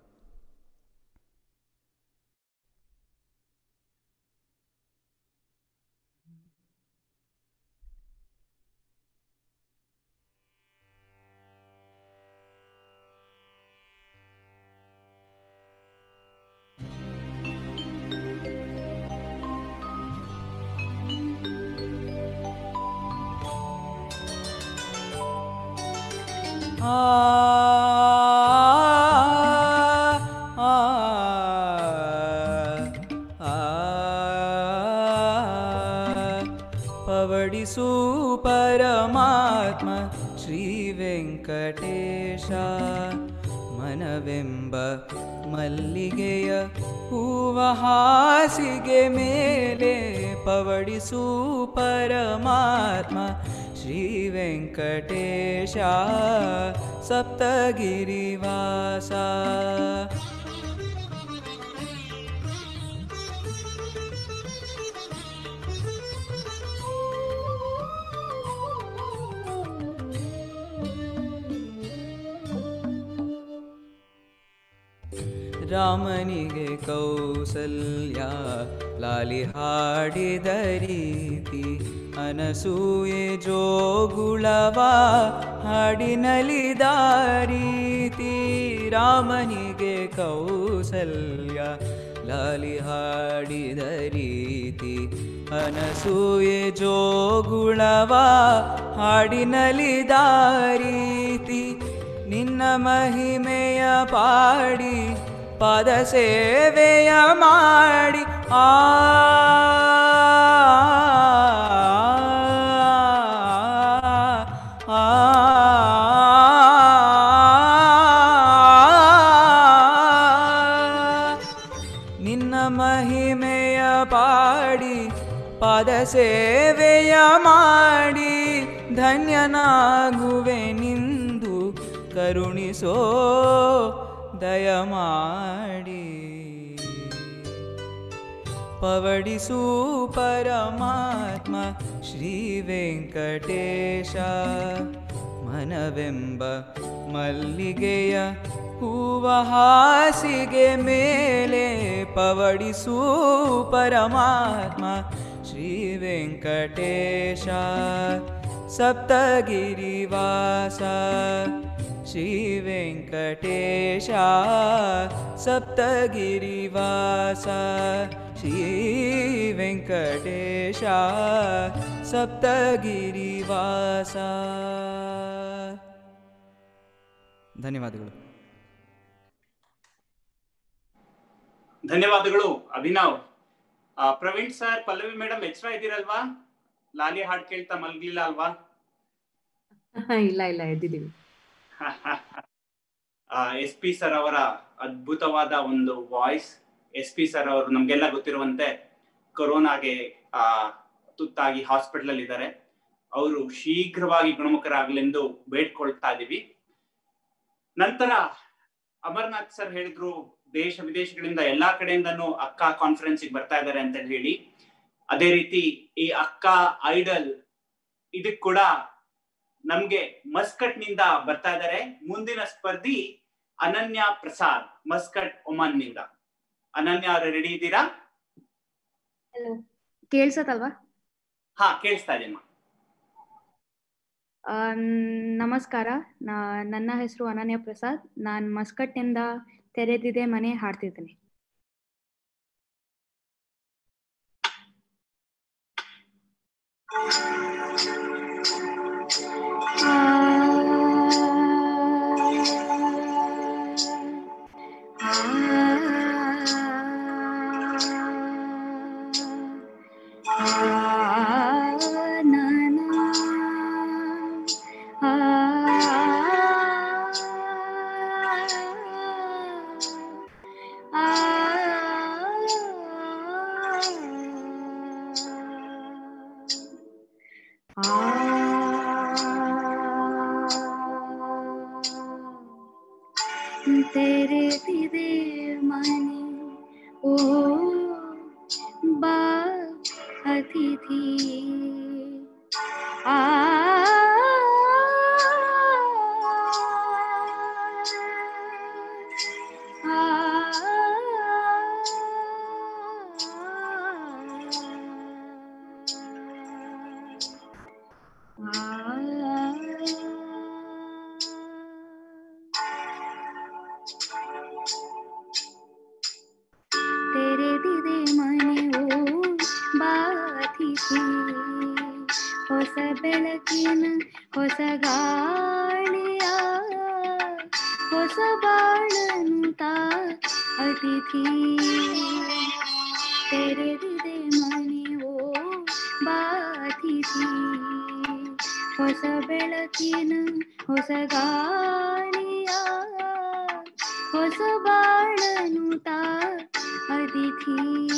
ಪವಡಿಸು ಪರಮಾತ್ಮ ಶ್ರೀ ವೆಂಕಟೇಶ ಮನವೆಂಬ ಮಲ್ಲಿಗೆಯ ಹೂವ ಹಾಸಿಗೆ ಮೇಲೆ ಪವಡಿಸು ಪರಮಾತ್ಮ ಶ್ರೀ ವೆಂಕಟೇಶ ಸಪ್ತಗಿರಿವಾಸ ರಾಮನಿಗೆ ಕೌಸಲ್ಯ ಲಾಲಿ ಹಾಡಿದ ರೀತಿ ಅನಸೂಯೆ ಜೋಗುಳವ ಹಾಡಿನಲಿದ ರೀತಿ ರಾಮನಿಗೆ ಕೌಸಲ್ಯ ಲಾಲಿ ಹಾಡಿದ ರೀತಿ ಅನಸೂಯೆ ಜೋಗುಳವ ಹಾಡಿನಲಿದ ರೀತಿ ನಿನ್ನ ಮಹಿಮೆಯ ಪಾಡಿ ಪದ ಸೇವೆಯ ಮಾಡಿ ಆ ನಿನ್ನ ಮಹಿಮೆಯ ಪಾಡಿ ಪದ ಸೇವೆಯ ಮಾಡಿ ಧನ್ಯನಾಗುವೆ ನಿಂದು ಕರುಣಿಸೋ ದಯಮಾಡಿ ಪವಡಿಸು ಪರಮಾತ್ಮ ಶ್ರೀ ವೆಂಕಟೇಶ ಮನವೆಂಬ ಮಲ್ಲಿಗೆಯ ಹೂವ ಹಾಸಿಗೆ ಮೇಲೆ ಪವಡಿಸು ಪರಮಾತ್ಮ ಶ್ರೀ ವೆಂಕಟೇಶ ಸಪ್ತಗಿರಿವಾಸ ಶ್ರೀ ವೆಂಕಟೇಶ ಸಪ್ತಗಿರಿವಾಸ ಶ್ರೀ ವೆಂಕಟೇಶ ಸಪ್ತಗಿರಿವಾಸ
ಧನ್ಯವಾದಗಳು
ಧನ್ಯವಾದಗಳು ಅಭಿನವ್ ಆ, ಪ್ರವೀಣ್ ಸರ್ ಪಲ್ಲವಿ ಮೇಡಮ್ ಎಚ್ಚರ ಇದ್ದೀರಲ್ವಾ ಲಾಲಿ ಹಾಡ್ ಕೇಳ್ತಾ ಮಲ್ಗಿಲ್ಲ ಅಲ್ವಾ
ಇಲ್ಲ ಇಲ್ಲ ಎದ್ದಿದ್ದೀವಿ
ಎಸ್ ಪಿ ಸರ್ ಅವರ ಅದ್ಭುತವಾದ ಒಂದು ವಾಯ್ಸ್ ಎಸ್ ಪಿ ಸರ್ ಅವರು ನಮ್ಗೆಲ್ಲ ಗೊತ್ತಿರುವಂತೆ ಕೊರೋನಾಗೆ ಆ ತುತ್ತಾಗಿ ಹಾಸ್ಪಿಟಲ್ ಅಲ್ಲಿ ಇದ್ದಾರೆ ಅವರು ಶೀಘ್ರವಾಗಿ ಗುಣಮುಖರಾಗ್ಲೆಂದು ಬೇಡ್ಕೊಳ್ತಾ ಇದೀವಿ ನಂತರ ಅಮರ್ನಾಥ್ ಸರ್ ಹೇಳಿದ್ರು ದೇಶ ವಿದೇಶಗಳಿಂದ ಎಲ್ಲಾ ಕಡೆಯಿಂದನೂ ಅಕ್ಕ ಕಾನ್ಫರೆನ್ಸ್ ಬರ್ತಾ ಇದ್ದಾರೆ ಅಂತ ಹೇಳಿ ಅದೇ ರೀತಿ ಈ ಅಕ್ಕ ಐಡಲ್ ಇದಕ್ ಕೂಡ ನಮ್ಗೆ ಮಸ್ಕಟ್ ನಿಂದ ಬರ್ತಾ ಇದ್ದಾರೆ ಮುಂದಿನ ಸ್ಪರ್ಧಿ ಅನನ್ಯ ಪ್ರಸಾದ್ ಮಸ್ಕಟ್ ಒಮನ್ ನಿಂದ ಅನನ್ಯ ಅವ್ರೆ ರೆಡಿ ಇದ್ದೀರಾ
ಕೇಳ್ಸತ್ತಲ್ವಾ
ಹಾ ಕೇಳಿಸ್ತಾ ಇದೆಯಮ್ಮ
ಆ, ನಮಸ್ಕಾರ ನಾ- ನನ್ನ ಹೆಸರು ಅನನ್ಯ ಪ್ರಸಾದ್ ನಾನು ಮಸ್ಕಟ್ನಿಂದ ತೆರೆದಿದೆ ಮನೆ ಹಾಡ್ತಿದ್ದೀನಿ ಆ
ತೆರೆದಿದೆ ಮನೆ ಓ ಬಾ ಅತಿಥಿ ಆ ತೆರೆದಿದೆ ಮನೆಯೋ ಬಾತಿಸಿ ಹೊಸ ಬೆಳಕಿನ ಹೊಸ ಗಾಳಿಯ ಹೊಸ ಬಾಳಂತ ಅತಿಥಿ ತೆರೆದಿದೆ ಮನೆಯೋ ಬಾತಿಸಿ ಹೊಸ ಬೆಳಕಿನ ಹೊಸ ಗಾಳಿಯ ಹೊಸ ಬಾಳನುತ ಅತಿಥಿ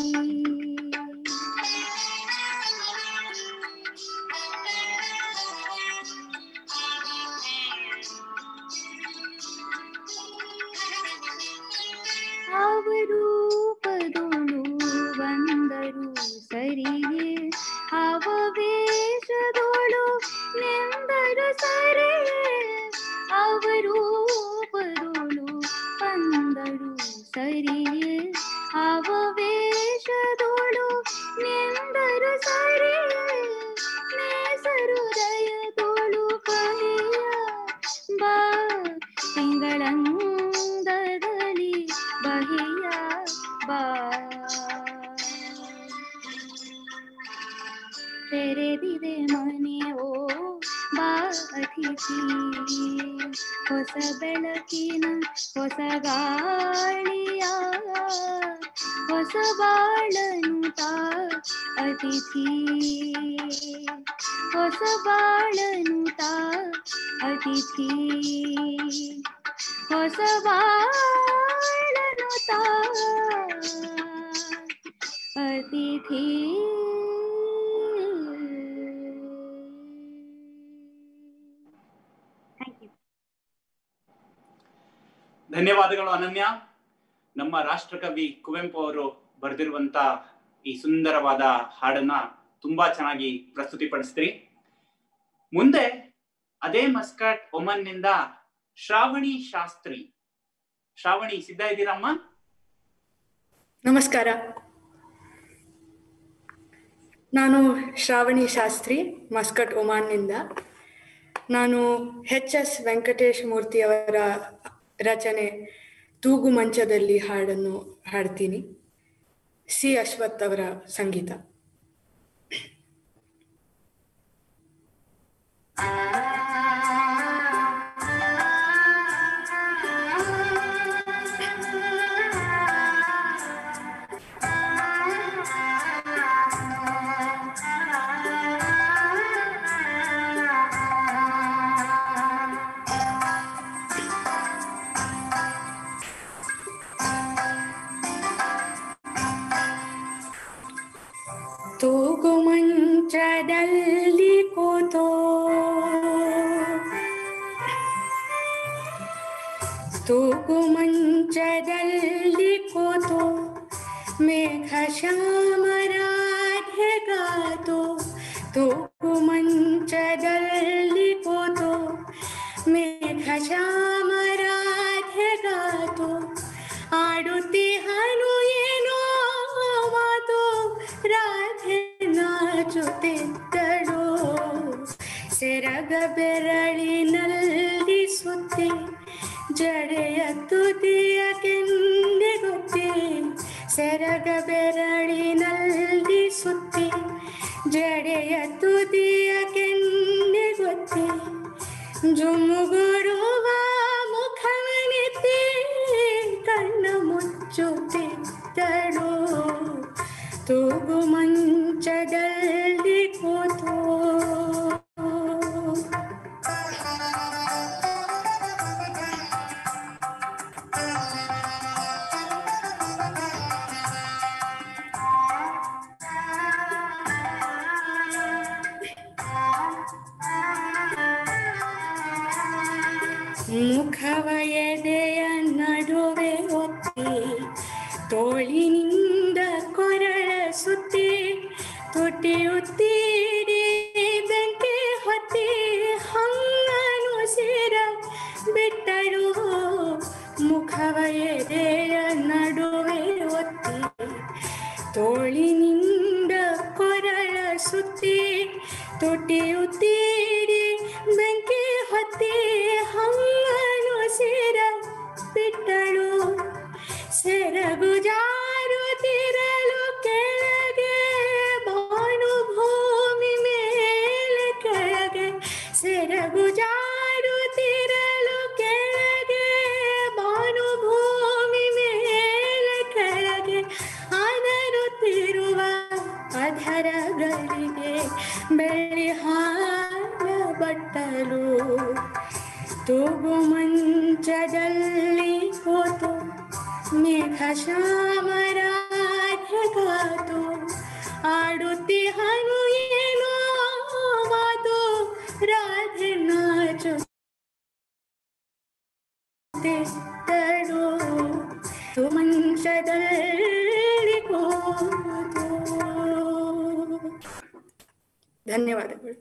ಅವರೂಪದೊಳು ಬಂದರು ಸರಿಯೇ ಅವವೇಶದೊಳು ನೆಂದರು ಸರಿಯೇ ಅವರೂಪದೊಳು ಬಂದರು ಸರಿಯೇ ಅವವೇಶದೊಳು ನೆಂದರು ಸರಿಯೇ ನೇಸರುದಯದೊಳು ಕಹಿಯ ಬಾ ತಿಂಗಳಂದದಲ್ಲಿ ಬಹಿಯ ಬಾ ತೆರೆದಿದೆ ಮನೆಯೋ ಬಾ ಅತಿಥಿ ಹೊಸ ಬೆಳಕಿನ ಹೊಸ ಗಾಳಿಯ ಹೊಸ ಬಾಳನುತ ಅತಿಥಿ ಹೊಸ ಬಾಳನುತ ಅತಿಥಿ ಹೊಸ ಬಾಳನುತ ಅತಿಥಿ
ಧನ್ಯವಾದಗಳು ಅನನ್ಯ ನಮ್ಮ ರಾಷ್ಟ್ರಕವಿ ಕುವೆಂಪು ಅವರು ಬರೆದಿರುವಂತ ಈ ಸುಂದರವಾದ ಹಾಡನ್ನ ತುಂಬಾ ಚೆನ್ನಾಗಿ ಪ್ರಸ್ತುತಿಪಡಿಸಿದ್ರಿ ಮುಂದೆ ಅದೇ ಮಸ್ಕಟ್ ಒಮನ್ ನಿಂದ ಶ್ರಾವಣಿ ಶಾಸ್ತ್ರಿ ಶ್ರಾವಣಿ ಸಿದ್ಧ ಇದ್ದೀರಮ್ಮ
ನಮಸ್ಕಾರ ನಾನು ಶ್ರಾವಣಿ ಶಾಸ್ತ್ರಿ ಮಸ್ಕಟ್ ಒಮಾನ್ನಿಂದ ನಾನು ಎಚ್ ಎಸ್ ವೆಂಕಟೇಶ್ ಮೂರ್ತಿ ಅವರ ರಚನೆ ತೂಗು ಮಂಚದಲ್ಲಿ ಹಾಡನ್ನು ಹಾಡ್ತೀನಿ ಸಿ ಅಶ್ವಥ್ ಅವರ ಸಂಗೀತ ತೂಗು ಮಂಚದಲ್ಲಿ ಕೂತೋ ತೂಗು ಮಂಚದಲ್ಲಿ ಕೂತೋ ಮೇಘ ಶ್ಯಾಮರಾಧೆಗಾತೋ ತೂಗು ಮಂಚದಲ್ಲಿ ಕೂತೋ ಮೇಘ ಶ್ಯಾಮರಾಧೆಗಾತೋ ಆಡುತ್ತಿಹನು ಏನೋ ಮಾತು ರಾಧೆ ನಾಚುತ್ತಿದ್ದಳು ಸೆರಗ ಬೆರಳಿನಲ್ಲಿ ಸುತ್ತಿ ಜಡೆಯ ತುದಿಯ ಕೆಂದೆ ಗೊತ್ತಿ ಸೆರಗ ಬೆರಳಿನಲ್ಲಿ ಸುತ್ತಿ ಜಡೆಯ ತುದಿಯ ಕೆಂದೆ ಗೊತ್ತಿ ಜುಮ್ಮುಗುರುವ ಮುಖವನೆತ್ತಿ ಕಣ್ಣ ಮುಚ್ಚುತ್ತಿದ್ದಳು ತೂಗು ಮಂಚದಲ್ಲಿ ಕೂತು ಮುಖವ ಎದೆಯ ನಡುವೆ ಒತ್ತಿ ತೋಳಿನಿಂದ ಕೊರಳ ಸುತ್ತಿ ತುಟಿಯುತ್ತೀರಿ ಬೆಂಕಿ ಹೊತ್ತಿ ಹಂಗನು ಸೇರ ಬಿಟ್ಟಳು ಮುಖವ ಎದೆಯ ನಡುವೆ ಒತ್ತಿ ತೋಳಿನಿಂದ ಕೊರಳ ಸುತ್ತಿ ತುಟಿಯುತ್ತೀರಿ ಬೆಂಕಿ ಹೊತ್ತಿ ಹಂಗನು ಸೇರ ಬಿಟ್ಟಳು ಸೆರಗು ಜಾರುತ್ತಿರಲು ಕೆಳಗೆ ಬಾನು ಭೂಮಿ ಮೇಲೆ ಕೆಳಗೆ ಸೆರಗು ಜಾರುತ್ತಿರಲು ಕೆಳಗೆ ಬಾನು ಭೂಮಿ ಮೇಲೆ ಕೆಳಗೆ ಅದರುತ್ತಿರುವ ಅಧರಗಳಿಗೆ ಬೆಳ್ಳಿ ಹಾಲ ಬಟ್ಟಲು ತೂಗು ಮಂಚದಲ್ಲಿ ಕೂತು ಮೇಘ ಶ್ಯಾಮರಾಧಗಾತು ಆಡುತ್ತಿಹನು ಏನೋ ಮಾತು ರಾಧೆ ನಾಚು ತೆತ್ತಳು ಮಂಚದಲ್ಲಿ ಕೂತು ಧನ್ಯವಾದಗಳು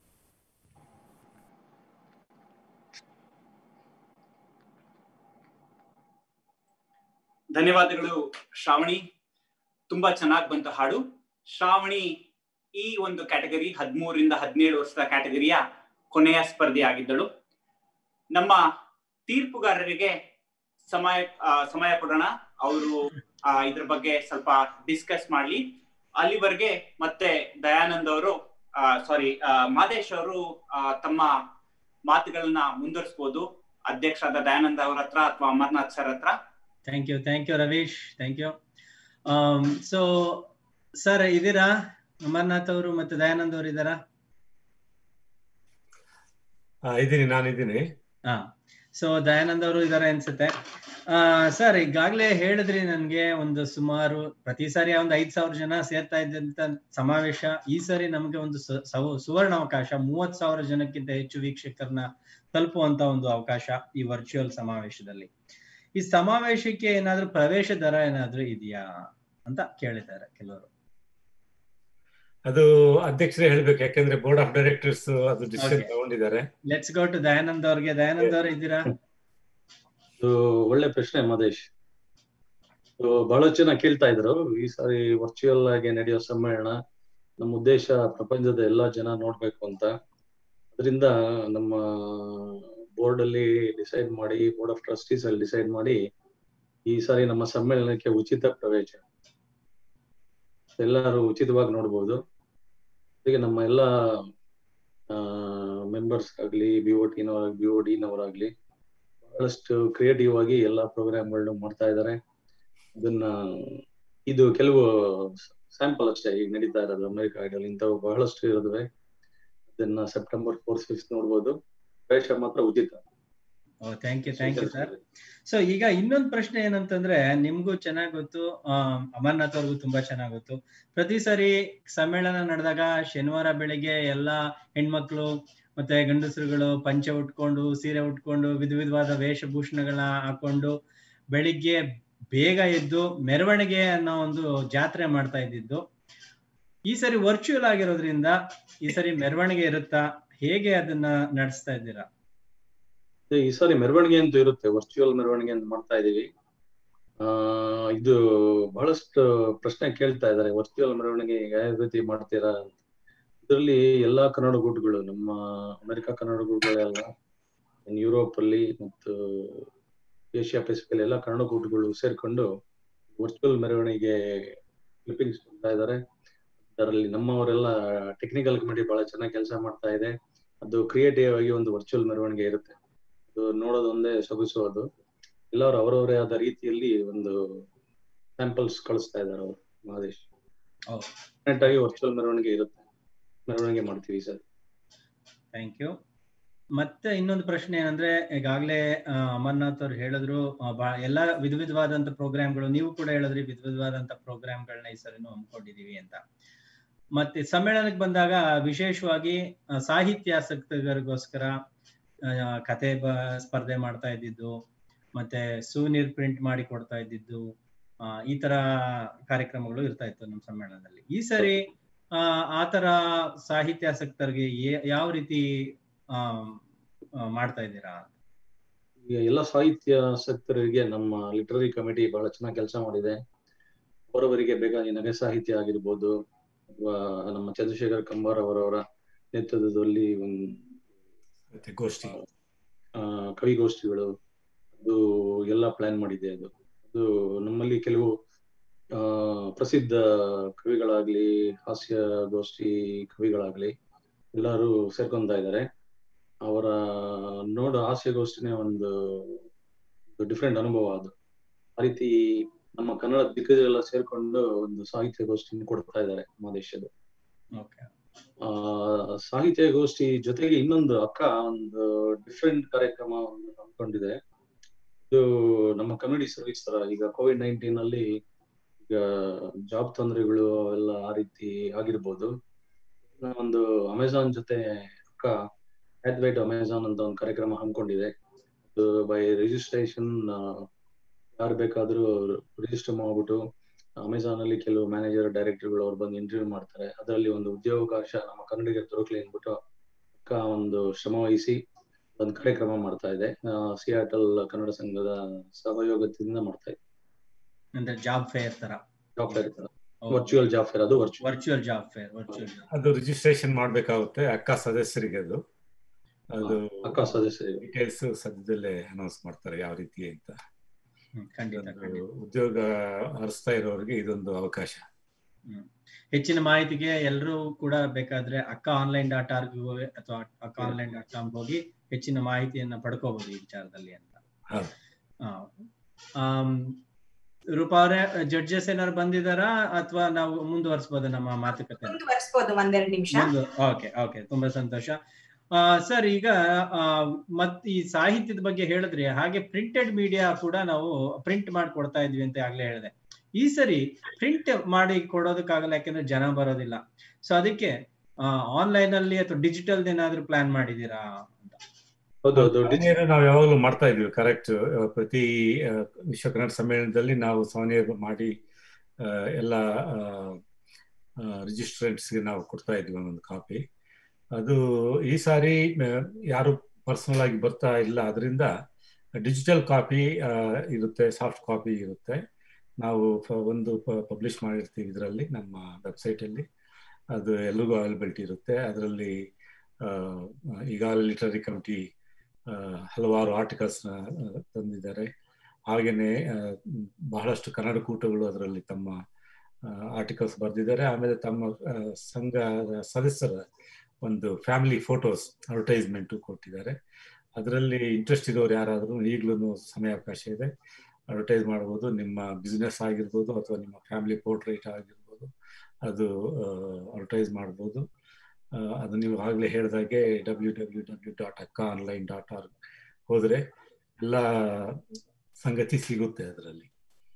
ಧನ್ಯವಾದಗಳು ಶ್ರಾವಣಿ ತುಂಬಾ ಚೆನ್ನಾಗಿ ಬಂತು ಹಾಡು ಶ್ರಾವಣಿ ಈ ಒಂದು ಕ್ಯಾಟಗರಿ ಹದಿಮೂರರಿಂದ ಹದಿನೇಳು ವರ್ಷದ ಕ್ಯಾಟಗರಿಯ ಕೊನೆಯ ಸ್ಪರ್ಧಿ ಆಗಿದ್ದಳು ನಮ್ಮ ತೀರ್ಪುಗಾರರಿಗೆ ಸಮಯ ಆ, ಸಮಯ ಕೊಡೋಣ ಅವರು ಇದ್ರ ಬಗ್ಗೆ ಸ್ವಲ್ಪ ಡಿಸ್ಕಸ್ ಮಾಡ್ಲಿ ಅಲ್ಲಿವರೆಗೆ ಮತ್ತೆ ದಯಾನಂದ್ ಅವರು ಸಾರಿ ಮಾದೇಶ್ ಅವರು ಆ, ತಮ್ಮ ಮಾತುಗಳನ್ನ ಮುಂದುವರಿಸಬಹುದು ಅಧ್ಯಕ್ಷರಾದ ದಯಾನಂದ್ ಅವ್ರ ಹತ್ರ ಅಥವಾ ಅಮರ್ನಾಥ್ ಸರ್ ಹತ್ರ
thank you thank you Ravish thank you so sir ಇದ್ದೀರಾ ಅಮರ್ನಾಥ್ ಅವರು ಮತ್ತೆ ದಯಾನಂದ್ ಅವರು ಇದ್ದಾರಾ
ಆ, ಇದ್ದೀನಿ ನಾನಿದ್ದೀನಿ
ಹಾ ಸೊ ದಯಾನಂದ್ ಅವರು ಇದಾರೆ ಅನ್ಸುತ್ತೆ ಆ ಸರ್ ಈಗಾಗ್ಲೇ ಹೇಳಿದ್ರಿ ನನ್ಗೆ ಒಂದು ಸುಮಾರು ಪ್ರತಿ ಸಾರಿ ಒಂದ್ ಐದ್ ಸಾವಿರ ಜನ ಸೇರ್ತಾ ಇದ್ದಂತ ಸಮಾವೇಶ ಈ ಸಾರಿ ನಮ್ಗೆ ಒಂದು ಸು- ಸವ- ಸುವರ್ಣ ಅವಕಾಶ ಮೂವತ್ ಸಾವಿರ ಜನಕ್ಕಿಂತ ಹೆಚ್ಚು ವೀಕ್ಷಕರನ್ನ ತಲುಪುವಂತ ಒಂದು ಅವಕಾಶ ಈ ವರ್ಚುವಲ್ ಸಮಾವೇಶದಲ್ಲಿ ಈ ಸಮಾವೇಶಕ್ಕೆ ಏನಾದ್ರೂ ಪ್ರವೇಶ ದರ ಏನಾದ್ರೂ ಇದೆಯಾ ಅಂತ ಕೇಳಿದ್ದಾರೆ ಕೆಲವರು
ಅದು ಅಧ್ಯಕ್ಷರೇ ಹೇಳ್ಬೇಕು ಯಾಕಂದ್ರೆ ಬೋರ್ಡ್ ಆಫ್ ಡೈರೆಕ್ಟರ್ಸ್ ಅದು ಡಿಸಿಷನ್ ತಗೊಂಡಿದ್ದಾರೆ
ಲೆಟ್ಸ್ ಗೋ ಟು ದಯಾನಂದ್ ಅವ್ರಿಗೆ ದಯಾನಂದ್ ಅವ್ರು ಇದ್ದೀರಾ
ಇದು ಒಳ್ಳೆ ಪ್ರಶ್ನೆ ಮಹೇಶ್ ಇದು ಬಹಳ ಚೆನ್ನಾಗಿ ಕೇಳ್ತಾ ಇದ್ರು ಈ ಸಾರಿ ವರ್ಚುವಲ್ ಆಗಿ ನಡೆಯೋ ಸಮ್ಮೇಳನ ನಮ್ಮ ಉದ್ದೇಶ ಪ್ರಪಂಚದ ಎಲ್ಲಾ ಜನ ನೋಡ್ಬೇಕು ಅಂತ ಅದರಿಂದ ನಮ್ಮ ಬೋರ್ಡ್ ಅಲ್ಲಿ ಡಿಸೈಡ್ ಮಾಡಿ ಬೋರ್ಡ್ ಆಫ್ ಟ್ರಸ್ಟೀಸ್ ಅಲ್ಲಿ ಡಿಸೈಡ್ ಮಾಡಿ ಈ ಸಾರಿ ನಮ್ಮ ಸಮ್ಮೇಳನಕ್ಕೆ ಉಚಿತ ಪ್ರವೇಶ ಎಲ್ಲರೂ ಉಚಿತವಾಗಿ ನೋಡ್ಬೋದು ಜೊತೆಗೆ ನಮ್ಮ ಎಲ್ಲ ಮೆಂಬರ್ಸ್ ಆಗ್ಲಿ ಬಿ ಒ ಟಿನವರಾಗ್ಲಿ ಬಿ ಒ ಡಿನವರಾಗ್ಲಿ ಬಹಳಷ್ಟು ಕ್ರಿಯೇಟಿವ್ ಆಗಿ ಎಲ್ಲಾ ಪ್ರೋಗ್ರಾಮ್ಗಳನ್ನ ಮಾಡ್ತಾ ಇದ್ದಾರೆ ಅದನ್ನ ಇದು ಕೆಲವು ಸ್ಯಾಂಪಲ್ ಅಷ್ಟೇ ಈಗ ನಡೀತಾ ಇರೋದು ಅಮೆರಿಕ ಐಡಲ್ ಇಂಥವು ಬಹಳಷ್ಟು ಇರೋದುವೆ ಅದನ್ನ ಸೆಪ್ಟೆಂಬರ್ ಫೋರ್ ಸಿಕ್ಸ್ ನೋಡ್ಬೋದು ಪ್ರವೇಶ ಮಾತ್ರ ಉಚಿತ
ಓ thank you thank you sir so ಈಗ ಇನ್ನೊಂದು ಪ್ರಶ್ನೆ ಏನಂತಂದ್ರೆ ನಿಮ್ಗೂ ಚೆನ್ನಾಗ್ ಗೊತ್ತು ಆ, ಅಮರ್ನಾಥ್ ಅವ್ರಿಗೂ ತುಂಬಾ ಚೆನ್ನಾಗ್ ಗೊತ್ತು ಪ್ರತಿ ಸಾರಿ ಸಮ್ಮೇಳನ ನಡೆದಾಗ ಶನಿವಾರ ಬೆಳಿಗ್ಗೆ ಎಲ್ಲಾ ಹೆಣ್ಮಕ್ಳು ಮತ್ತೆ ಗಂಡಸರುಗಳು ಪಂಚೆ ಉಟ್ಕೊಂಡು ಸೀರೆ ಉಟ್ಕೊಂಡು ವಿಧ ವಿಧವಾದ ವೇಷಭೂಷಣಗಳನ್ನ ಹಾಕೊಂಡು ಬೆಳಿಗ್ಗೆ ಬೇಗ ಎದ್ದು ಮೆರವಣಿಗೆ ಅನ್ನೋ ಒಂದು ಜಾತ್ರೆ ಮಾಡ್ತಾ ಇದ್ದಿದ್ದು ಈ ಸರಿ ವರ್ಚುವಲ್ ಆಗಿರೋದ್ರಿಂದ ಈ ಸರಿ ಮೆರವಣಿಗೆ ಇರುತ್ತಾ ಹೇಗೆ ಅದನ್ನ ನಡೆಸ್ತಾ ಇದ್ದೀರಾ
ಮತ್ತೆ ಈ ಸಾರಿ ಮೆರವಣಿಗೆ ಅಂತೂ ಇರುತ್ತೆ ವರ್ಚುವಲ್ ಮೆರವಣಿಗೆ ಅಂತ ಮಾಡ್ತಾ ಇದೀವಿ ಆ ಇದು ಬಹಳಷ್ಟು ಪ್ರಶ್ನೆ ಕೇಳ್ತಾ ಇದ್ದಾರೆ ವರ್ಚುವಲ್ ಮೆರವಣಿಗೆ ಯಾವ ರೀತಿ ಮಾಡ್ತೀರಾ ಅಂತ ಇದರಲ್ಲಿ ಎಲ್ಲಾ ಕನ್ನಡ ಗುಡ್ಗಳು ನಮ್ಮ ಅಮೆರಿಕ ಕನ್ನಡ ಗುಡ್ಗಳೆಲ್ಲ ಯುರೋಪ್ ಅಲ್ಲಿ ಮತ್ತು ಏಷ್ಯಾ ಪೆಸಿಫಿಕ್ ಎಲ್ಲ ಕನ್ನಡ ಗುಡ್ಗಳು ಸೇರ್ಕೊಂಡು ವರ್ಚುವಲ್ ಮೆರವಣಿಗೆ ಕ್ಲಿಪ್ಪಿಂಗ್ಸ್ ಕೊಡ್ತಾ ಇದ್ದಾರೆ ಅದರಲ್ಲಿ ನಮ್ಮವರೆಲ್ಲ ಟೆಕ್ನಿಕಲ್ ಕಮಿಟಿ ಬಹಳ ಚೆನ್ನಾಗಿ ಕೆಲಸ ಮಾಡ್ತಾ ಇದೆ ಅದು ಕ್ರಿಯೇಟಿವ್ ಆಗಿ ಒಂದು ವರ್ಚುವಲ್ ಮೆರವಣಿಗೆ ಇರುತ್ತೆ ಅದು ನೋಡೋದೊಂದೇ ಸೊಗಸು ಅದು ಎಲ್ಲರೂ ಅವರವರೇ ಆದ ರೀತಿಯಲ್ಲಿ ಒಂದು ಸ್ಯಾಂಪಲ್ಸ್ ಕಳಿಸ್ತಾ ಇದ್ದಾರೆ ಅವರು ಮಹದೇಶ್ ಡೆಫಿನೆಟ್ ಆಗಿ ವರ್ಚುವಲ್ ಮೆರವಣಿಗೆ ಇರುತ್ತೆ ಮೆರವಣಿಗೆ ಮಾಡ್ತೀವಿ ಸರ್
ಥ್ಯಾಂಕ್ ಯು ಮತ್ತೆ ಇನ್ನೊಂದು ಪ್ರಶ್ನೆ ಏನಂದ್ರೆ ಈಗಾಗಲೇ ಅಮರ್ನಾಥ್ ಅವ್ರು ಹೇಳಿದ್ರು ಆ, ಬಾ- ಎಲ್ಲಾ ವಿಧ ವಿಧವಾದಂತ ಪ್ರೋಗ್ರಾಮ್ಗಳು ನೀವು ಕೂಡ ಹೇಳಿದ್ರಿ ವಿಧ ವಿಧವಾದಂತ ಪ್ರೋಗ್ರಾಮ್ಗಳನ್ನ ಈ ಸರಿನೂ ಹಮ್ಮಿಕೊಂಡಿದೀವಿ ಅಂತ ಮತ್ತೆ ಸಮ್ಮೇಳನಕ್ಕೆ ಬಂದಾಗ ವಿಶೇಷವಾಗಿ ಆ, ಸಾಹಿತ್ಯಾಸಕ್ತರಿಗೋಸ್ಕರ ಆ, ಕತೆ ಬ ಸ್ಪರ್ಧೆ ಮಾಡ್ತಾ ಇದ್ದಿದ್ದು ಮತ್ತೆ ಸೂನೀರ್ ಪ್ರಿಂಟ್ ಮಾಡಿ ಕೊಡ್ತಾ ಇದ್ದಿದ್ದು ಆ, ಈ ತರ ಕಾರ್ಯಕ್ರಮಗಳು ಇರ್ತಾ ಇತ್ತು ನಮ್ಮ ಸಮ್ಮೇಳನದಲ್ಲಿ ಈ ಸರಿ ಆ ಆ ತರ ಸಾಹಿತ್ಯಾಸಕ್ತರಿಗೆ ಏ- ಯಾವ ರೀತಿ ಆ, ಆ, ಮಾಡ್ತಾ ಇದ್ದೀರಾ
ಈಗ ಎಲ್ಲ ಸಾಹಿತ್ಯ ಆಸಕ್ತರಿಗೆ ನಮ್ಮ ಲಿಟರರಿ ಕಮಿಟಿ ಬಹಳ ಚೆನ್ನಾಗಿ ಕೆಲಸ ಮಾಡಿದೆ ಅವರವರಿಗೆ ಬೇಕಾಗಿ ನಗೆ ಸಾಹಿತ್ಯ ಆಗಿರ್ಬೋದು ಅಥವಾ ನಮ್ಮ ಚಂದ್ರಶೇಖರ್ ಕಂಬಾರ್ ಅವರವರ ನೇತೃತ್ವದಲ್ಲಿ ಒಂದು
ಮತ್ತೆ ಗೋಷ್ಠಿ
ಆ, ಕವಿಗೋಷ್ಠಿಗಳು ಅದು ಎಲ್ಲ ಪ್ಲಾನ್ ಮಾಡಿದೆ ಅದು ಅದು ನಮ್ಮಲ್ಲಿ ಕೆಲವು ಆ, ಪ್ರಸಿದ್ಧ ಕವಿಗಳಾಗ್ಲಿ ಹಾಸ್ಯ ಗೋಷ್ಠಿ ಕವಿಗಳಾಗ್ಲಿ ಎಲ್ಲರೂ ಸೇರ್ಕೊಂತಾ ಇದ್ದಾರೆ ಅವರ ನೋಡು ಹಾಸ್ಯಗೋಷ್ಠಿನೇ ಒಂದು ಡಿಫ್ರೆಂಟ್ ಅನುಭವ ಅದು ಆ ರೀತಿ ನಮ್ಮ ಕನ್ನಡ ದಿಗ್ಗಜರೆಲ್ಲ ಸೇರ್ಕೊಂಡು ಒಂದು ಸಾಹಿತ್ಯ ಗೋಷ್ಠಿನ ಕೊಡ್ತಾ ಇದ್ದಾರೆ ನಮ್ಮ ದೇಶದ
ಓಕೆ
ಆ ಸಾಹಿತ್ಯ ಗೋಷ್ಠಿ ಜೊತೆಗೆ ಇನ್ನೊಂದು ಅಕ್ಕ ಒಂದು ಡಿಫ್ರೆಂಟ್ ಕಾರ್ಯಕ್ರಮ ಒಂದು ಹಮ್ಮಿಕೊಂಡಿದೆ ಇದು ನಮ್ಮ ಕಮ್ಯುನಿಟಿ ಸರ್ವಿಸ್ ತರ ಈಗ ಕೋವಿಡ್ ನೈನ್ಟೀನ್ ಅಲ್ಲಿ ಈಗ ಜಾಬ್ ತೊಂದರೆಗಳು ಅವೆಲ್ಲ ಆ ರೀತಿ ಆಗಿರ್ಬೋದು ಒಂದು ಅಮೆಝಾನ್ ಜೊತೆ ಅಕ್ಕ ಹ್ಯಾತ್ವೈಟ್ ಅಮೆಝಾನ್ ಅಂತ ಒಂದು ಕಾರ್ಯಕ್ರಮ ಹಮ್ಮಿಕೊಂಡಿದೆ ಅದು ಬೈ ರಿಜಿಸ್ಟ್ರೇಷನ್ ಯಾರು ಬೇಕಾದ್ರೂ ರಿಜಿಸ್ಟರ್ ಮಾಡ್ಬಿಟ್ಟು ಅಮೆಝಾನ್ ಅಲ್ಲಿ ಕೆಲವು ಮ್ಯಾನೇಜರ್ ಡೈರೆಕ್ಟರ್ಗಳು ಅವ್ರು ಬಂದು ಇಂಟರ್ವ್ಯೂ ಮಾಡ್ತಾರೆ ಅದರಲ್ಲಿ ಒಂದು ಉದ್ಯೋಗಾವಕಾಶ ನಮ್ಮ ಕನ್ನಡಿಗರು ದೊರಕಲಿ ಅಂದ್ಬಿಟ್ಟು ಅಕ್ಕ ಒಂದು ಶ್ರಮ ವಹಿಸಿ ಒಂದು ಕಾರ್ಯಕ್ರಮ ಮಾಡ್ತಾ ಇದೆ ಸಿಯಾಟಲ್ ಕನ್ನಡ ಸಂಘದ ಸಹಯೋಗದಿಂದ ಮಾಡ್ತಾ ಇದೆ
ಅಂದ್ರೆ ಜಾಬ್ ಫೇರ್ ತರ
job fair virtual job fair ಅದು virtual
virtual job fair virtual
ಅದು ರಿಜಿಸ್ಟ್ರೇಷನ್ ಮಾಡ್ಬೇಕಾಗುತ್ತೆ ಅಕ್ಕ ಸದಸ್ಯರಿಗೆ ಅದು ಅದು
ಅಕ್ಕ ಸದಸ್ಯರಿಗೆ
ಡೀಟೇಲ್ಸ್ ಸದ್ಯದಲ್ಲೇ ಅನೌನ್ಸ್ ಮಾಡ್ತಾರೆ ಯಾವ ರೀತಿ ಅಂತ
ಖಂಡಿತ
ಅದು ಉದ್ಯೋಗ ಹರಿಸ್ತಾ ಇರೋರಿಗೆ ಇದೊಂದು ಅವಕಾಶ
ಹ್ಮ್. ಹೆಚ್ಚಿನ ಮಾಹಿತಿಗೆ ಎಲ್ಲರೂ ಕೂಡ ಬೇಕಾದ್ರೆ ಅಕ್ಕ ಆನ್ಲೈನ್ ಡಾಟ್ ಆರ್ಗ್ ಅಥವಾ ಅಕ್ಕ ಆನ್ಲೈನ್ ಡಾಟ್ ಕಾಮ್ ಹೋಗಿ ಹೆಚ್ಚಿನ ಮಾಹಿತಿಯನ್ನ ಪಡ್ಕೋಬಹುದು ಈ ವಿಚಾರದಲ್ಲಿ ಅಂತ
ಹೌದು.
ಆ, ಆಮ್, ರೂಪಾ ಅವರೇ ಜಡ್ಜಸ್ ಏನಾದ್ರು ಬಂದಿದಾರಾ ಅಥವಾ ನಾವು ಮುಂದುವರಿಸಬಹುದು ನಮ್ಮ ಮಾತುಕತೆ
ಮುಂದುವರಿಸಬಹುದು ಒಂದೆರಡು ನಿಮಿಷ
ಓಕೆ ಓಕೆ ತುಂಬಾ ಸಂತೋಷ ಸರ್ ಈಗ ಆ, ಮತ್ ಈ ಸಾಹಿತ್ಯದ ಬಗ್ಗೆ ಹೇಳಿದ್ರಿ ಹಾಗೆ ಪ್ರಿಂಟೆಡ್ ಮೀಡಿಯಾ ಕೂಡ ನಾವು ಪ್ರಿಂಟ್ ಮಾಡಿ ಕೊಡ್ತಾ ಇದ್ವಿ ಅಂತ ಆಗ್ಲೇ ಹೇಳಿದೆ ಈ ಸರಿ ಪ್ರಿಂಟ್ ಮಾಡಿ ಕೊಡೋದಕ್ಕಾಗಲ್ಲ ಯಾಕಂದ್ರೆ ಜನ ಬರೋದಿಲ್ಲ ಸೊ ಅದಕ್ಕೆ ಆನ್ಲೈನ್ ಅಲ್ಲಿ ಅಥವಾ ಡಿಜಿಟಲ್ ಏನಾದ್ರು ಪ್ಲಾನ್ ಮಾಡಿದೀರಾ
ಹೌದು ಅದು
ಸಾವನೇರು ನಾವು ಯಾವಾಗಲೂ ಮಾಡ್ತಾ ಇದ್ವಿ ಕರೆಕ್ಟ್ ಪ್ರತಿ ಆ, ವಿಶ್ವ ಕನ್ನಡ ಸಮ್ಮೇಳನದಲ್ಲಿ ನಾವು ಸಾವನೇರು ಮಾಡಿ ಆ, ಎಲ್ಲ ರಿಜಿಸ್ಟ್ರೆಂಟ್ಸ್ಗೆ ನಾವು ಕೊಡ್ತಾ ಇದ್ವಿ ಒಂದೊಂದು ಕಾಪಿ ಅದು ಈ ಸಾರಿ ಆ, ಯಾರು ಪರ್ಸನಲ್ ಆಗಿ ಬರ್ತಾ ಇಲ್ಲ ಅದರಿಂದ ಡಿಜಿಟಲ್ ಕಾಪಿ ಇರುತ್ತೆ ಸಾಫ್ಟ್ ಕಾಪಿ ಇರುತ್ತೆ ನಾವು ಪ- ಒಂದು ಪಬ್ಲಿಷ್ ಮಾಡಿರ್ತೀವಿ ಇದರಲ್ಲಿ ನಮ್ಮ ವೆಬ್ಸೈಟಲ್ಲಿ ಅದು ಎಲ್ರಿಗೂ ಅವೈಲಬಿಲಿಟಿ ಇರುತ್ತೆ ಅದರಲ್ಲಿ ಈಗಾಗಲೇ ಲಿಟರರಿ ಕಮಿಟಿ ಹಲವಾರು ಆರ್ಟಿಕಲ್ಸ್ನ ತಂದಿದ್ದಾರೆ ಹಾಗೆಯೇ ಬಹಳಷ್ಟು ಕನ್ನಡ ಕೂಟಗಳು ಅದರಲ್ಲಿ ತಮ್ಮ ಆರ್ಟಿಕಲ್ಸ್ ಬರೆದಿದ್ದಾರೆ ಆಮೇಲೆ ತಮ್ಮ ಆ, ಸಂಘದ ಸದಸ್ಯರ ಒಂದು ಫ್ಯಾಮಿಲಿ ಫೋಟೋಸ್ ಅಡ್ವರ್ಟೈಸ್ಮೆಂಟು ಕೊಟ್ಟಿದ್ದಾರೆ ಅದರಲ್ಲಿ ಇಂಟ್ರೆಸ್ಟ್ ಇರೋರು ಯಾರಾದರೂ ಈಗಲೂ ಸಮಯಾವಕಾಶ ಇದೆ ಅಡ್ವರ್ಟೈಸ್ ಮಾಡ್ಬೋದು ನಿಮ್ಮ ಬಿಸ್ನೆಸ್ ಆಗಿರ್ಬೋದು ಅಥವಾ ನಿಮ್ಮ ಫ್ಯಾಮಿಲಿ ಪೋರ್ಟ್ರೇಟ್ ಆಗಿರ್ಬೋದು ಅದು ಅಡ್ವರ್ಟೈಸ್ ಮಾಡ್ಬೋದು ಆ, ಅದು ನೀವು ಆಗಲೇ ಹೇಳಿದಾಗೆ W W W dot AKKA online dot org ಹೋದರೆ ಎಲ್ಲ ಸಂಗತಿ ಸಿಗುತ್ತೆ ಅದರಲ್ಲಿ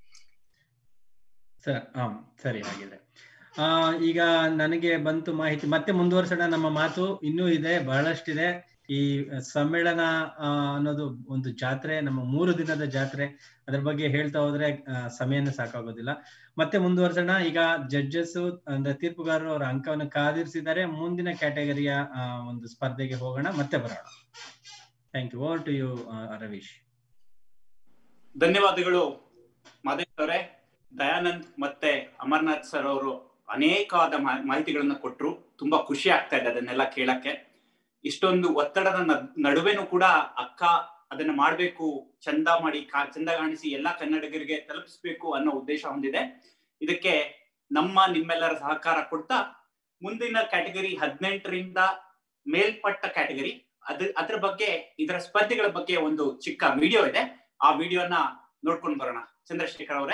ಸರ್ ಹಾಂ ಸರಿ ಹಾಗಿದ್ರೆ ಆ ಈಗ ನನಗೆ ಬಂತು ಮಾಹಿತಿ ಮತ್ತೆ ಮುಂದುವರ್ಸೋಣ ನಮ್ಮ ಮಾತು ಇನ್ನೂ ಇದೆ ಬಹಳಷ್ಟಿದೆ ಈ ಸಮ್ಮೇಳನ ಆ, ಅನ್ನೋದು ಒಂದು ಜಾತ್ರೆ ನಮ್ಮ ಮೂರು ದಿನದ ಜಾತ್ರೆ ಅದ್ರ ಬಗ್ಗೆ ಹೇಳ್ತಾ ಹೋದ್ರೆ ಆ, ಸಮಯನೇ ಸಾಕಾಗೋದಿಲ್ಲ ಮತ್ತೆ ಮುಂದುವರ್ಸೋಣ ಈಗ ಜಡ್ಜಸ್ ಅಂದ್ರೆ ತೀರ್ಪುಗಾರರು ಅವರ ಅಂಕವನ್ನು ಕಾದಿರಿಸಿದ್ದಾರೆ ಮುಂದಿನ ಕ್ಯಾಟಗರಿಯ ಆ, ಒಂದು ಸ್ಪರ್ಧೆಗೆ ಹೋಗೋಣ ಮತ್ತೆ ಬರೋಣ thank you over to you Ravish
ಧನ್ಯವಾದಗಳು ಮಾದೇಶ್ ಅವರೇ ದಯಾನಂದ್ ಮತ್ತೆ ಅಮರ್ನಾಥ್ ಸರ್ ಅವರು ಅನೇಕವಾದ ಮಾ- ಮಾಹಿತಿಗಳನ್ನ ಕೊಟ್ರು ತುಂಬಾ ಖುಷಿ ಆಗ್ತಾ ಇದೆ ಅದನ್ನೆಲ್ಲ ಕೇಳಕ್ಕೆ ಇಷ್ಟೊಂದು ಒತ್ತಡದ ನ- ನಡುವೆನೂ ಕೂಡ ಅಕ್ಕ ಅದನ್ನ ಮಾಡ್ಬೇಕು ಚಂದ ಮಾಡಿ ಕಾ ಚಂದ ಕಾಣಿಸಿ ಎಲ್ಲಾ ಕನ್ನಡಿಗರಿಗೆ ತಲುಪಿಸ್ಬೇಕು ಅನ್ನೋ ಉದ್ದೇಶ ಹೊಂದಿದೆ ಇದಕ್ಕೆ ನಮ್ಮ ನಿಮ್ಮೆಲ್ಲರ ಸಹಕಾರ ಕೊಡ್ತಾ ಮುಂದಿನ ಕ್ಯಾಟಗರಿ ಹದಿನೆಂಟರಿಂದ ಮೇಲ್ಪಟ್ಟ ಕ್ಯಾಟಗರಿ ಅದ್ರ ಅದ್ರ ಬಗ್ಗೆ ಇದರ ಸ್ಪರ್ಧೆಗಳ ಬಗ್ಗೆ ಒಂದು ಚಿಕ್ಕ ವಿಡಿಯೋ ಇದೆ ಆ ವಿಡಿಯೋನ ನೋಡ್ಕೊಂಡು ಬರೋಣ ಚಂದ್ರಶೇಖರ್ ಅವರೇ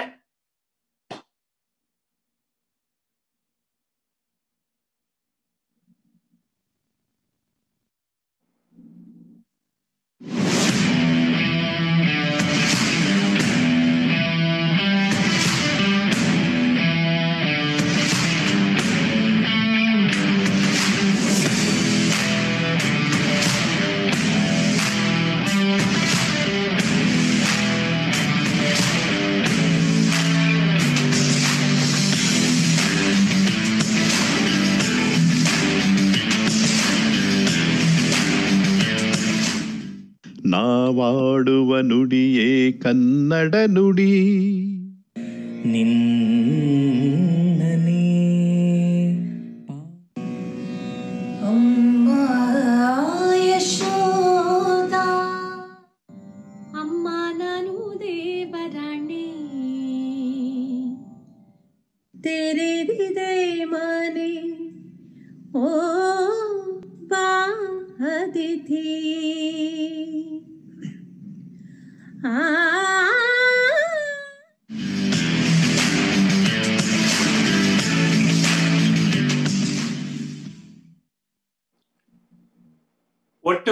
Thank
ನಾವಾಡುವ ನುಡಿಯೇ ಕನ್ನಡ ನುಡಿ
ನಿನ್ನನೆ ಅಮ್ಮ ಯಶೋದ
ಅಮ್ಮ ನಾನು ದೇವರಾಣಿ ತೆರೆದಿದೆ ಮನೆ ಓ ಬಾ ಅತಿಥಿ ಆ
ಒಟ್ಟು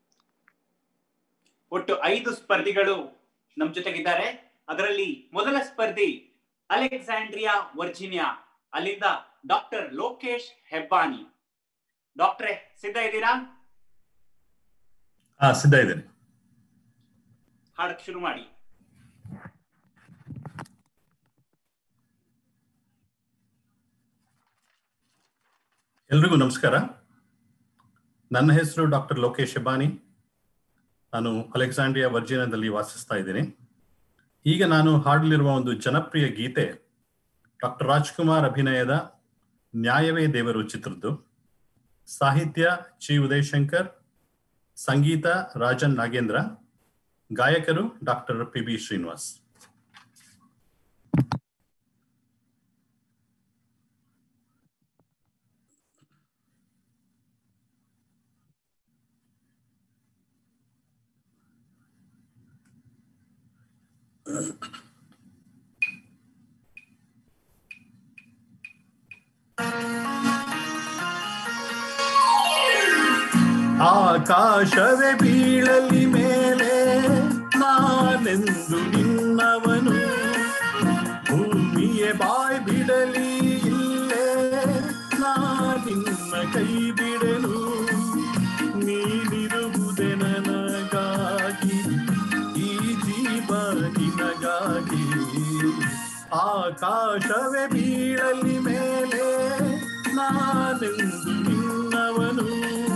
ಒಟ್ಟು ಐದು ಸ್ಪರ್ಧಿಗಳು ನಮ್ ಜೊತೆಗಿದ್ದಾರೆ ಅದರಲ್ಲಿ ಮೊದಲ ಸ್ಪರ್ಧಿ ಅಲೆಕ್ಸಾಂಡ್ರಿಯಾ ವರ್ಜಿನಿಯಾ ಅಲ್ಲಿಂದ ಡಾಕ್ಟರ್ ಲೋಕೇಶ್ ಹೆಬ್ಬಾನಿ ಡಾಕ್ಟ್ರೆ ಸಿದ್ಧ ಇದ್ದೀರಾ
ಹಾ ಸಿದ್ಧ ಇದ್ದೇನೆ
ಹಾಡಕ್ ಶುರು ಮಾಡಿ
ಎಲ್ರಿಗೂ ನಮಸ್ಕಾರ ನನ್ನ ಹೆಸರು ಡಾಕ್ಟರ್ ಲೋಕೇಶ್ ಹೆಬ್ಬಾನಿ ನಾನು ಅಲೆಕ್ಸಾಂಡ್ರಿಯಾ ವರ್ಜಿನಿಯಾದಲ್ಲಿ ವಾಸಿಸ್ತಾ ಇದ್ದೀನಿ ಈಗ ನಾನು ಹಾಡಲಿರುವ ಒಂದು ಜನಪ್ರಿಯ ಗೀತೆ ಡಾಕ್ಟರ್ ರಾಜ್ಕುಮಾರ್ ಅಭಿನಯದ ನ್ಯಾಯವೇ ದೇವರು ಚಿತ್ರದ್ದು ಸಾಹಿತ್ಯ ಚಿ ಉದಯಶಂಕರ್ ಸಂಗೀತ ರಾಜನ್ ನಾಗೇಂದ್ರ ಗಾಯಕರು ಡಾಕ್ಟರ್ ಪಿ ಬಿ ಶ್ರೀನಿವಾಸ್ ಆಕಾಶವೇ ಬೀಳಲಿ ಮೇಲೆ ನಾನೆಂದು ನಿನ್ನವನು ಭೂಮಿಯೇ ಬಾಯ್ ಬಿಡಲಿ ಇಲ್ಲೇ ನಾ ನಿನ್ನ ಕೈ ಬಿಡಲು ನೀನಿರುವುದೇ ನನಗಾಗಿ ಈ ಜೀವ ನಿನಗಾಗಿ ಆಕಾಶವೇ ಬೀಳಲಿ ಮೇಲೆ ನಾನೆಂದು ನಿನ್ನವನು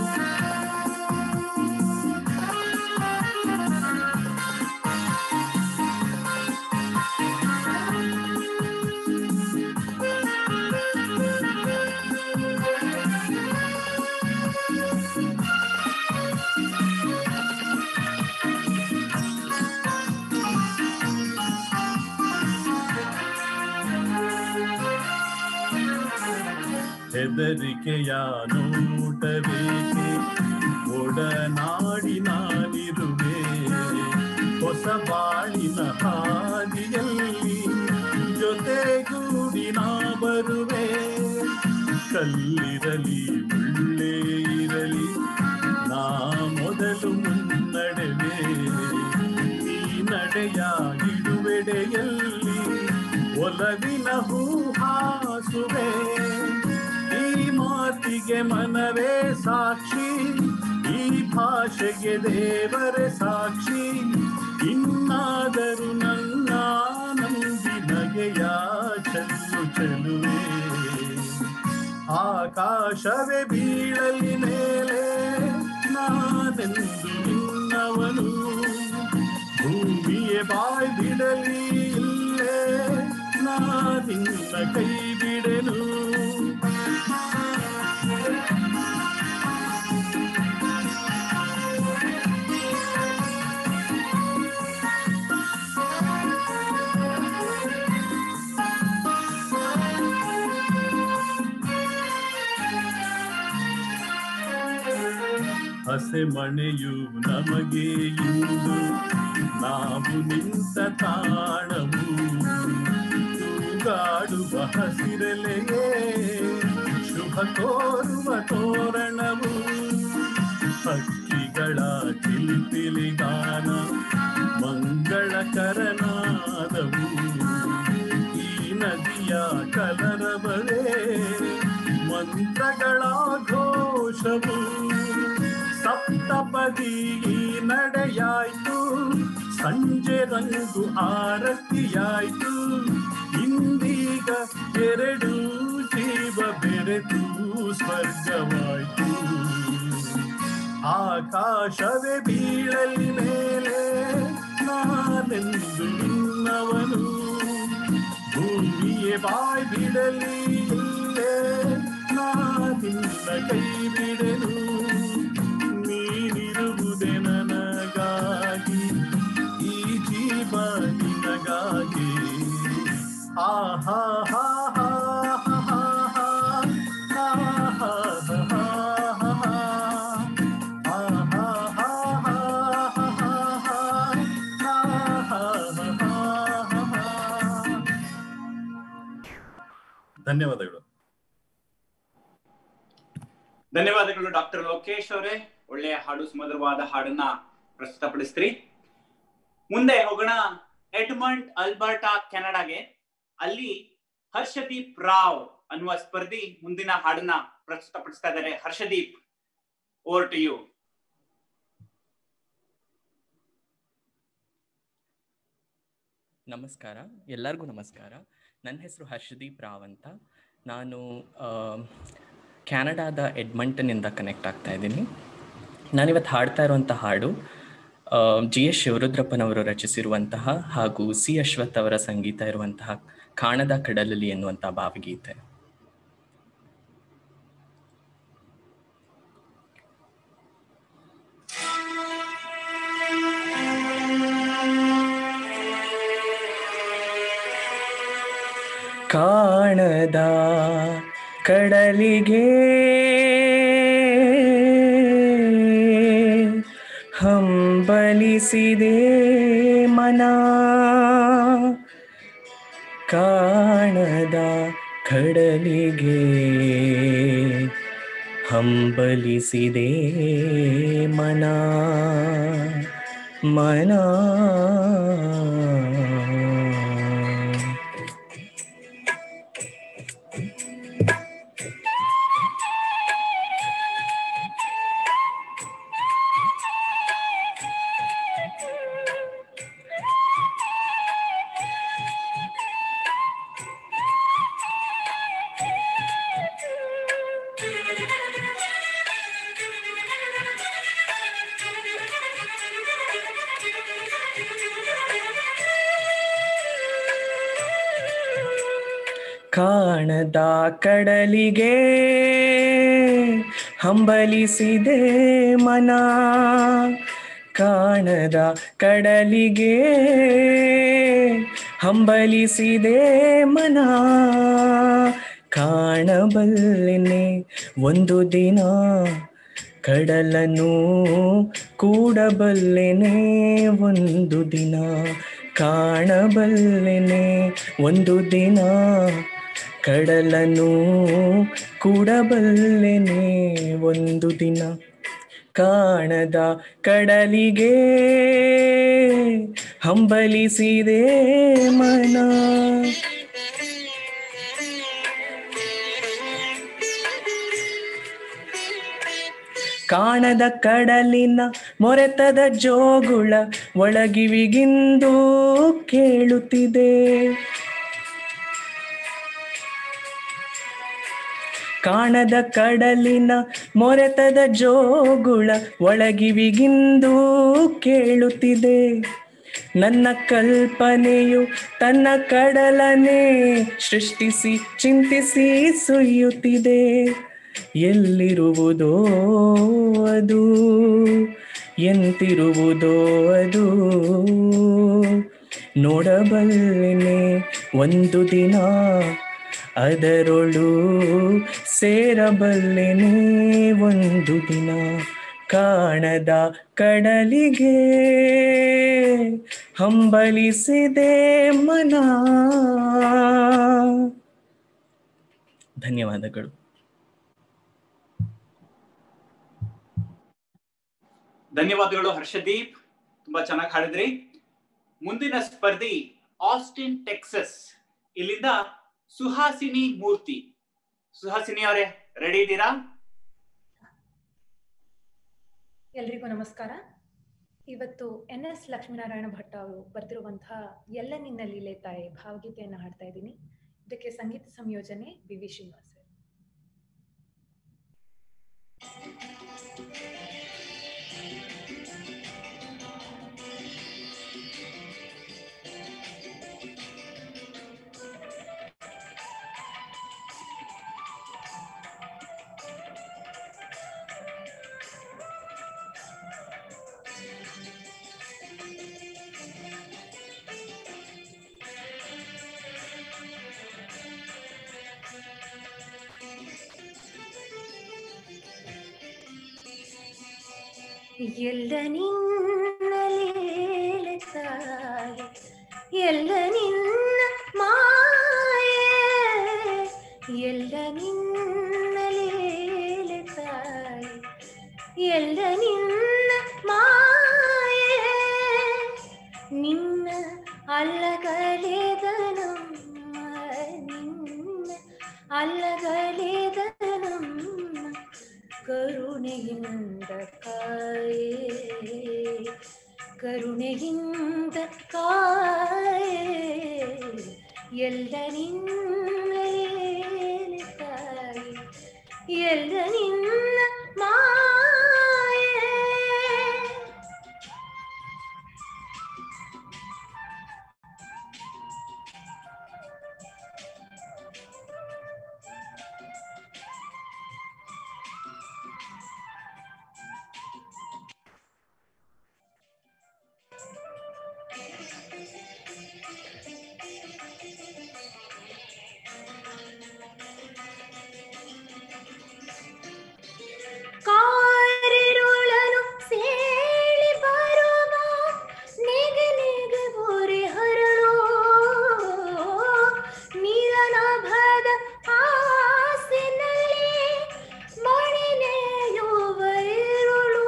ಹೆದರಿಕೆಯ ನೋಟಬೇಕೆ ಒಡನಾಡಿ ನಾನಿರುವೆ ಹೊಸ ಬಾಳಿನ ಹಾದಿಯಲ್ಲಿ ಜೊತೆಗೂಡಿ ನಾ ಬರುವೆ ಕಲ್ಲಿರಲಿ ಮುಳ್ಳೇ ಇರಲಿ ನಾ ಮೊದಲು ಮುನ್ನಡೆವೆ ಈ ನಡೆಯ ಇಡುವೆಡೆಯಲ್ಲಿ ಒಲವಿನ ಹೂಹಾಸುವೆ ಈ ಮಾತಿಗೆ ಮನವೇ ಸಾಕ್ಷಿ ಈ ಭಾಷೆಗೆ ದೇವರೇ ಸಾಕ್ಷಿ ಇನ್ನಾದರೂ ನನ್ನ ನಂಬಿ ನಗೆಯ ಚೆಲ್ಲು ಚೆಲುವೆ ಆಕಾಶವೇ ಬೀಳಲಿ ಮೇಲೆ ನಾನೆಂದು ನಿನ್ನವನು ಭೂಮಿಯೇ ಬಾಯ್ ಬಿಡಲಿ ಇಲ್ಲೇ ನಾ ನಿನ್ನ ಕೈ ಬಿಡೆನು ಹಸೆ ಮನೆಯು ನಮಗೆ ಇಂದು ನಾವು ನಿಂತ ತಾಣವು ತೂಗಾಡುವ ಹಸಿರಲೆಯೇ ಶುಭ ಕೋರುವ ತೋರಣವು ಹಕ್ಕಿಗಳ ಚಿಲಿಪಿಲಿಗಾನ ಮಂಗಳಕರನಾದವು ಈ ನದಿಯ ಕಲರವರೇ ಮಂತ್ರಗಳ ಘೋಷವು ಸಪ್ತಪದಿ ಈ ನಡೆಯಾಯ್ತು ಸಂಜೆ ರಂಗು ಆರತಿಯಾಯ್ತು ಇಂದೀಗ ಎರಡು ಜೀವ ಬೆರೆತು ಸ್ವರ್ಗವಾಯ್ತು ಆಕಾಶವೇ ಬೀಳಲಿ ಮೇಲೆ ನಾನೆಂದು ನಿನ್ನವನು ಭೂಮಿಯೇ ಬಾಯ್ ಬಿಡಲಿ ಇಲ್ಲೇ ನಾ ನಿನ್ನ ಕೈ ಬಿಡೆನು ನೀನಿರುವುದೇ ನನಗಾಗಿ ಈ ಜೀವ ನಿನಗಾಗಿ ಆಹಾ ಹಾ ಹಾ ಹಾ ಹಾ ಹಾ ಆಹಾ ಹಾ ಹಾ ಹಾ ಧನ್ಯವಾದಗಳು
ಧನ್ಯವಾದಗಳು ಡಾಕ್ಟರ್ ಲೋಕೇಶ್ ಅವರೇ ಒಳ್ಳೆಯ ಹಾಡು ಸುಮಧುರವಾದ ಹಾಡನ್ನ ಪ್ರಸ್ತುತಪಡಿಸ್ತ್ರಿ ಮುಂದೆ ಹೋಗೋಣ ಎಡ್ಮಂಡ್ ಅಲ್ಬರ್ಟಾ ಕೆನಡಾಗೆ ಅಲ್ಲಿ ಹರ್ಷದೀಪ್ ರಾವ್ ಅನ್ನುವ ಸ್ಪರ್ಧಿ ಮುಂದಿನ ಹಾಡನ್ನ ಪ್ರಸ್ತುತಪಡಿಸ್ತಾ ಇದ್ದಾರೆ ಹರ್ಷದೀಪ್ ಓವರ್ ಟು ಯು
ನಮಸ್ಕಾರ ಎಲ್ಲರಿಗೂ ನಮಸ್ಕಾರ ನನ್ನ ಹೆಸರು ಹರ್ಷದೀಪ್ ರಾವ್ ಅಂತ ನಾನು ಆ, ಕ್ಯಾನಡಾದ ಎಡ್ಮಂಟನಿಂದ ಕನೆಕ್ಟ್ ಆಗ್ತಾ ಇದ್ದೀನಿ ನಾನಿವತ್ತು ಹಾಡ್ತಾ ಇರುವಂಥ ಹಾಡು ಆ, ಜಿ ಎಸ್ ಶಿವರುದ್ರಪ್ಪನವರು ರಚಿಸಿರುವಂತಹ ಹಾಗೂ ಸಿ ಅಶ್ವಥ್ ಅವರ ಸಂಗೀತ ಇರುವಂತಹ ಕಾಣದ ಕಡಲಲ್ಲಿ ಎನ್ನುವಂಥ ಭಾವಗೀತೆ ಕಾಣದ ಕಡಲಿಗೆ ಹಂಬಲಿಸಿದೆ ಮನ ಕಾಣದ ಕಡಲಿಗೆ ಹಂಬಲಿಸಿದೆ ಮನ ಮನ ಕಾಣದ ಕಡಲಿಗೆ ಹಂಬಲಿಸಿದೆ ಮನ ಕಾಣದ ಕಡಲಿಗೆ ಹಂಬಲಿಸಿದೆ ಮನ ಕಾಣಬಲ್ಲೆನೆ ಒಂದು ದಿನ ಕಡಲನ್ನು ಕೂಡಬಲ್ಲೆನೆ ಒಂದು ದಿನ ಕಾಣಬಲ್ಲೆನೆ ಒಂದು ದಿನ ಕಡಲನ್ನು ಕೂಡಬಲ್ಲೆನೆ ಒಂದು ದಿನ ಕಾಣದ ಕಡಲಿಗೆ ಹಂಬಲಿಸಿದೆ ಮನ ಕಾಣದ ಕಡಲಿನ ಮೊರೆತದ ಜೋಗುಳ ಒಳಗಿವಿಗಿಂದು ಕೇಳುತ್ತಿದೆ ಕಾಣದ ಕಡಲಿನ ಮೊರೆತದ ಜೋಗುಳ ಒಳಗಿವಿಗಿಂದು ಕೇಳುತ್ತಿದೆ ನನ್ನ ಕಲ್ಪನೆಯು ತನ್ನ ಕಡಲನೆ ಸೃಷ್ಟಿಸಿ ಚಿಂತಿಸಿ ಸುಯ್ಯುತ್ತಿದೆ ಎಲ್ಲಿರುವುದೋ ಅದು ಎಂತಿರುವುದೋ ಅದು ನೋಡಬಲ್ಲೆನೆ ಒಂದು ದಿನ ಅದರೊಳು ಸೇರಬಲ್ಲೆನೆ ಒಂದು ದಿನ ಕಾಣದ ಕಡಲಿಗೆ ಹಂಬಲಿಸಿದೆ ಮನ ಧನ್ಯವಾದಗಳು
ಧನ್ಯವಾದಗಳು ಹರ್ಷದೀಪ್ ತುಂಬಾ ಚೆನ್ನಾಗಿ ಹಾಡಿದ್ರಿ ಮುಂದಿನ ಸ್ಪರ್ಧಿ ಆಸ್ಟಿನ್ ಟೆಕ್ಸಸ್ ಇಲ್ಲಿಂದ ಸುಹಾಸಿನಿ ಮೂರ್ತಿ ಸುಹಾಸಿನಿ ಅವರೇ ರೆಡಿ ಇದ್ದೀರಾ
ಎಲ್ರಿಗೂ ನಮಸ್ಕಾರ ಇವತ್ತು ಎನ್ ಎಸ್ ಲಕ್ಷ್ಮೀನಾರಾಯಣ ಭಟ್ ಅವರು ಬರೆದಿರುವಂತಹ ಎಲ್ಲ ನಿನ್ನ ಲೀಲೆ ತಾಯಿ ಭಾವಗೀತೆಯನ್ನು ಹಾಡ್ತಾ ಇದ್ದೀನಿ ಇದಕ್ಕೆ ಸಂಗೀತ ಸಂಯೋಜನೆ ಬಿ ವಿ ಶ್ರೀನಿವಾಸ್ ಎಲ್ಲ ನಿನ್ನಲೇಲೆ ತಾಯಿ ಎಲ್ಲ ನಿನ್ನ ಮಾಯೆ ಎಲ್ಲ ನಿನ್ನಲೇಲೆ ತಾಯಿ ಎಲ್ಲ ನಿನ್ನ ಮಾಯೆ ನಿನ್ನ ಅಲ್ಲಗಲೇದನಮ್ಮ ನಿನ್ನ ಅಲ್ಲಗಲೇದನಮ್ಮ ಕರುಣೆಯಿಂದ ಕಾಯೇ ಕರುಣೆಯಿಂದ ಕಾಯೇ ಎಲ್ಲ ನಿನ್ನಲೇಲೆ ತಾಯಿ ಎಲ್ಲ ನಿನ್ನ ಮಾಯೆ ಕಾರಿರುಳನು ಸೇಳಿ ಬರುವ ನೆಗೆ ನೆಗೆ ಗೋರೆ ಹರಳು ನೀಲನಭದ ಹಾಸಿನಲ್ಲಿ ಮಣಿ ನೆಯುವ ಇರುಳು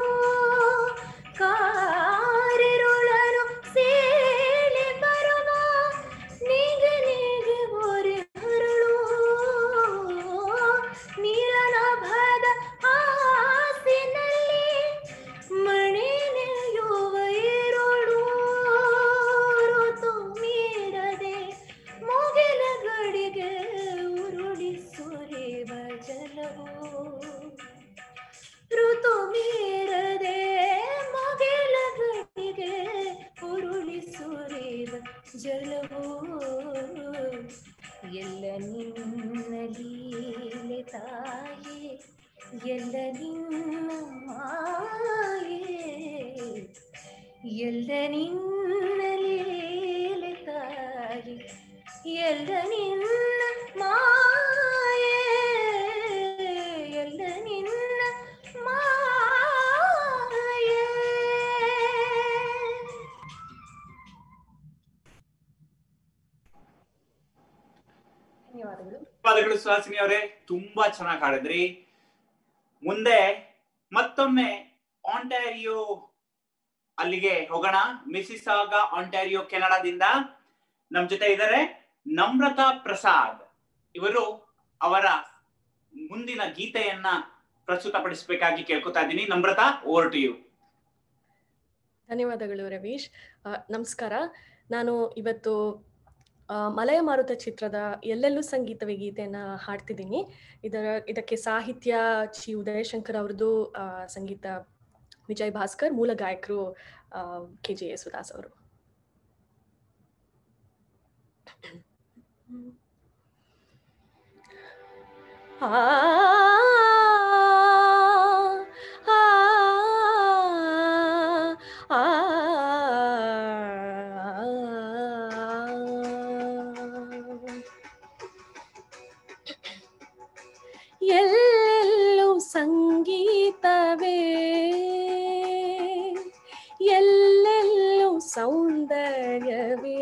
ಕಾರಿರುಳನು ಸೇಳಿ ಬರುವ ನೆಗೆ ನೆಗೆ ಗೋರೆ ಹರಳು ನೀಲನಭದ ಹಾಸಿನಲ್ಲಿ ಮಣಿ ನೆಯುವ ಇರುಳು ಋತು ಮೀರದೆ ಮುಗಿಲ ಗಡಿಗೆ ಉರುಳಿ ಸುರಿವ ಜಲವು ಋತು ಮೀರದೆ ಮುಗಿಲ ಗಡಿಗೆ ಉರುಳಿ ಸುರಿವ ಜಲವು ಎಲ್ಲ ನಿನ್ನ ಲೀಲೆ ತಾಯೇ ಎಲ್ಲ ನಿನ್ನ ಮಾಯೆ ಎಲ್ಲ ನಿನ್ನ ಲೀಲೆ ತಾಯಿ ಎಲ್ಲ ನಿನ್ನ ಮಾಯೆ ಎಲ್ಲ ನಿನ್ನ ಮಾಯೆ
ಧನ್ಯವಾದಗಳು
ಧನ್ಯವಾದಗಳು ಸುಹಾಸಿನಿ ಅವರೇ ತುಂಬಾ ಚೆನ್ನಾಗಿ ಹಾಡಿದ್ರಿ ಮುಂದೆ ಮತ್ತೊಮ್ಮೆ ಆಂಟ್ಯಾರಿಯೋ ಅಲ್ಲಿಗೆ ಹೋಗೋಣ ಮಿಸಿಸಾಗ ಆಂಟ್ಯಾರಿಯೋ ಕೆನಡಾದಿಂದ ನಮ್ ಜೊತೆ ಇದ್ದಾರೆ ನಮ್ರತಾ ಪ್ರಸಾದ್ ಇವರು ಅವರ ಮುಂದಿನ ಗೀತೆಯನ್ನ ಪ್ರಸ್ತುತಪಡಿಸಬೇಕಾಗಿ ಕೇಳ್ಕೊತಾ ಇದ್ದೀನಿ ನಮ್ರತಾ ಓವರ್ ಟು ಯು
ಧನ್ಯವಾದಗಳು ರವೀಶ್ ಆ, ನಮಸ್ಕಾರ ನಾನು ಇವತ್ತು ಆ, ಮಲಯ ಮಾರುತ ಚಿತ್ರದ ಎಲ್ಲೆಲ್ಲೂ ಸಂಗೀತವೇ ಗೀತೆಯನ್ನ ಹಾಡ್ತಿದ್ದೀನಿ ಇದರ ಇದಕ್ಕೆ ಸಾಹಿತ್ಯ ಚಿ ಉದಯಶಂಕರ್ ಅವ್ರದ್ದು ಆ, ಸಂಗೀತ ವಿಜಯ್ ಭಾಸ್ಕರ್ ಮೂಲ ಗಾಯಕರು ಕೆ ಜೆ ಯೇಸುದಾಸ್ ಅವರು ಆ ಆ ಆ ಎಲ್ಲೆಲ್ಲೂ ಸಂಗೀತವೇ ಎಲ್ಲೆಲ್ಲೂ ಸೌಂದರ್ಯವೇ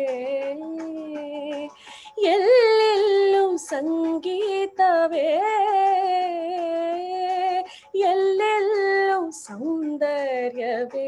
ಎಲ್ಲೆಲ್ಲೂ ಸಂಗೀತವೇ ಎಲ್ಲೆಲ್ಲೂ ಸೌಂದರ್ಯವೇ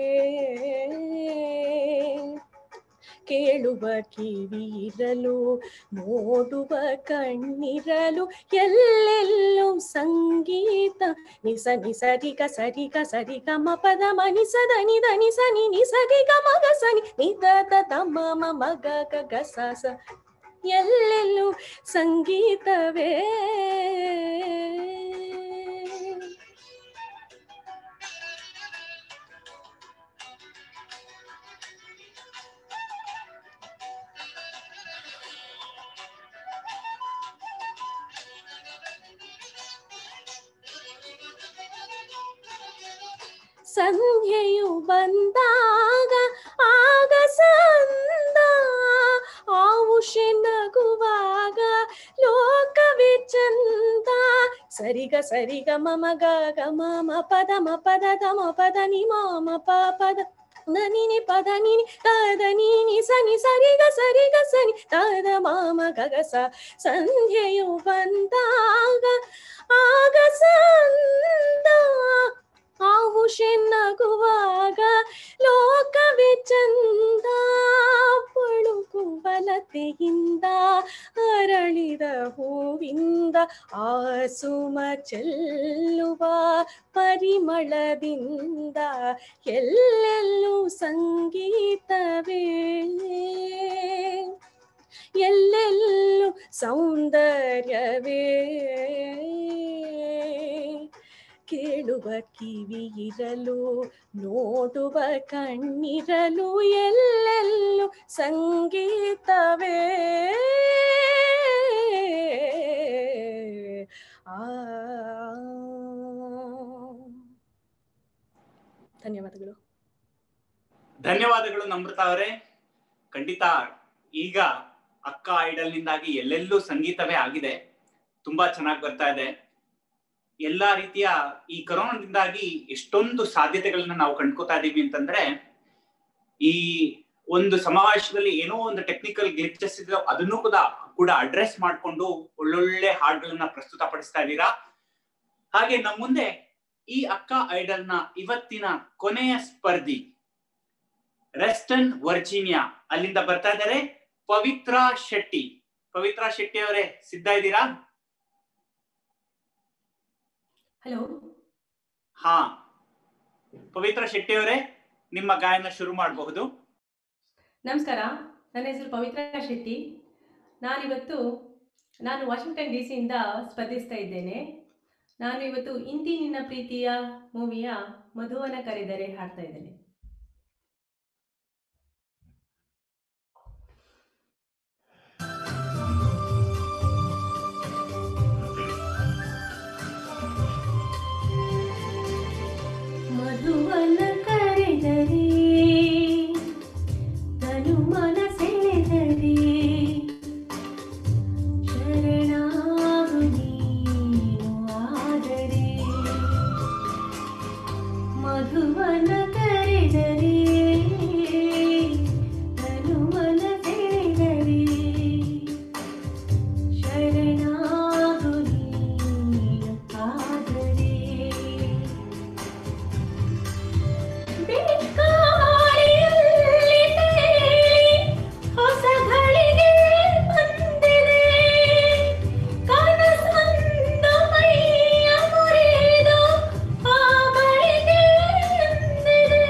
ಕೇಳುವ ಕಿವಿರಲು ನೋಡುವ ಕಣ್ಣಿರಲು ಎಲ್ಲೆಲ್ಲೂ ಸಂಗೀತ ನಿಸ ನಿಸರಿಗ ಸರಿಗ ಸರಿಗ ಮ ಪದ ಮನಿಸ ದನಿ ದನಿ ಸನಿ ನಿಸರಿಗ ಮಗ ಸನಿ ನಿದ ತಮ ಮಗ ಗ ಗ ಸ ಸ ಎಲ್ಲೆಲ್ಲೂ ಸಂಗೀತವೇ ಸಂಧ್ಯೆಯು ಬಂದಾಗ ಆಗ ಸಂದ ಆವುಷೆ ನಗುವಾಗ ಲೋಕವೇ ಚಂದ ಸರಿಗ ಸರಿಗ ಮಮ ಗ ಗ ಮಮ ಪದ ಮ ಪದ ದ ಮ ಪದ ನಿ ಮಮ ಪ ಪದ ನನಿನಿ ಪದ ನಿನಿ ತದ ನೀನಿ ಸನಿ ಸರಿಗ ಸರಿಗ ಸನಿ ತದ ಮಾಮ ಗಗಸ ಸಂಧ್ಯೆಯು ಬಂದಾಗ ಆಗ ಸಂದ ಆಹುಷೆನ್ನಗುವಾಗ ಲೋಕವೇ ಚಂದ ಪಳುಕುವಲತೆಯಿಂದ ಅರಳಿದ ಹೂವಿಂದ ಆಸುಮ ಚೆಲ್ಲುವ ಪರಿಮಳದಿಂದ ಎಲ್ಲೆಲ್ಲೂ ಸಂಗೀತವೇ ಎಲ್ಲೆಲ್ಲೂ ಸೌಂದರ್ಯವೇ ಕೇಳುವ ಕಿವಿ ಇರಲು ನೋಡುವ ಕಣ್ಣಿರಲು ಎಲ್ಲೆಲ್ಲೂ ಸಂಗೀತವೇ ಆ ಧನ್ಯವಾದಗಳು
ಧನ್ಯವಾದಗಳು ನಮ್ರತ ಅವರೇ ಖಂಡಿತ ಈಗ ಅಕ್ಕ ಐಡಲ್ ನಿಂದಾಗಿ ಎಲ್ಲೆಲ್ಲೂ ಸಂಗೀತವೇ ಆಗಿದೆ ತುಂಬಾ ಚೆನ್ನಾಗಿ ಬರ್ತಾ ಇದೆ ಎಲ್ಲಾ ರೀತಿಯ ಈ ಕೊರೋನಾದಿಂದಾಗಿ ಎಷ್ಟೊಂದು ಸಾಧ್ಯತೆಗಳನ್ನ ನಾವು ಕಂಡ್ಕೋತಾ ಇದೀವಿ ಅಂತಂದ್ರೆ ಈ ಒಂದು ಸಮಾವೇಶದಲ್ಲಿ ಏನೋ ಒಂದು ಟೆಕ್ನಿಕಲ್ ಗ್ಲಿಚಸ್ ಇದೆ ಅದನ್ನು ಕೂಡ ಕೂಡ ಅಡ್ರೆಸ್ ಮಾಡ್ಕೊಂಡು ಒಳ್ಳೊಳ್ಳೆ ಹಾಡುಗಳನ್ನ ಪ್ರಸ್ತುತ ಪಡಿಸ್ತಾ ಇದ್ದೀರಾ ಹಾಗೆ ನಮ್ಮ ಮುಂದೆ ಈ ಅಕ್ಕ ಐಡಲ್ ನ ಇವತ್ತಿನ ಕೊನೆಯ ಸ್ಪರ್ಧಿ ರೆಸ್ಟನ್ ವರ್ಜೀನಿಯಾ ಅಲ್ಲಿಂದ ಬರ್ತಾ ಇದ್ದಾರೆ ಪವಿತ್ರ ಶೆಟ್ಟಿ ಪವಿತ್ರ ಶೆಟ್ಟಿ ಅವರೇ ಸಿದ್ಧ ಇದ್ದೀರಾ
ಹಲೋ
ಹಾ ಪವಿತ್ರ ಶೆಟ್ಟಿ ಅವರೇ ನಿಮ್ಮ ಗಾಯನ ಶುರು ಮಾಡಬಹುದು
ನಮಸ್ಕಾರ ನನ್ನ ಹೆಸರು ಪವಿತ್ರ ಶೆಟ್ಟಿ ನಾನಿವತ್ತು ನಾನು ವಾಷಿಂಗ್ಟನ್ ಡಿ ಸಿಯಿಂದ ಸ್ಪರ್ಧಿಸ್ತಾ ಇದ್ದೇನೆ ನಾನು ಇವತ್ತು ಇಂತಿ ನಿನ್ನ ಪ್ರೀತಿಯ ಮೂವಿಯ ಮಧುವನ ಕರೆದರೆ ಹಾಡ್ತಾ ಇದ್ದೇನೆ ಮಧುವನ ಕರೆದರೆ ತನು ಮನ ಸೆಳೆದರೆ ಶರಣಾಗು ನೀನು ಆದರೆ ಮಧುವನ ಕರೆದರೆ ತನು ಮನ ಸೆಳೆದರೆ ಶರಣಾಗು ನೀನು ಆದರೆ ಬೆಳಕಾಳಿಯಲ್ಲಿ ತೇಲಿ ಹೊಸ ಘಳಿಗೆ ಬಂದಿದೆ ಕನಸೊಂದು ಮೈಯ ಮುರಿದು ಆ ಬಳಿಗೆ ಬಂದಿದೆ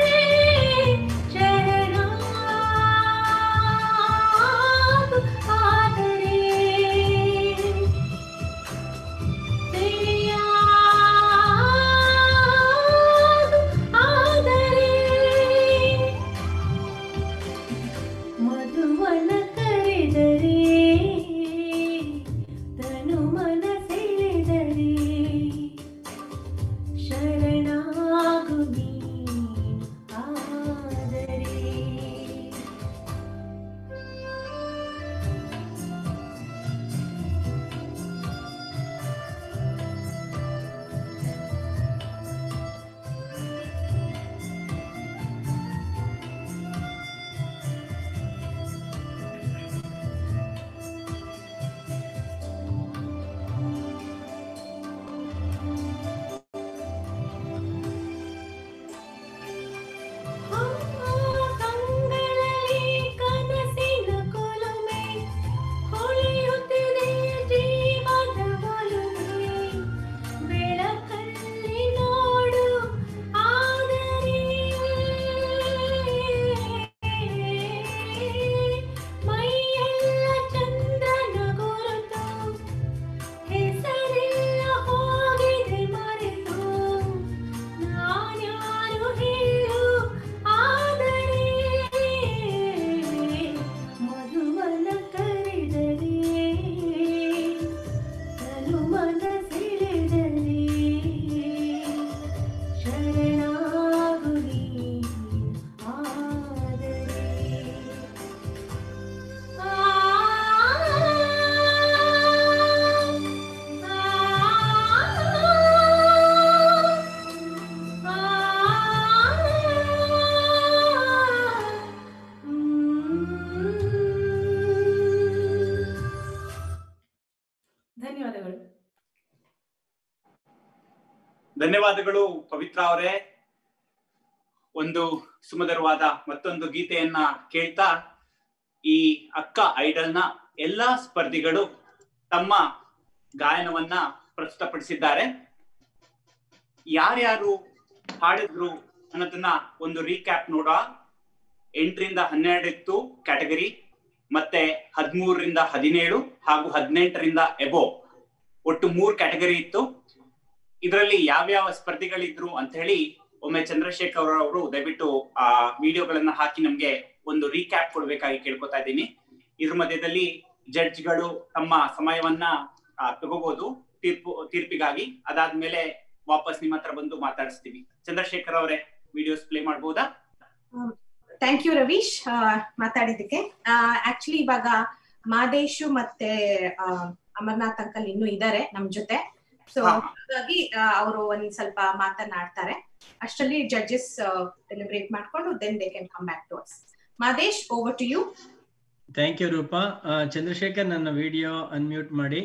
ಧನ್ಯವಾದಗಳು ಪವಿತ್ರ ಅವರೇ ಒಂದು ಸುಮಧುರವಾದ ಮತ್ತೊಂದು ಗೀತೆಯನ್ನ ಕೇಳ್ತಾ ಈ ಅಕ್ಕ ಐಡಲ್ನ ಎಲ್ಲಾ ಸ್ಪರ್ಧಿಗಳು ತಮ್ಮ ಗಾಯನವನ್ನ ಪ್ರಸ್ತುತಪಡಿಸಿದ್ದಾರೆ ಯಾರ್ಯಾರು ಹಾಡಿದ್ರು ಅನ್ನೋದನ್ನ ಒಂದು ರೀಕ್ಯಾಪ್ ನೋಡ ಎಂಟರಿಂದ ಹನ್ನೆರಡು ಇತ್ತು ಕ್ಯಾಟಗರಿ ಮತ್ತೆ ಹದಿಮೂರರಿಂದ ಹದಿನೇಳು ಹಾಗೂ ಹದಿನೆಂಟರಿಂದ ಎಬೋ ಒಟ್ಟು ಮೂರ್ ಕ್ಯಾಟಗರಿ ಇತ್ತು ಇದರಲ್ಲಿ ಯಾವ್ಯಾವ ಸ್ಪರ್ಧಿಗಳಿದ್ರು ಅಂತ ಹೇಳಿ ಒಮ್ಮೆ ಚಂದ್ರಶೇಖರ್ ಅವರು ದಯವಿಟ್ಟು ಆ ವಿಡಿಯೋಗಳನ್ನ ಹಾಕಿ ನಮ್ಗೆ ಒಂದು ರೀಕ್ಯಾಪ್ ಕೊಡ್ಬೇಕಾಗಿ ಕೇಳ್ಕೊತಾ ಇದ್ದೀನಿ ಇದ್ರ ಮಧ್ಯದಲ್ಲಿ ಜಡ್ಜ್ಗಳು ತಮ್ಮ ಸಮಯವನ್ನ ಆ, ತಗೋಬಹುದು ತೀರ್ಪು ತೀರ್ಪಿಗಾಗಿ ಅದಾದ್ಮೇಲೆ ವಾಪಸ್ ನಿಮ್ಮ ಹತ್ರ ಬಂದು ಮಾತಾಡಿಸ್ತೀವಿ ಚಂದ್ರಶೇಖರ್ ಅವರೇ ವಿಡಿಯೋಸ್ ಪ್ಲೇ ಮಾಡಬಹುದಾ
ಥ್ಯಾಂಕ್ ಯು ರವೀಶ್ ಆ, ಮಾತಾಡಿದ್ದಕ್ಕೆ ಆಕ್ಚುಲಿ ಇವಾಗ ಮಾದೇಶು ಮತ್ತೆ ಆ, ಅಮರ್ನಾಥ್ ಅಂಕಲ್ ಇನ್ನೂ ಇದ್ದಾರೆ ನಮ್ ಜೊತೆ ಸೊ
ಹಾ.
ಹಾಗಾಗಿ ಅವರು ಒಂದ್ ಸ್ವಲ್ಪ ಮಾತನಾಡ್ತಾರೆ ಅಷ್ಟರಲ್ಲಿ ಜಡ್ಜಸ್ ಡೆಲಿಬ್ರೇಟ್ ಮಾಡ್ಕೊಂಡು then they can come back to us Madesh over to you
thank you Roopa ಆ, ಚಂದ್ರಶೇಖರ್ ನನ್ನ ವಿಡಿಯೋ ಅನ್ಮ್ಯೂಟ್ ಮಾಡಿ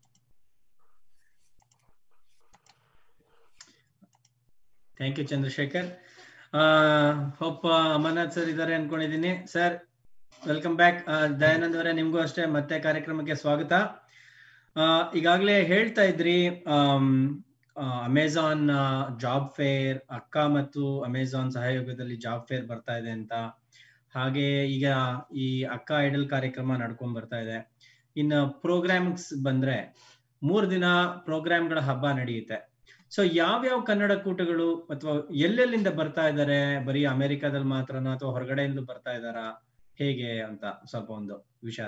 thank you Chandrashekar hope Amarnath sir ಇದ್ದಾರೆ ಅನ್ಕೊಂಡಿದ್ದೀನಿ ಸರ್ ವೆಲ್ಕಮ್ ಬ್ಯಾಕ್ ದಯಾನಂದ್ ಅವರೇ ನಿಮ್ಗೂ ಅಷ್ಟೇ ಮತ್ತೆ ಕಾರ್ಯಕ್ರಮಕ್ಕೆ ಸ್ವಾಗತ ಈಗಾಗಲೇ ಹೇಳ್ತಾ ಇದ್ರಿ ಅಮೆಝಾನ್ ಜಾಬ್ ಫೇರ್ ಅಕ್ಕ ಮತ್ತು ಅಮೆಝಾನ್ ಸಹಯೋಗದಲ್ಲಿ ಜಾಬ್ ಫೇರ್ ಬರ್ತಾ ಇದೆ ಅಂತ ಹಾಗೆ ಈಗ ಈ ಅಕ್ಕ ಐಡಲ್ ಕಾರ್ಯಕ್ರಮ ನಡ್ಕೊಂಡ್ ಬರ್ತಾ ಇದೆ ಇನ್ನು ಪ್ರೋಗ್ರಾಮ್ಸ್ ಬಂದ್ರೆ ಮೂರ್ ದಿನ ಪ್ರೋಗ್ರಾಮ್ಗಳ ಹಬ್ಬ ನಡೆಯುತ್ತೆ ಸೊ ಯಾವ್ಯಾವ ಕನ್ನಡ ಕೂಟಗಳು ಅಥವಾ ಎಲ್ಲೆಲ್ಲಿಂದ ಬರ್ತಾ ಇದ್ದಾರೆ ಬರೀ ಅಮೆರಿಕಾದಲ್ಲಿ ಮಾತ್ರನಾ ಅಥವಾ ಹೊರಗಡೆಯಿಂದ ಬರ್ತಾ ಇದ್ದಾರಾ ಹೇಗೆ ಅಂತ ಸ್ವಲ್ಪ ಒಂದು ವಿಚಾರ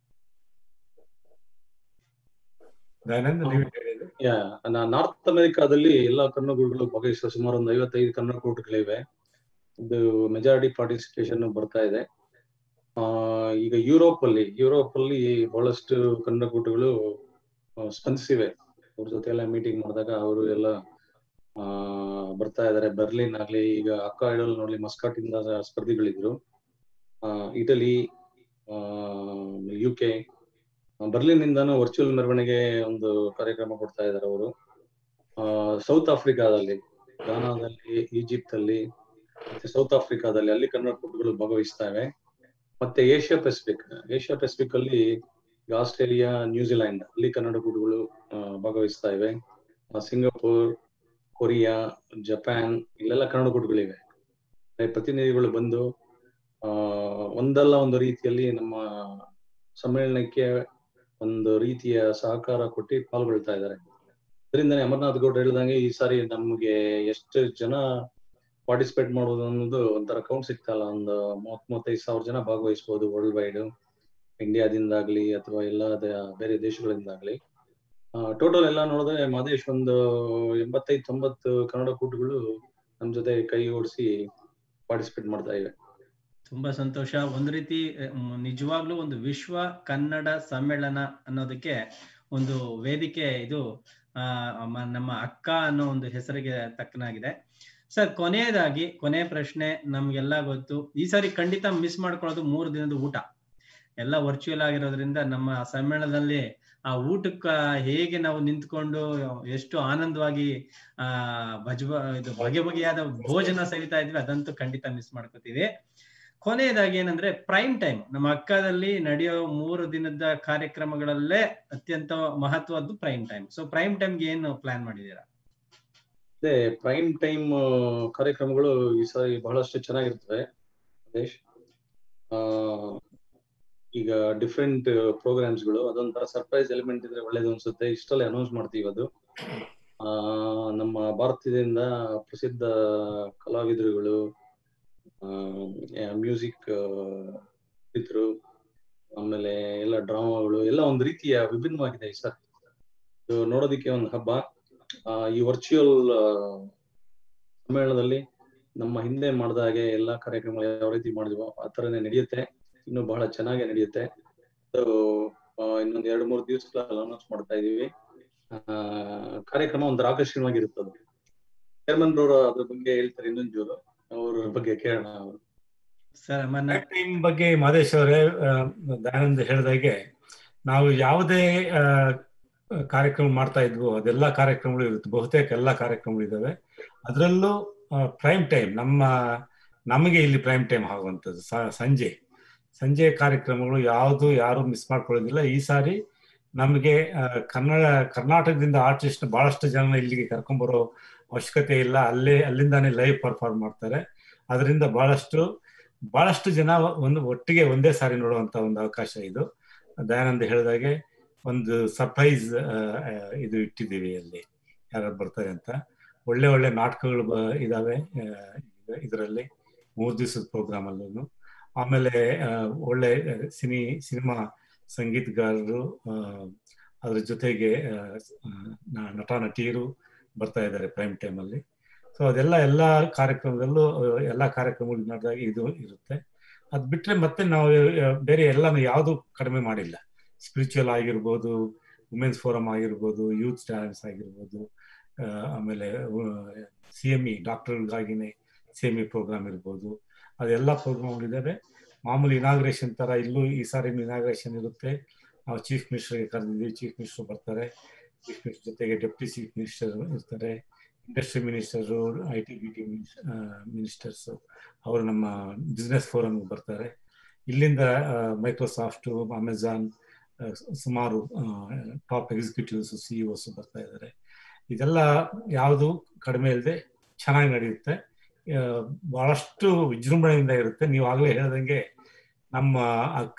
ದಯಾನಂದ್ ನೀವು ಹೇಳಿದ್ದು
ಯಾ ನಾರ್ತ್ ಅಮೆರಿಕಾದಲ್ಲಿ ಎಲ್ಲಾ ಕನ್ನಡಗಳು ಭಾಗವಹಿಸುವ ಸುಮಾರು ಒಂದು ಐವತ್ತೈದು ಕನ್ನಡ ಕೂಟಗಳಿವೆ ಇದು ಮೆಜಾರಿಟಿ ಪಾರ್ಟಿಸಿಪೇಷನ್ ಬರ್ತಾ ಇದೆ ಆ ಈಗ ಯುರೋಪ್ ಅಲ್ಲಿ ಯುರೋಪ್ ಅಲ್ಲಿ ಬಹಳಷ್ಟು ಕನ್ನಡ ಕೂಟಗಳು ಆ, ಸ್ಪಂದಿಸಿವೆ ಅವ್ರ ಜೊತೆ ಎಲ್ಲ ಮೀಟಿಂಗ್ ಮಾಡಿದಾಗ ಅವರು ಎಲ್ಲ ಆ ಬರ್ತಾ ಇದಾರೆ ಬರ್ಲಿನ್ ಆಗ್ಲಿ ಈಗ ಅಕ್ಕ ಐಡಲ್ ನೋಡ್ಲಿ ಮಸ್ಕಾಟ್ ಇಂದ ಸ್ಪರ್ಧಿಗಳಿದ್ರು ಆ ಇಟಲಿ ಆ ಯು ಕೆ ಬರ್ಲಿನ್ ಇಂದಾನು ವರ್ಚುವಲ್ ಮೆರವಣಿಗೆ ಒಂದು ಕಾರ್ಯಕ್ರಮ ಕೊಡ್ತಾ ಇದ್ದಾರೆ ಅವರು ಸೌತ್ ಆಫ್ರಿಕಾದಲ್ಲಿ ಘಾನಾದಲ್ಲಿ ಈಜಿಪ್ಟ್ ಅಲ್ಲಿ ಮತ್ತೆ ಸೌತ್ ಆಫ್ರಿಕಾದಲ್ಲಿ ಅಲ್ಲಿ ಕನ್ನಡ ಕೂಟಗಳು ಭಾಗವಹಿಸ್ತವೆ ಮತ್ತೆ ಏಷ್ಯಾ ಪೆಸಿಫಿಕ್ ಏಷ್ಯಾ ಪೆಸಿಫಿಕ್ ಅಲ್ಲಿ ಈಗ ಆಸ್ಟ್ರೇಲಿಯಾ ನ್ಯೂಜಿಲೆಂಡ್ ಅಲ್ಲಿ ಕನ್ನಡ ಕೂಟಗಳು ಆ, ಭಾಗವಹಿಸ್ತಾ ಇವೆ ಆ, ಸಿಂಗಾಪುರ್ ಕೊರಿಯಾ ಜಪಾನ್ ಇಲ್ಲೆಲ್ಲ ಕನ್ನಡ ಕೂಟಗಳಿವೆ ಅಲ್ಲಿ ಪ್ರತಿನಿಧಿಗಳು ಬಂದು ಆ ಒಂದಲ್ಲ ಒಂದು ರೀತಿಯಲ್ಲಿ ನಮ್ಮ ಸಮ್ಮೇಳನಕ್ಕೆ ಒಂದು ರೀತಿಯ ಸಹಕಾರ ಕೊಟ್ಟು ಪಾಲ್ಗೊಳ್ತಾ ಇದ್ದಾರೆ ಅದರಿಂದನೇ ಅಮರ್ನಾಥ್ ಗೌಡ್ರು ಹೇಳ್ದಂಗೆ ಈ ಸಾರಿ ನಮ್ಗೆ ಎಷ್ಟು ಜನ ಪಾರ್ಟಿಸಿಪೇಟ್ ಮಾಡೋದು ಅನ್ನೋದು ಒಂಥರ ಕೌಂಟ್ ಸಿಗ್ತಾ ಇಲ್ಲ ಒಂದು ಮೂವತ್ ಮೂವತ್ತೈದು ಸಾವಿರ ಜನ ಭಾಗವಹಿಸಬಹುದು ವರ್ಲ್ಡ್ ವೈಡ್ ಇಂಡಿಯಾದಿಂದಾಗ್ಲಿ ಅಥವಾ ಎಲ್ಲ ದ- ಬೇರೆ ದೇಶಗಳಿಂದಾಗ್ಲಿ ಟೋಟಲ್ ಎಲ್ಲ ನೋಡಿದ್ರೆ ಮಾದೇಶ್ ಒಂದು ಎಂಬತ್ತೈದು ತೊಂಬತ್ತು ಕನ್ನಡ ಕೂಟಗಳು ನಮ್ ಜೊತೆ ಕೈ ಓಡಿಸಿ ಪಾರ್ಟಿಸಿಪೇಟ್ ಮಾಡ್ತಾ ಇವೆ
ತುಂಬಾ ಸಂತೋಷ ಒಂದು ರೀತಿ ಮ್, ನಿಜವಾಗ್ಲೂ ಒಂದು ವಿಶ್ವ ಕನ್ನಡ ಸಮ್ಮೇಳನ ಅನ್ನೋದಕ್ಕೆ ಒಂದು ವೇದಿಕೆ ಇದು ಆ, ಮ- ನಮ್ಮ ಅಕ್ಕ ಅನ್ನೋ ಒಂದು ಹೆಸರಿಗೆ ತಕ್ಕನಾಗಿದೆ ಸರ್ ಕೊನೆಯದಾಗಿ ಕೊನೆ ಪ್ರಶ್ನೆ ನಮ್ಗೆಲ್ಲ ಗೊತ್ತು ಈ ಸಾರಿ ಖಂಡಿತ ಮಿಸ್ ಮಾಡ್ಕೊಳ್ಳೋದು ಮೂರು ದಿನದ ಊಟ ಎಲ್ಲ ವರ್ಚುವಲ್ ಆಗಿರೋದ್ರಿಂದ ನಮ್ಮ ಸಮ್ಮೇಳನದಲ್ಲಿ ಆ ಊಟಕ್ಕ ಹೇಗೆ ನಾವು ನಿಂತ್ಕೊಂಡು ಎಷ್ಟು ಆನಂದವಾಗಿ ಆ ಭಜ ಇದು ಬಗೆ ಬಗೆಯಾದ ಭೋಜನ ಸವಿತಾ ಇದ್ವಿ ಅದಂತೂ ಖಂಡಿತ ಮಿಸ್ ಮಾಡ್ಕೋತೀವಿ ಕೊನೆಯದಾಗಿ ಏನಂದ್ರೆ ಪ್ರೈಮ್ ಟೈಮ್ ನಮ್ಮ ಅಕ್ಕದಲ್ಲಿ ನಡೆಯೋ ಮೂರು ದಿನದ ಕಾರ್ಯಕ್ರಮಗಳಲ್ಲೇ ಅತ್ಯಂತ ಮಹತ್ವದ್ದು ಪ್ರೈಮ್ ಟೈಮ್ ಸೊ ಪ್ರೈಮ್ ಟೈಮ್ಗೆ ಏನು ಪ್ಲಾನ್ ಮಾಡಿದೀರಾ
ಅದೇ ಪ್ರೈಮ್ ಟೈಮ್ ಕಾರ್ಯಕ್ರಮಗಳು ಈ ಸಾರಿ ಬಹಳಷ್ಟು ಚೆನ್ನಾಗಿರ್ತವೆ ಮಹೇಶ್ ಆ ಈಗ ಡಿಫ್ರೆಂಟ್ ಪ್ರೋಗ್ರಾಮ್ಸ್ಗಳು ಅದೊಂಥರ ಸರ್ಪ್ರೈಸ್ ಎಲಿಮೆಂಟ್ ಇದ್ರೆ ಒಳ್ಳೇದು ಅನ್ಸುತ್ತೆ ಇಷ್ಟಲ್ಲೇ ಅನೌನ್ಸ್ ಮಾಡ್ತೀವಿ ಅದು ಆ ನಮ್ಮ ಭಾರತದಿಂದ ಪ್ರಸಿದ್ಧ ಕಲಾವಿದರುಗಳು ಮ್ಯೂಸಿಕ್ ಇದ್ರು ಆಮೇಲೆ ಎಲ್ಲ ಡ್ರಾಮಾಗಳು ಎಲ್ಲ ಒಂದು ರೀತಿಯ ವಿಭಿನ್ನವಾಗಿದೆ ಈ ಸರ್ ಇದು ನೋಡೋದಿಕ್ಕೆ ಒಂದು ಹಬ್ಬ ಆ, ಈ ವರ್ಚುವಲ್ ಸಮ್ಮೇಳನದಲ್ಲಿ ನಮ್ಮ ಹಿಂದೆ ಮಾಡಿದ ಹಾಗೆ ಎಲ್ಲಾ ಕಾರ್ಯಕ್ರಮಗಳು ಯಾವ ರೀತಿ ಮಾಡಿದ್ವೋ ಆ ತರನೇ ನಡೆಯುತ್ತೆ ಇನ್ನು ಬಹಳ ಚೆನ್ನಾಗಿ ನಡೆಯುತ್ತೆ So, ಆ, ಇನ್ನೊಂದ್ ಎರಡು ಮೂರು ದಿವಸಗಳಲ್ಲಿ ಅನೌನ್ಸ್ ಮಾಡ್ತಾ ಇದೀವಿ ಆ, ಕಾರ್ಯಕ್ರಮ ಒಂಥರ ಆಕರ್ಷಣೀಯವಾಗಿರುತ್ತದೆ ಚೇರ್ಮನ್ ರವರು ಅದ್ರ ಬಗ್ಗೆ ಹೇಳ್ತಾರೆ ಇನ್ನೊಂದ್ ಜೋರು ಅವ್ರ ಬಗ್ಗೆ ಕೇಳೋಣ ಅವರು
ಸರ್ ಅಮರ್ನಾಥ್
ಟೀಮ್ ಬಗ್ಗೆ ಮಾದೇಶ್ ಅವರೇ ಆ, ದಯಾನಂದ್ ಹೇಳಿದಾಗೆ ನಾವು ಯಾವುದೇ ಆ, ಕಾರ್ಯಕ್ರಮ ಮಾಡ್ತಾ ಇದ್ವು ಅದೆಲ್ಲ ಕಾರ್ಯಕ್ರಮಗಳು ಇರುತ್ತೆ ಬಹುತೇಕ ಎಲ್ಲ ಕಾರ್ಯಕ್ರಮಗಳು ಇದ್ದಾವೆ ಅದರಲ್ಲೂ ಪ್ರೈಮ್ ಟೈಮ್ ನಮ್ಮ ನಮಗೆ ಇಲ್ಲಿ ಪ್ರೈಮ್ ಟೈಮ್ ಆಗುವಂಥದ್ದು ಸ- ಸಂಜೆ ಸಂಜೆ ಕಾರ್ಯಕ್ರಮಗಳು ಯಾವುದು ಯಾರು ಮಿಸ್ ಮಾಡ್ಕೊಳ್ಳೋದಿಲ್ಲ ಈ ಸಾರಿ ನಮಗೆ ಆ, ಕನ್ನಡ ಕರ್ನಾಟಕದಿಂದ ಆರ್ಟಿಸ್ಟ್ ಬಹಳಷ್ಟು ಜನ ಇಲ್ಲಿಗೆ ಕರ್ಕೊಂಬರೋ ಅವಶ್ಯಕತೆ ಇಲ್ಲ ಅಲ್ಲೇ ಅಲ್ಲಿಂದಾನೇ ಲೈವ್ ಪರ್ಫಾರ್ಮ್ ಮಾಡ್ತಾರೆ ಅದರಿಂದ ಬಹಳಷ್ಟು ಬಹಳಷ್ಟು ಜನ ಒಂದು ಒಟ್ಟಿಗೆ ಒಂದೇ ಸಾರಿ ನೋಡುವಂತ ಒಂದು ಅವಕಾಶ ಇದು ದಯಾನಂದ ಹೇಳಿದಾಗೆ ಒಂದು ಸರ್ಪ್ರೈಸ್ ಇದು ಇಟ್ಟಿದ್ದೀವಿ ಅಲ್ಲಿ ಯಾರು ಬರ್ತಾರೆ ಅಂತ ಒಳ್ಳೆ ಒಳ್ಳೆ ನಾಟಕಗಳು ಬ- ಇದಾವೆ ಇದರಲ್ಲಿ ಮೂರು ದಿವಸದ ಪ್ರೋಗ್ರಾಮ್ ಅಲ್ಲೂ ಆಮೇಲೆ ಆ, ಒಳ್ಳೆ ಆ, ಸಿನಿ ಸಿನಿಮಾ ಸಂಗೀತಗಾರರು ಆ, ಅದ್ರ ಜೊತೆಗೆ ಆ, ಆ, ನ- ನಟ ನಟಿಯರು ಬರ್ತಾ ಇದ್ದಾರೆ ಪ್ರೈಮ್ ಟೈಮ್ ಅಲ್ಲಿ ಸೊ ಅದೆಲ್ಲ ಎಲ್ಲ ಕಾರ್ಯಕ್ರಮದಲ್ಲೂ ಆ, ಎಲ್ಲ ಕಾರ್ಯಕ್ರಮಗಳು ನಡೆದಾಗ ಇದು ಇರುತ್ತೆ ಅದ್ ಬಿಟ್ರೆ ಮತ್ತೆ ನಾವು ಆ, ಬೇರೆ ಎಲ್ಲಾನು ಯಾವುದು ಕಡಿಮೆ ಮಾಡಿಲ್ಲ ಸ್ಪಿರಿಚುವಲ್ ಆಗಿರ್ಬೋದು ವುಮೆನ್ಸ್ ಫೋರಮ್ ಆಗಿರ್ಬೋದು ಯೂತ್ ಡ್ಯಾನ್ಸ್ ಆಗಿರ್ಬೋದು ಆ, ಆಮೇಲೆ ಸಿ ಎಮ್ ಇ ಡಾಕ್ಟರ್ಗಳಿಗಾಗಿನೇ ಸಿ ಎಮ್ ಇ ಪ್ರೋಗ್ರಾಮ್ ಇರ್ಬೋದು ಅದೆಲ್ಲ ಪ್ರೋಗ್ರಾಮ್ಗಳಿದ್ದಾವೆ ಮಾಮೂಲಿ ಇನಾಗ್ರೇಷನ್ ತರ ಇಲ್ಲೂ ಈ ಸಾರಿ ಇನಾಗ್ರೇಷನ್ ಇರುತ್ತೆ ನಾವು ಚೀಫ್ ಮಿನಿಸ್ಟರ್ಗೆ ಕರೆದಿದ್ದೀವಿ ಚೀಫ್ ಮಿನಿಸ್ಟರ್ ಬರ್ತಾರೆ ಚೀಫ್ ಮಿನಿಸ್ಟರ್ ಜೊತೆಗೆ ಡೆಪ್ಟಿ ಚೀಫ್ ಮಿನಿಸ್ಟರ್ ಇರ್ತಾರೆ industry minister I T B T ministers ಅವರು ನಮ್ಮ ಬಿಸ್ನೆಸ್ ಫೋರಮ್ಗೆ ಬರ್ತಾರೆ ಇಲ್ಲಿಂದ ಮೈಕ್ರೋಸಾಫ್ಟ್ ಅಮೆಝಾನ್ ಸುಮಾರು ಟಾಪ್ ಎಕ್ಸಿಕ್ಯೂಟಿವ್ಸ್ ಸಿಇಒಸ್ ಬರ್ತಾ ಇದ್ದಾರೆ ಇದೆಲ್ಲ ಯಾವುದು ಕಡಿಮೆ ಇಲ್ಲದೆ ಚೆನ್ನಾಗಿ ನಡೆಯುತ್ತೆ ಆ, ಬಹಳಷ್ಟು ವಿಜೃಂಭಣೆಯಿಂದ ಇರುತ್ತೆ ನೀವು ಆಗಲೇ ಹೇಳ್ದಂಗೆ ನಮ್ಮ ಅಕ್ಕ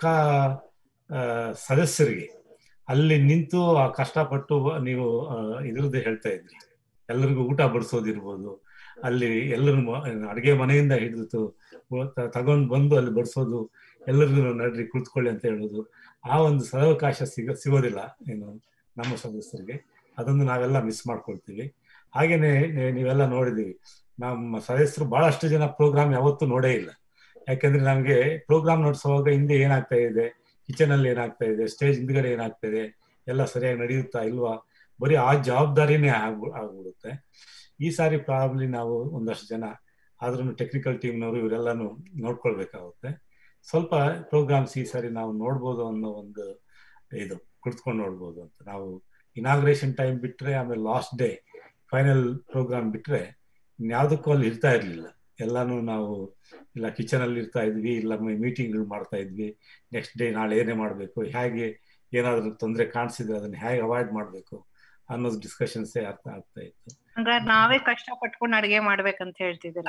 ಆ, ಸದಸ್ಯರಿಗೆ ಅಲ್ಲಿ ನಿಂತು ಆ ಕಷ್ಟಪಟ್ಟು ನೀವು ಆ, ಇದ್ರದ್ದು ಹೇಳ್ತಾ ಇದ್ರಿ ಎಲ್ಲರಿಗೂ ಊಟ ಬಡಿಸೋದಿರ್ಬೋದು ಅಲ್ಲಿ ಎಲ್ಲರೂ ಅಡುಗೆ ಮನೆಯಿಂದ ಹಿಡಿದು ತಗೊಂಡು ಬಂದು ಅಲ್ಲಿ ಬಡಿಸೋದು ಎಲ್ಲರಿಗೂ ನಡ್ರಿ ಕುಳಿತುಕೊಳ್ಳಿ ಅಂತ ಹೇಳೋದು ಆ ಒಂದು ಸದಾವಕಾಶ ಸಿಗ ಸಿಗೋದಿಲ್ಲ ಏನು ನಮ್ಮ ಸದಸ್ಯರಿಗೆ ಅದನ್ನು ನಾವೆಲ್ಲ ಮಿಸ್ ಮಾಡ್ಕೊಳ್ತೀವಿ ಹಾಗೇನೆ ನೀ- ನೀವೆಲ್ಲ ನೋಡಿದೀವಿ ನಮ್ಮ ಸದಸ್ಯರು ಬಹಳಷ್ಟು ಜನ ಪ್ರೋಗ್ರಾಮ್ ಯಾವತ್ತೂ ನೋಡೇ ಇಲ್ಲ ಯಾಕಂದ್ರೆ ನಮಗೆ ಪ್ರೋಗ್ರಾಮ್ ನೋಡ್ಸೋವಾಗ ಹಿಂದೆ ಏನಾಗ್ತಾ ಇದೆ ಕಿಚನ್ ಅಲ್ಲಿ ಏನಾಗ್ತಾ ಇದೆ ಸ್ಟೇಜ್ ಹಿಂದ್ಗಡೆ ಏನಾಗ್ತಾ ಇದೆ ಎಲ್ಲ ಸರಿಯಾಗಿ ನಡೆಯುತ್ತಾ ಇಲ್ವಾ ಬರೀ ಆ ಜವಾಬ್ದಾರಿನೇ ಆಗ್ಬಿ ಆಗ್ಬಿಡುತ್ತೆ ಈ ಸಾರಿ ಪ್ರಾಬ್ಲಿ ನಾವು ಒಂದಷ್ಟು ಜನ ಆದ್ರೂ ಟೆಕ್ನಿಕಲ್ ಟೀಮ್ನವರು ಇವರೆಲ್ಲಾನು ನೋಡ್ಕೊಳ್ಬೇಕಾಗುತ್ತೆ ಸ್ವಲ್ಪ ಪ್ರೋಗ್ರಾಮ್ಸ್ ಈ ಸಾರಿ ನಾವು ನೋಡ್ಬೋದು ಅನ್ನೋ ಒಂದು ಇದು ಕುಳಿತುಕೊಂಡು ನೋಡ್ಬೋದು ಅಂತ ನಾವು ಇನಾಗ್ರೇಷನ್ ಟೈಮ್ ಬಿಟ್ರೆ ಆಮೇಲೆ ಲಾಸ್ಟ್ ಡೇ ಫೈನಲ್ ಪ್ರೋಗ್ರಾಮ್ ಬಿಟ್ರೆ ಇನ್ಯಾವುದಕ್ಕೂ ಅಲ್ಲಿ ಇರ್ತಾ ಇರ್ಲಿಲ್ಲ ಎಲ್ಲಾನು ನಾವು ಇಲ್ಲ ಕಿಚನ್ ಅಲ್ಲಿ ಇರ್ತಾ ಇದ್ವಿ ಇಲ್ಲ ಮೀಟಿಂಗ್ಗಳು ಮಾಡ್ತಾ ಇದ್ವಿ ನೆಕ್ಸ್ಟ್ ಡೇ ನಾಳೆ ಏನೇ ಮಾಡಬೇಕು ಹೇಗೆ ಏನಾದ್ರೂ ತೊಂದರೆ ಕಾಣಿಸಿದ್ರೆ ಅದನ್ನ ಹೇಗೆ ಅವಾಯ್ಡ್ ಮಾಡಬೇಕು ಅನ್ನೋದು ಡಿಸ್ಕಷನ್ಸೇ ಅರ್ಥ ಆಗ್ತಾ ಇತ್ತು
ಹಂಗಾರೆ ನಾವೇ ಕಷ್ಟ ಪಟ್ಕೊಂಡು ಅಡಿಗೆ ಮಾಡ್ಬೇಕಂತ ಹೇಳ್ತಿದ್ದೀರಾ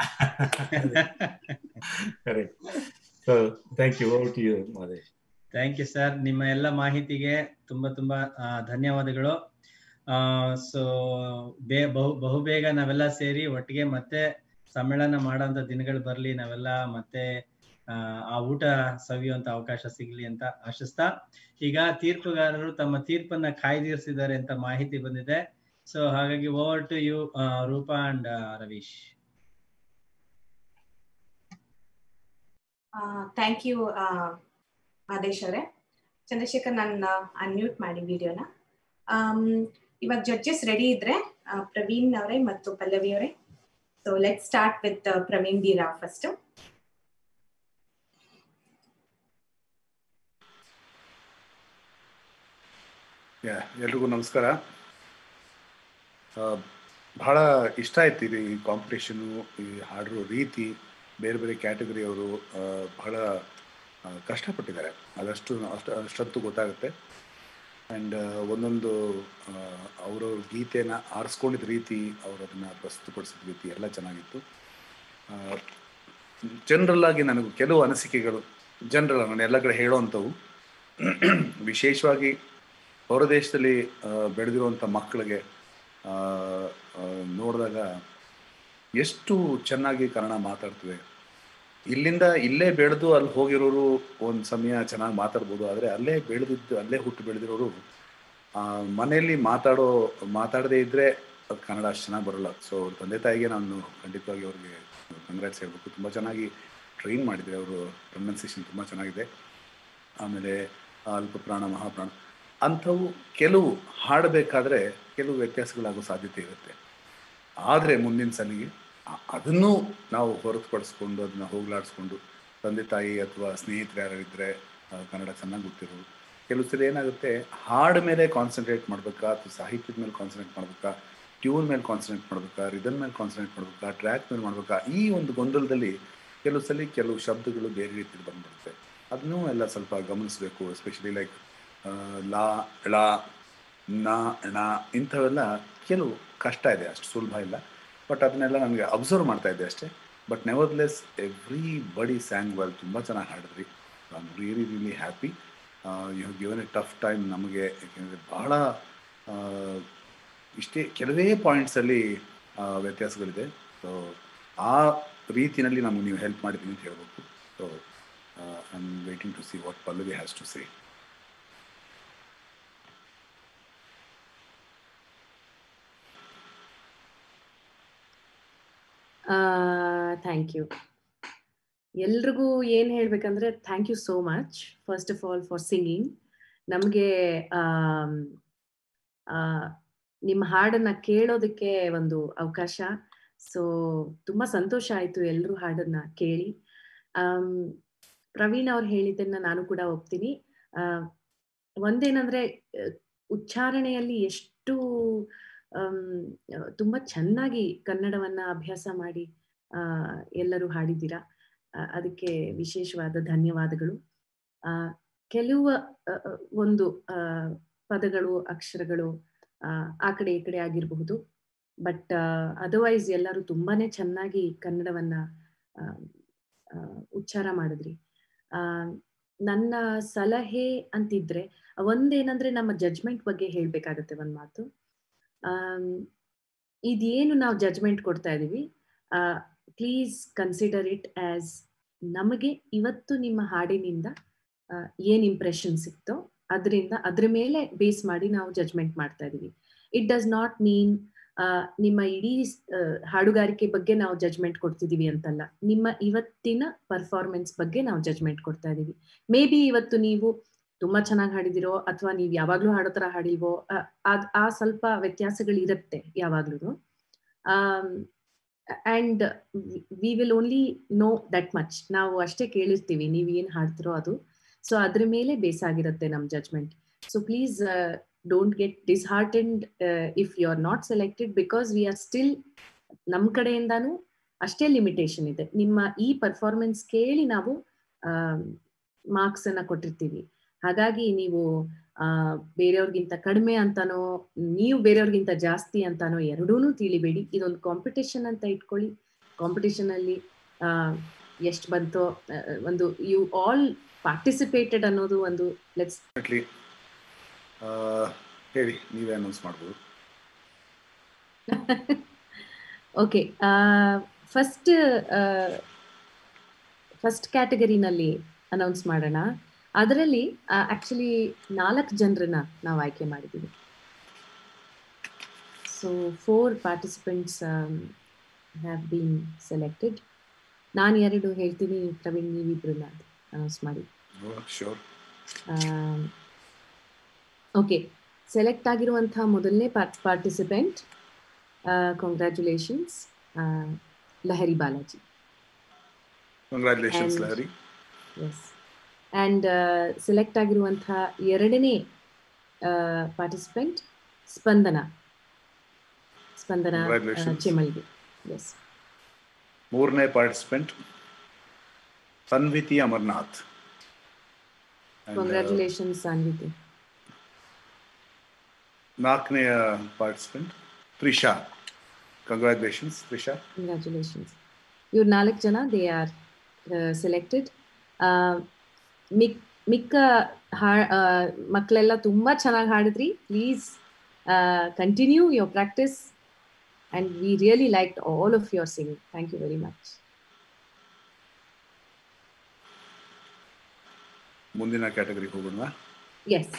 correct so thank you over to you Madesh
thank you sir ನಿಮ್ಮ ಎಲ್ಲ ಮಾಹಿತಿಗೆ ತುಂಬಾ ತುಂಬಾ ಆ, ಧನ್ಯವಾದಗಳು ಸೊ ಬೇ ಬಹು ಬಹುಬೇಗ ನಾವೆಲ್ಲ ಸೇರಿ ಒಟ್ಟಿಗೆ ಮತ್ತೆ ಸಮ್ಮೇಳನ ಮಾಡೋಂಥ ದಿನಗಳು ಬರಲಿ ನಾವೆಲ್ಲ ಮತ್ತೆ ಆ, ಆ ಊಟ ಸವಿಯುವಂತ ಅವಕಾಶ ಸಿಗ್ಲಿ ಅಂತ ಆಶಿಸ್ತಾ ಈಗ ತೀರ್ಪುಗಾರರು ತಮ್ಮ ತೀರ್ಪನ್ನ ಕಾಯ್ದಿರಿಸಿದ್ದಾರೆ ಅಂತ ಮಾಹಿತಿ ಬಂದಿದೆ ಸೊ ಹಾಗಾಗಿ over to you Roopa and Ravish
thank you Madesh ಅವರೇ ಚಂದ್ರಶೇಖರ್ ನನ್ನ ಅನ್ಮ್ಯೂಟ್ ಮಾಡಿ ವಿಡಿಯೋನ ಇವಾಗ ಜಡ್ಜಸ್ ರೆಡಿ ಇದ್ರೆ ಆ, ಪ್ರವೀಣ್ ಅವರೇ ಮತ್ತು ಪಲ್ಲವಿ ಅವರೇ so let start with Praveen D Rao first
yeah ಎಲ್ರಿಗೂ ನಮಸ್ಕಾರ ಆ, ಬಹಳ ಇಷ್ಟ ಆಯ್ತು ಇದು ಈ ಕಾಂಪಿಟೇಷನು ಈ ಹಾಡಿರೋ ರೀತಿ ಬೇರೆ ಬೇರೆ ಕ್ಯಾಟಗರಿ ಅವರು ಬಹಳ ಆ, ಕಷ್ಟಪಟ್ಟಿದ್ದಾರೆ ಅದಷ್ಟು ಅಷ್ಟು ಅಷ್ಟಂತೂ ಗೊತ್ತಾಗುತ್ತೆ ಆ್ಯಂಡ್ ಒಂದೊಂದು ಅವರವ್ರ ಗೀತೆನ ಆರಿಸ್ಕೊಂಡಿದ್ದ ರೀತಿ ಅವರು ಅದನ್ನು ಪ್ರಸ್ತುತಪಡಿಸಿದ ರೀತಿ ಎಲ್ಲ ಚೆನ್ನಾಗಿತ್ತು ಜನರಲ್ ಆಗಿ ನನಗೆ ಕೆಲವು ಅನಿಸಿಕೆಗಳು ಜನರಲ್ ನಾನು ಎಲ್ಲ ಕಡೆ ಹೇಳೋವಂಥವು ವಿಶೇಷವಾಗಿ ಹೊರ ದೇಶದಲ್ಲಿ ಆ, ಬೆಳೆದಿರುವಂಥ ಮಕ್ಕಳಿಗೆ ಆ, ಆ, ನೋಡಿದಾಗ ಎಷ್ಟು ಚೆನ್ನಾಗಿ ಕನ್ನಡ ಮಾತಾಡ್ತವೆ ಇಲ್ಲಿಂದ ಇಲ್ಲೇ ಬೆಳೆದು ಅಲ್ಲಿ ಹೋಗಿರೋರು ಒಂದು ಸಮಯ ಚೆನ್ನಾಗಿ ಮಾತಾಡ್ಬೋದು ಆದರೆ ಅಲ್ಲೇ ಬೆಳೆದಿದ್ದು ಅಲ್ಲೇ ಹುಟ್ಟು ಬೆಳೆದಿರೋರು ಆ, ಮನೆಯಲ್ಲಿ ಮಾತಾಡೋ ಮಾತಾಡದೇ ಇದ್ದರೆ ಅದು ಕನ್ನಡ ಅಷ್ಟು ಚೆನ್ನಾಗಿ ಬರೋಲ್ಲ ಸೊ ಅವ್ರ ತಂದೆ ತಾಯಿಗೆ ನಾನು ಖಂಡಿತವಾಗಿ ಅವ್ರಿಗೆ ಕಂಗ್ರಾಟ್ಸ್ ಹೇಳ್ಬೇಕು ತುಂಬ ಚೆನ್ನಾಗಿ ಟ್ರೈನ್ ಮಾಡಿದರೆ ಅವರು ಪ್ರೊನೌನ್ಸಿಯೇಷನ್ ತುಂಬ ಚೆನ್ನಾಗಿದೆ ಆಮೇಲೆ ಅಲ್ಪ ಪ್ರಾಣ ಮಹಾಪ್ರಾಣ ಅಂಥವು ಕೆಲವು ಹಾಡಬೇಕಾದ್ರೆ ಕೆಲವು ವ್ಯತ್ಯಾಸಗಳಾಗೋ ಸಾಧ್ಯತೆ ಇರುತ್ತೆ ಆದರೆ ಮುಂದಿನ ಸಲಿಗೆ ಆ- ಅದನ್ನೂ ನಾವು ಹೊರತುಪಡಿಸ್ಕೊಂಡು ಅದನ್ನ ಹೋಗ್ಲಾಡಿಸ್ಕೊಂಡು ತಂದೆ ತಾಯಿ ಅಥವಾ ಸ್ನೇಹಿತರು ಯಾರು ಇದ್ದರೆ ಕನ್ನಡ ಚೆನ್ನಾಗಿ ಗೊತ್ತಿರೋರು ಕೆಲವು ಸಲ ಏನಾಗುತ್ತೆ ಹಾಡು ಮೇಲೆ ಕಾನ್ಸಂಟ್ರೇಟ್ ಮಾಡ್ಬೇಕಾ ಅಥವಾ ಸಾಹಿತ್ಯದ ಮೇಲೆ ಕಾನ್ಸಂಟ್ರೇಟ್ ಮಾಡ್ಬೇಕಾ ಟ್ಯೂನ್ ಮೇಲೆ ಕಾನ್ಸಂಟ್ರೇಟ್ ಮಾಡ್ಬೇಕಾ ರಿದನ್ ಮೇಲೆ ಕಾನ್ಸಂಟ್ರೇಟ್ ಮಾಡ್ಬೇಕಾ ಟ್ರ್ಯಾಕ್ ಮೇಲೆ ಮಾಡ್ಬೇಕಾ ಈ ಒಂದು ಗೊಂದಲದಲ್ಲಿ ಕೆಲವು ಸಲ ಕೆಲವು ಶಬ್ದಗಳು ಬೇರೆ ರೀತಿ ಬಂದ್ಬಿಡುತ್ತೆ ಅದನ್ನೂ ಎಲ್ಲ ಸ್ವಲ್ಪ ಗಮನಿಸಬೇಕು ಎಸ್ಪೆಷಲಿ ಲೈಕ್ ಲಾ ಳ ನ ಣ ಇಂಥವೆಲ್ಲ ಕೆಲವು ಕಷ್ಟ ಇದೆ ಅಷ್ಟು ಸುಲಭ ಇಲ್ಲ ಬಟ್ ಅದನ್ನೆಲ್ಲ ನನಗೆ ಅಬ್ಸರ್ವ್ ಮಾಡ್ತಾ ಇದ್ದೆ ಅಷ್ಟೇ ಬಟ್ ನೆವರ್ಲೆಸ್ ಎವ್ರಿ ಬಡಿ ಸ್ಯಾಂಗ್ ವೆಲ್ ತುಂಬ ಚೆನ್ನಾಗಿ ಹಾಡಿದ್ರಿ I am really really happy you have given a tough time ನಮಗೆ ಯಾಕೆಂದರೆ ಬಹಳ ಆ, ಇಷ್ಟೇ ಕೆಲವೇ ಪಾಯಿಂಟ್ಸಲ್ಲಿ ವ್ಯತ್ಯಾಸಗಳಿದೆ ಸೊ ಆ ರೀತಿಯಲ್ಲಿ ನಮಗೆ ನೀವು ಹೆಲ್ಪ್ ಮಾಡಿದ್ದೀನಿ ಅಂತ ಹೇಳ್ಬೇಕು so I am waiting to see what Pallavi has to say
thank you ಎಲ್ರಿಗೂ ಏನು ಹೇಳ್ಬೇಕಂದ್ರೆ thank you so much first of all for singing ನಮಗೆ ನಿಮ್ಮ ಹಾಡನ್ನ ಕೇಳೋದಕ್ಕೆ ಒಂದು ಅವಕಾಶ ಸೊ ತುಂಬ ಸಂತೋಷ ಆಯಿತು ಎಲ್ಲರೂ ಹಾಡನ್ನ ಕೇಳಿ ಆಮ್, ಪ್ರವೀಣ್ ಅವ್ರು ಹೇಳಿದ್ದನ್ನ ನಾನು ಕೂಡ ಒಪ್ತೀನಿ ಆ, ಒಂದೇನಂದ್ರೆ ಅಹ್, ಉಚ್ಚಾರಣೆಯಲ್ಲಿ ಎಷ್ಟು ಆಮ್, ಅಹ್, ತುಂಬಾ ಚೆನ್ನಾಗಿ ಕನ್ನಡವನ್ನ ಅಭ್ಯಾಸ ಮಾಡಿ ಆ, ಎಲ್ಲರೂ ಹಾಡಿದ್ದೀರಾ ಆ, ಅದಕ್ಕೆ ವಿಶೇಷವಾದ ಧನ್ಯವಾದಗಳು ಆ, ಕೆಲವು ಅ, ಅ, ಒಂದು ಆ, ಪದಗಳು ಅಕ್ಷರಗಳು ಆ, ಆ ಕಡೆ ಈ ಕಡೆ ಆಗಿರಬಹುದು ಬಟ್ ಅದರ್ವೈಸ್ ಎಲ್ಲರೂ ತುಂಬಾನೇ ಚೆನ್ನಾಗಿ ಕನ್ನಡವನ್ನ ಆ, ಆ, ಉಚ್ಚಾರ ಮಾಡಿದ್ರಿ ಆ, ನನ್ನ ಸಲಹೆ ಅಂತಿದ್ರೆ ಒಂದೇನಂದ್ರೆ ನಮ್ಮ ಜಡ್ಜ್ಮೆಂಟ್ ಬಗ್ಗೆ ಹೇಳ್ಬೇಕಾಗತ್ತೆ ಒಂದ್ ಮಾತು ಆಮ್, ಇದೇನು ನಾವು ಜಡ್ಜ್ಮೆಂಟ್ ಕೊಡ್ತಾ ಇದೀವಿ ಪ್ಲೀಸ್ ಕನ್ಸಿಡರ್ ಇಟ್ ಆಸ್ ನಮಗೆ ಇವತ್ತು ನಿಮ್ಮ ಹಾಡಿನಿಂದ ಆ, ಏನ್ ಇಂಪ್ರೆಷನ್ ಸಿಕ್ತೋ ಅದರಿಂದ ಅದ್ರ ಮೇಲೆ ಬೇಸ್ ಮಾಡಿ ನಾವು ಜಡ್ಜ್ಮೆಂಟ್ ಮಾಡ್ತಾ ಇದೀವಿ ಇಟ್ ಡಸ್ ನಾಟ್ ಮೀನ್ ನಿಮ್ಮ ಇಡೀ ಆ, ಹಾಡುಗಾರಿಕೆ ಬಗ್ಗೆ ನಾವು ಜಡ್ಜ್ಮೆಂಟ್ ಕೊಡ್ತಿದೀವಿ ಅಂತಲ್ಲ ನಿಮ್ಮ ಇವತ್ತಿನ ಪರ್ಫಾರ್ಮೆನ್ಸ್ ಬಗ್ಗೆ ನಾವು ಜಡ್ಜ್ಮೆಂಟ್ ಕೊಡ್ತಾ ಇದೀವಿ ಮೇ ಬಿ ಇವತ್ತು ನೀವು ತುಂಬಾ ಚೆನ್ನಾಗಿ ಹಾಡಿದಿರೋ ಅಥವಾ ನೀವು ಯಾವಾಗ್ಲೂ ಹಾಡೋ ತರ ಹಾಡಿಲ್ವೋ ಆ- ಆ- ಆ ಸ್ವಲ್ಪ ವ್ಯತ್ಯಾಸಗಳು ಇರುತ್ತೆ ಯಾವಾಗ್ಲೂ and we will only know that much ನಾವು ಅಷ್ಟೇ ಕೇಳಿರ್ತೀವಿ ನೀವು ಏನ್ ಹಾಡ್ತಿರೋ ಅದು ಸೊ ಅದ್ರ ಮೇಲೆ ಬೇಸ್ ಆಗಿರುತ್ತೆ ನಮ್ judgement so please don't get disheartened if you are not selected because we are still ನಮ್ ಕಡೆಯಿಂದಾನು ಅಷ್ಟೇ ಲಿಮಿಟೇಷನ್ ಇದೆ ನಿಮ್ಮ ಈ ಪರ್ಫಾರ್ಮೆನ್ಸ್ ಕೇಳಿ ನಾವು ಮಾರ್ಕ್ಸ್ ಅನ್ನ ಕೊಟ್ಟಿರ್ತೀವಿ ಹಾಗಾಗಿ ನೀವು ಆ, ಬೇರೆಯವ್ರಿಗಿಂತ ಕಡಿಮೆ ಅಂತಾನೋ ನೀವು ಬೇರೆಯವ್ರಿಗಿಂತ ಜಾಸ್ತಿ ಅಂತಾನೋ ಎರಡೂನು ತಿಳಿಬೇಡಿ ಇದೊಂದು ಕಾಂಪಿಟೇಷನ್ ಅಂತ ಇಟ್ಕೊಳ್ಳಿ ಕಾಂಪಿಟೇಷನ್ ಅಲ್ಲಿ ಎಷ್ಟು ಬಂತೋ ಆ, ಒಂದು ಯು ಆಲ್ ಪಾರ್ಟಿಸಿಪೇಟೆಡ್ ಅನ್ನೋದು ಒಂದು ಲೆಟ್ಸ್
ಡೆಫಿನೆಟ್ಲಿ ಹೇಳಿ ನೀವೇ ಅನೌನ್ಸ್ ಮಾಡ್ಬೋದು
ಓಕೆ ಫಸ್ಟ್ ಫಸ್ಟ್ ಕ್ಯಾಟಗರಿನಲ್ಲಿ ಅನೌನ್ಸ್ ಮಾಡೋಣ ಅದರಲ್ಲಿ ಆಕ್ಚುಲಿ ನಾಲ್ಕು ಜನರನ್ನ ನಾವು ಆಯ್ಕೆ ಮಾಡಿದ್ದೀವಿ so four participants have been selected ನಾನು ಎರಡು ಹೇಳ್ತೀನಿ ಪ್ರವೀಣ್ ನೀವಿಬ್ರನ್ನ ಅನೌನ್ಸ್ ಮಾಡಿ
ಶೋರ್
ಓಕೆ ಸೆಲೆಕ್ಟ್ ಆಗಿರುವಂತಹ ಮೊದಲನೇ participant congratulations Lahari Balaji
congratulations
And-
Lahari
yes and select ಆಗಿರುವಂತಹ ಎರಡನೇ ಪಾರ್ಟಿಸಿಪೆಂಟ್ ಸ್ಪಂದನ ಸ್ಪಂದನ ಆ,
Congratulations.
ಚಿಮಲ್ಗಿ ಎಸ್
ಮೂರನೇ participant Sanviti Amarnath And, uh,
congratulations Anviti
ನಾಲ್ಕನೆಯ participant Trisha congratulations Trisha
congratulations ಇವ್ರು ನಾಲ್ಕು ಜನ ದೇ ಆರ್ ಸೆಲೆಕ್ಟೆಡ್ ಮಿಕ್ ಮಿಕ್ಕ ಹಾ ಆ, ಮಕ್ಕಳೆಲ್ಲ ತುಂಬ ಚೆನ್ನಾಗಿ ಹಾಡಿದ್ರಿ please continue your practice and we really like all of your singing thank you very much
ಮುಂದಿನ ಕ್ಯಾಟಗರಿಗೆ ಹೋಗೋಣ
yes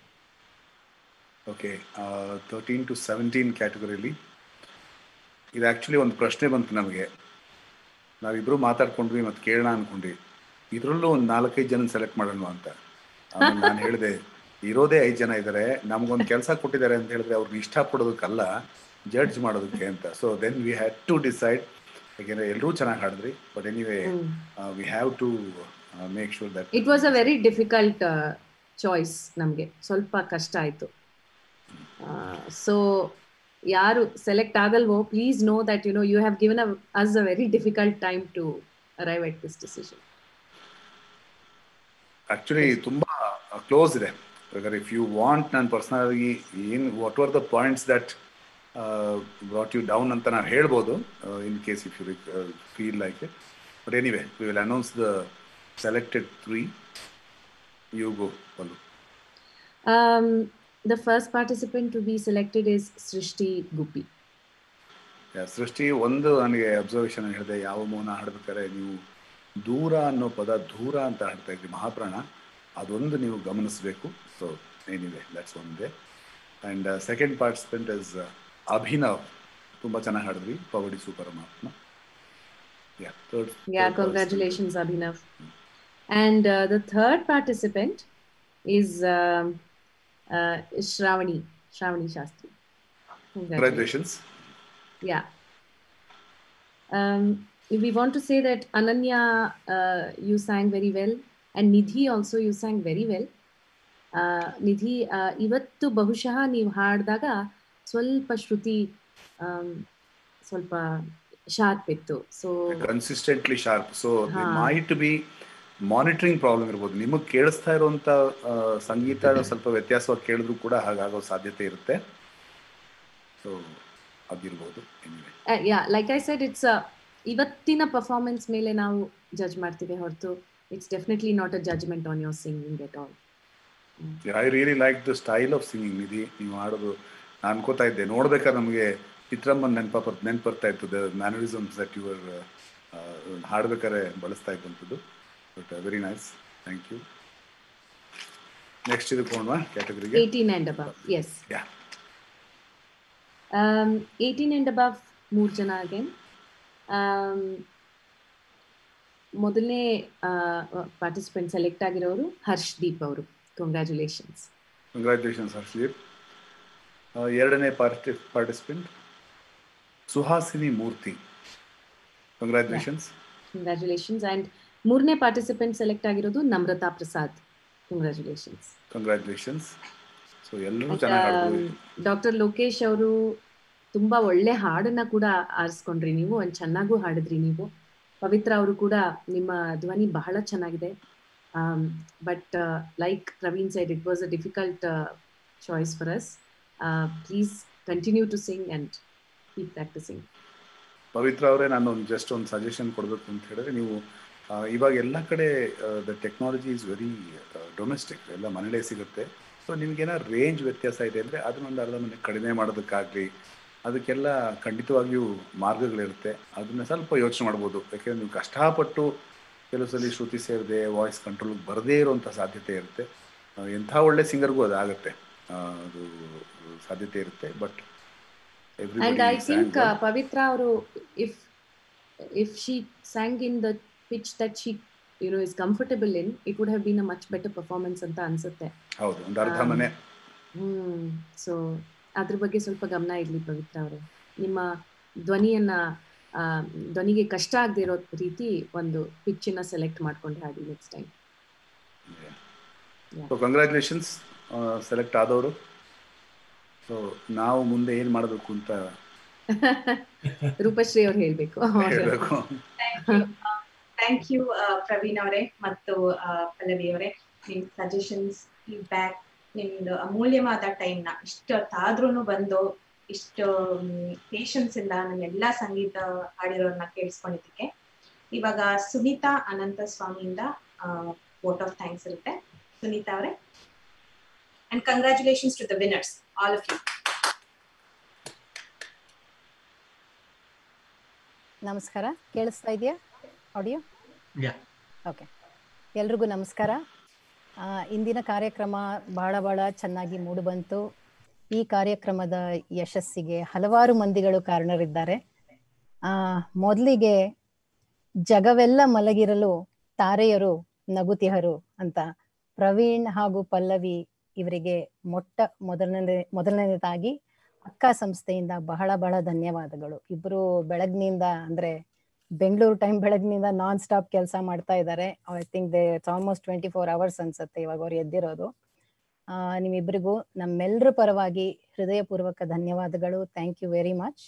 okay thirteen to seventeen ಕ್ಯಾಟಗರಿಲಿ ಇದು ಆ್ಯಕ್ಚುಲಿ ಒಂದು ಪ್ರಶ್ನೆ ಬಂತು ನಮಗೆ ನಾವಿಬ್ಬರು ಮಾತಾಡ್ಕೊಂಡ್ವಿ ಮತ್ತು ಕೇಳೋಣ ಅನ್ಕೊಂಡ್ವಿ ಇದರಲ್ಲೂ ಒಂದು ನಾಲ್ಕೈದು ಜನ ಸೆಲೆಕ್ಟ್ ಮಾಡೋಣ ಅಂತ ಆಮೇಲೆ ನಾನು ಹೇಳಿದೆ ಇರೋದೇ ಐದು ಜನ ಇದ್ದಾರೆ ನಮಗೊಂದು ಕೆಲಸ ಕೊಟ್ಟಿದ್ದಾರೆ ಅಂತ ಹೇಳಿದ್ರೆ ಅವ್ರಿಗೆ ಇಷ್ಟಪಡೋದಕ್ಕಲ್ಲ ಜಡ್ಜ್ ಮಾಡೋದಕ್ಕೆ ಅಂತ so then we had to decide ಯಾಕೆಂದರೆ ಎಲ್ಲರೂ ಚೆನ್ನಾಗಿ ಹಾಡಿದ್ರಿ but anyway we have to make sure that
it was a very difficult choice ನಮಗೆ ಸ್ವಲ್ಪ ಕಷ್ಟ ಆಯಿತು ಸೊ ಯಾರು ಸೆಲೆಕ್ಟ್ ಆಗಲ್ವೋ please know that you know you have given us a very difficult time to arrive at this decision
actually ತುಂಬಾ close ಇದೆ ಬೇಕಾದ್ರೆ ಇಫ್ ಯು ವಾಂಟ್ ನಾನು ಪರ್ಸನಲ್ ಆಗಿ ಏನು what are the points that brought you down ಅಂತ ನಾವು ಹೇಳ್ಬೋದು in case if you feel like it but anyway we will announce the selected three you go Pallu
Um, the first participant to be selected is Srishti Guppy.
ಸೃಷ್ಟಿ ಒಂದು ನನಗೆ observation ಹೇಳಿದೆ ಯಾವ ಮೌನ ಹಾಡ್ಬೇಕಾದ್ರೆ ನೀವು ದೂರ ಅನ್ನೋ ಪದ ದೂರ ಅಂತ ಹಾಡ್ತಾ ಇದ್ರಿ ಮಹಾಪ್ರಾಣ ಅದೊಂದು ನೀವು ಗಮನಿಸಬೇಕು ಸೊ ಏನಿದೆ that's one day and second participant is Abhinav ತುಂಬ ಚೆನ್ನಾಗಿ ಹಾಡಿದ್ರಿ ಪವಡಿ ಸೂಪರಮಾತ್ಮ yeah third
Yeah, congratulations, Abhinav. And uh, the third participant is um, uh, Shravani, Shravani Shastri.
Congratulations
Yeah. Um, we want to say that Ananya, uh, you sang very well, and Nidhi also you sang very well. Uh, Nidhi uh, ಇವತ್ತು ಬಹುಶಃ ನೀವು ಹಾಡಿದಾಗ ಸ್ವಲ್ಪ ಶ್ರುತಿ um, ಸ್ವಲ್ಪ sharp ಇತ್ತು so
consistently sharp so
ಹಾ.
Might be monitoring problem ಇರ್ಬೋದು ನಿಮಗೆ ಕೇಳಿಸ್ತಾ ಇರುವಂತ ಆ, ಸಂಗೀತ ಸ್ವಲ್ಪ ವ್ಯತ್ಯಾಸವಾಗಿ ಕೇಳಿದ್ರು ಕೂಡ ಹಾಗಾಗೋ ಸಾಧ್ಯತೆ ಇರುತ್ತೆ ಸೊ ಅದಿರ್ಬೋದು anyway
yeah like I said it's ಇವತ್ತಿನ ಪರ್ಫಾರ್ಮೆನ್ಸ್ ಮೇಲೆ ನಾವು ಜಡ್ಜ್ ಮಾಡ್ತೀವಿ ಹೊರತು it's definitely not a judgement on your singing at all
I really like the style of singing Nidhi ನೀವು ಹಾಡೋದು ನಾನು ಅನ್ಕೋತಾ ಇದ್ದೆ ನೋಡ್ಬೇಕಾದ್ರೆ ನಮಗೆ ಚಿತ್ರಮ್ಮನ ನೆನಪ ಬರ್ ನೆನಪು ಬರ್ತಾ ಇತ್ತು ದ ಮ್ಯಾನರಿಸಮ್ಸ್ ದಟ್ ಯುವರ್ ಹಾಡ್ಬೇಕಾದ್ರೆ ಬಳಸ್ತಾ ಇದ್ದಂಥದ್ದು but very nice thank you next ಇದಕ್ಕೆ ಹೋಗೋಣ ಕ್ಯಾಟಗರಿಗೆ
eighteen and above yes
yeah
eighteen and above ಮೂರು ಜನ ಅಗೇನ್ ಮೊದಲನೇ ಪಾರ್ಟಿಸಿಪೆಂಟ್ ಸೆಲೆಕ್ಟ್ ಆಗಿರೋರು ಹರ್ಷ್ದೀಪ್ ಅವರು ಕಂಗ್ರ್ಯಾಚುಲೇಷನ್ಸ್
ಕಂಗ್ರ್ಯಾಚುಲೇಷನ್ಸ್ ಹರ್ಷದೀಪ್ ಎರಡನೇ party participant Suhasini Murthy congratulations
congratulations and ಮೂರನೇ ಪಾರ್ಟಿಸಿಪೆಂಟ್ ಸೆಲೆಕ್ಟ್ ಆಗಿರೋದು Namrata Prasad congratulations
congratulations so ಎಲ್ಲರೂ ಚೆನ್ನಾಗಿ ಹಾಡಿದ್ರು
ಡಾಕ್ಟರ್ ಲೋಕೇಶ್ ಅವರು ತುಂಬಾ ಒಳ್ಳೆ ಹಾಡನ್ನ ಕೂಡ ಆರಿಸ್ಕೊಂಡ್ರಿ ನೀವು ಒಂದು ಚೆನ್ನಾಗೂ ಹಾಡಿದ್ರಿ ನೀವು ಪವಿತ್ರ ಅವರು ಕೂಡ ನಿಮ್ಮ ಧ್ವನಿ ಬಹಳ ಚೆನ್ನಾಗಿದೆ but like Praveen side it was a difficult choice for us please continue to sing and keep practising
Pavitra ಅವರೇ ನಾನು ಒಂದು ಜಸ್ಟ್ ಒಂದು ಸಜೆಷನ್ ಕೊಡಬೇಕು ಅಂತ ಹೇಳಿದ್ರೆ ನೀವು ಆ, ಇವಾಗ ಎಲ್ಲ ಕಡೆ the technology is very domestic ಎಲ್ಲ ಮನೇಲೇ ಸಿಗುತ್ತೆ ಸೊ ನಿಮಗೇನಾದ್ರು ರೇಂಜ್ ವ್ಯತ್ಯಾಸ ಇದೆ ಅಂದರೆ ಅದನ್ನೊಂದು ಅರ್ಧ ಮನೆ ಕಡಿಮೆ ಮಾಡೋದಕ್ಕಾಗಲಿ ಅದಕ್ಕೆಲ್ಲ ಖಂಡಿತವಾಗಿಯೂ ಮಾರ್ಗಗಳಿರುತ್ತೆ ಅದನ್ನ ಸ್ವಲ್ಪ ಯೋಚನೆ ಮಾಡ್ಬೋದು ಯಾಕೆಂದರೆ ನೀವು ಕಷ್ಟಪಟ್ಟು ಕೆಲವು ಸಲ ಶ್ರುತಿ ಸೇರದೆ ವಾಯ್ಸ್ ಕಂಟ್ರೋಲ್ಗೆ ಬರದೇ ಇರುವಂಥ ಸಾಧ್ಯತೆ ಇರುತ್ತೆ ಆ, ಎಂಥ ಒಳ್ಳೆ ಸಿಂಗರ್ಗೂ ಅದು ಆಗುತ್ತೆ ಆ, ಅದು ಸಾಧ್ಯತೆ ಇರುತ್ತೆ but
and I think Pavitra ಅವರು if if she sang in the pitch that she you know is comfortable in it would have been a much better performance ಅಂತ ಅನ್ಸುತ್ತೆ
ಹೌದು ಒಂದು ಅರ್ಧ
Um,
ಮನೆ
ಹ್ಮ್ ಸೊ ಅದ್ರ ಬಗ್ಗೆ ಸ್ವಲ್ಪ ಗಮನ ಇರ್ಲಿ ಪವಿತ್ರ ಅವರೇ ನಿಮ್ಮ ಧ್ವನಿಯನ್ನ ಆ, ಧ್ವನಿಗೆ ಕಷ್ಟ ಆಗದೆ ಇರೋ ರೀತಿ ಒಂದು ಪಿಚ್ಚನ್ನ ಸೆಲೆಕ್ಟ್ ಮಾಡ್ಕೊಂಡು ಹಾಡಿ next time
so congratulations select ಆದವರು ಸೊ ನಾವು ಮುಂದೆ ಏನು ಮಾಡಬೇಕು ಅಂತ
ರೂಪಶ್ರೀ ಅವ್ರು ಹೇಳ್ಬೇಕು
ಹೇಳ್ಬೇಕು
ಥ್ಯಾಂಕ್ ಯು ಪ್ರವೀಣ್ ಅವರೇ ಮತ್ತು ಆ, ಪಲ್ಲವಿ ಅವರೇ ನಿಮ್ ಸಜೆಷನ್ಸ್ ಫೀಡ್ಬ್ಯಾಕ್ ನಿಮ್ದು ಅಮೂಲ್ಯವಾದ ಟೈಮ್ನ ಇಷ್ಟೊತ್ತಾದ್ರೂ ಬಂದು ಇಷ್ಟು ಪೇಷನ್ಸ್ ಇಂದ ನನ್ನೆಲ್ಲ ಸಂಗೀತ ಹಾಡಿರೋರ್ನ ಕೇಳಿಸ್ಕೊಂಡಿದ್ದಕ್ಕೆ ಇವಾಗ ಸುನೀತಾ ಅನಂತ ಸ್ವಾಮಿಯಿಂದ ವೋಟ್ ಆಫ್ ಥ್ಯಾಂಕ್ಸ್ ಇರುತ್ತೆ ಸುನೀತಾ ಅವರೇ and congratulations to the winners all of you
ನಮಸ್ಕಾರ ಕೇಳಿಸ್ತಾ ಇದೆಯಾ ಆಡಿಯೋ
ಯಾ
ಓಕೆ ಎಲ್ರಿಗೂ ನಮಸ್ಕಾರ ಆ, ಇಂದಿನ ಕಾರ್ಯಕ್ರಮ ಬಹಳ ಬಹಳ ಚೆನ್ನಾಗಿ ಮೂಡಿಬಂತು ಈ ಕಾರ್ಯಕ್ರಮದ ಯಶಸ್ಸಿಗೆ ಹಲವಾರು ಮಂದಿಗಳು ಕಾರಣರಿದ್ದಾರೆ ಆ ಮೊದಲಿಗೆ ಜಗವೆಲ್ಲ ಮಲಗಿರಲು ತಾರೆಯರು ನಗುತಿಹರು ಅಂತ ಪ್ರವೀಣ್ ಹಾಗೂ ಪಲ್ಲವಿ ಇವರಿಗೆ ಮೊಟ್ಟ ಮೊದಲನೇ ಮೊದಲನೇದಾಗಿ ಅಕ್ಕ ಸಂಸ್ಥೆಯಿಂದ ಬಹಳ ಬಹಳ ಧನ್ಯವಾದಗಳು ಇಬ್ರು ಬೆಳಗ್ನಿಂದ ಅಂದ್ರೆ ಬೆಂಗಳೂರು ಟೈಮ್ ಬೆಳಗ್ನಿಂದ ನಾನ್ ಸ್ಟಾಪ್ ಕೆಲಸ ಮಾಡ್ತಾ ಇದ್ದಾರೆ I think they it's almost twenty four hours ಅನ್ಸುತ್ತೆ ಇವಾಗ ಅವ್ರು ಎದ್ದಿರೋದು ನಿಮ್ಮಿಬ್ಬರಿಗೂ ನಮ್ಮೆಲ್ಲರ ಪರವಾಗಿ ಹೃದಯಪೂರ್ವಕ ಧನ್ಯವಾದಗಳು ಥ್ಯಾಂಕ್ ಯು ವೆರಿ ಮಚ್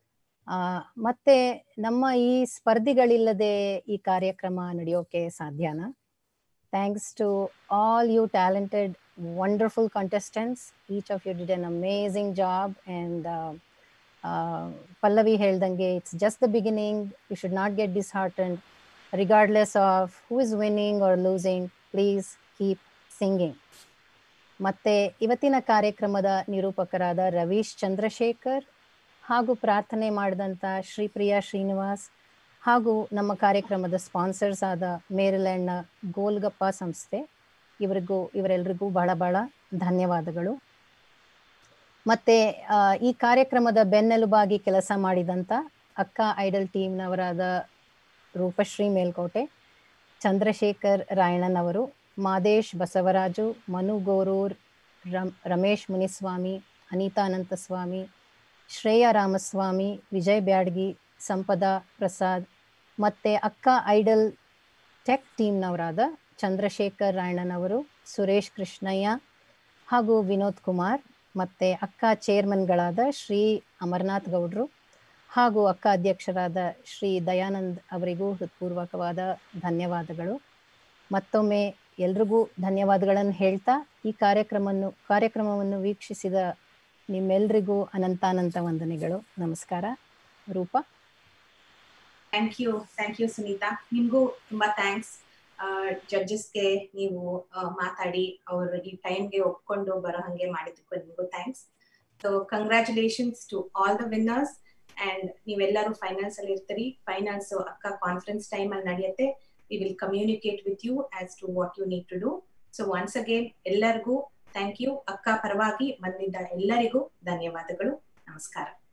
ಮತ್ತೆ ನಮ್ಮ ಈ ಸ್ಪರ್ಧಿಗಳಿಲ್ಲದೆ ಈ ಕಾರ್ಯಕ್ರಮ ನಡೆಯೋಕೆ ಸಾಧ್ಯನಾ thanks to all you talented wonderful contestants each of you did an amazing job and Pallavi ಹೇಳ್ದಂಗೆ it's just the beginning you should not get disheartened regardless of who is winning or losing please keep singing ಮತ್ತೆ ಇವತ್ತಿನ ಕಾರ್ಯಕ್ರಮದ ನಿರೂಪಕರಾದ ರವೀಶ್ ಚಂದ್ರಶೇಖರ್ ಹಾಗೂ ಪ್ರಾರ್ಥನೆ ಮಾಡಿದಂಥ ಶ್ರೀಪ್ರಿಯಾ ಶ್ರೀನಿವಾಸ್ ಹಾಗೂ ನಮ್ಮ ಕಾರ್ಯಕ್ರಮದ ಸ್ಪಾನ್ಸರ್ಸ್ ಆದ ಮೇರಿಲ್ಯಾಂಡ್ನ ಗೋಲ್ಗಪ್ಪ ಸಂಸ್ಥೆ ಇವರಿಗೂ ಇವರೆಲ್ಲರಿಗೂ ಬಹಳ ಬಹಳ ಧನ್ಯವಾದಗಳು ಮತ್ತೆ ಈ ಕಾರ್ಯಕ್ರಮದ ಬೆನ್ನೆಲುಬಾಗಿ ಕೆಲಸ ಮಾಡಿದಂಥ ಅಕ್ಕ ಐಡಲ್ ಟೀಮ್ನವರಾದ ರೂಪಶ್ರೀ ಮೇಲ್ಕೋಟೆ ಚಂದ್ರಶೇಖರ್ ರಾಯಣ್ಣನ್ ಅವರು ಮಾದೇಶ್ ಬಸವರಾಜು ಮನು ಗೋರೂರ್ ರಮ್ ರಮೇಶ್ ಮುನಿಸ್ವಾಮಿ ಅನಿತಾ ಅನಂತಸ್ವಾಮಿ ಶ್ರೇಯಾ ರಾಮಸ್ವಾಮಿ ವಿಜಯ್ ಬ್ಯಾಡ್ಗಿ ಸಂಪದಾ ಪ್ರಸಾದ್ ಮತ್ತು ಅಕ್ಕ ಐಡಲ್ ಟೆಕ್ ಟೀಮ್ನವರಾದ ಚಂದ್ರಶೇಖರ್ ರಾಯಣ್ಣನವರು ಸುರೇಶ್ ಕೃಷ್ಣಯ್ಯ ಹಾಗೂ ವಿನೋದ್ ಕುಮಾರ್ ಮತ್ತು ಅಕ್ಕ ಚೇರ್ಮನ್ಗಳಾದ ಶ್ರೀ ಅಮರನಾಥ್ ಗೌಡ್ರು ಹಾಗೂ ಅಕ್ಕ ಅಧ್ಯಕ್ಷರಾದ ಶ್ರೀ ದಯಾನಂದ್ ಅವರಿಗೂ ಹೃತ್ಪೂರ್ವಕವಾದ ಧನ್ಯವಾದಗಳು ಮತ್ತೊಮ್ಮೆ ಎಲ್ರಿಗೂ ಧನ್ಯವಾದಗಳನ್ನು ಹೇಳ್ತಾ ಈ ಕಾರ್ಯಕ್ರಮವನ್ನು ಕಾರ್ಯಕ್ರಮವನ್ನು ವೀಕ್ಷಿಸಿದ ನಿಮ್ಮೆಲ್ರಿಗೂ ಅನಂತಾನಂತ ವಂದನೆಗಳು ನಮಸ್ಕಾರ Roopa
thank you thank you Sunita ನಿಮ್ಗೂ ತುಂಬಾ ಥ್ಯಾಂಕ್ಸ್ ಜಡ್ಜಸ್ಗೆ ನೀವು ಮಾತಾಡಿ ಅವರು ಈ ಟೈಮ್ಗೆ ಒಪ್ಕೊಂಡು ಬರೋ ಹಂಗೆ ಮಾಡಿದ್ದಕ್ಕೂ ನಿಮಗೂ thanks so congratulations to all the winners and ನೀವೆಲ್ಲರೂ ಫೈನಾನ್ಸ್ ಅಲ್ಲಿ ಇರ್ತೀರಿ ಫೈನಾನ್ಸ್ ಅಕ್ಕ ಕಾನ್ಫರೆನ್ಸ್ ಟೈಮ್ ಅಲ್ಲಿ ನಡೆಯುತ್ತೆ we will communicate with you as to what you need to do so once again ಎಲ್ಲರಿಗೂ ಥ್ಯಾಂಕ್ ಯು ಅಕ್ಕ ಪರವಾಗಿ ಬಂದಿದ್ದ ಎಲ್ಲರಿಗೂ ಧನ್ಯವಾದಗಳು ನಮಸ್ಕಾರ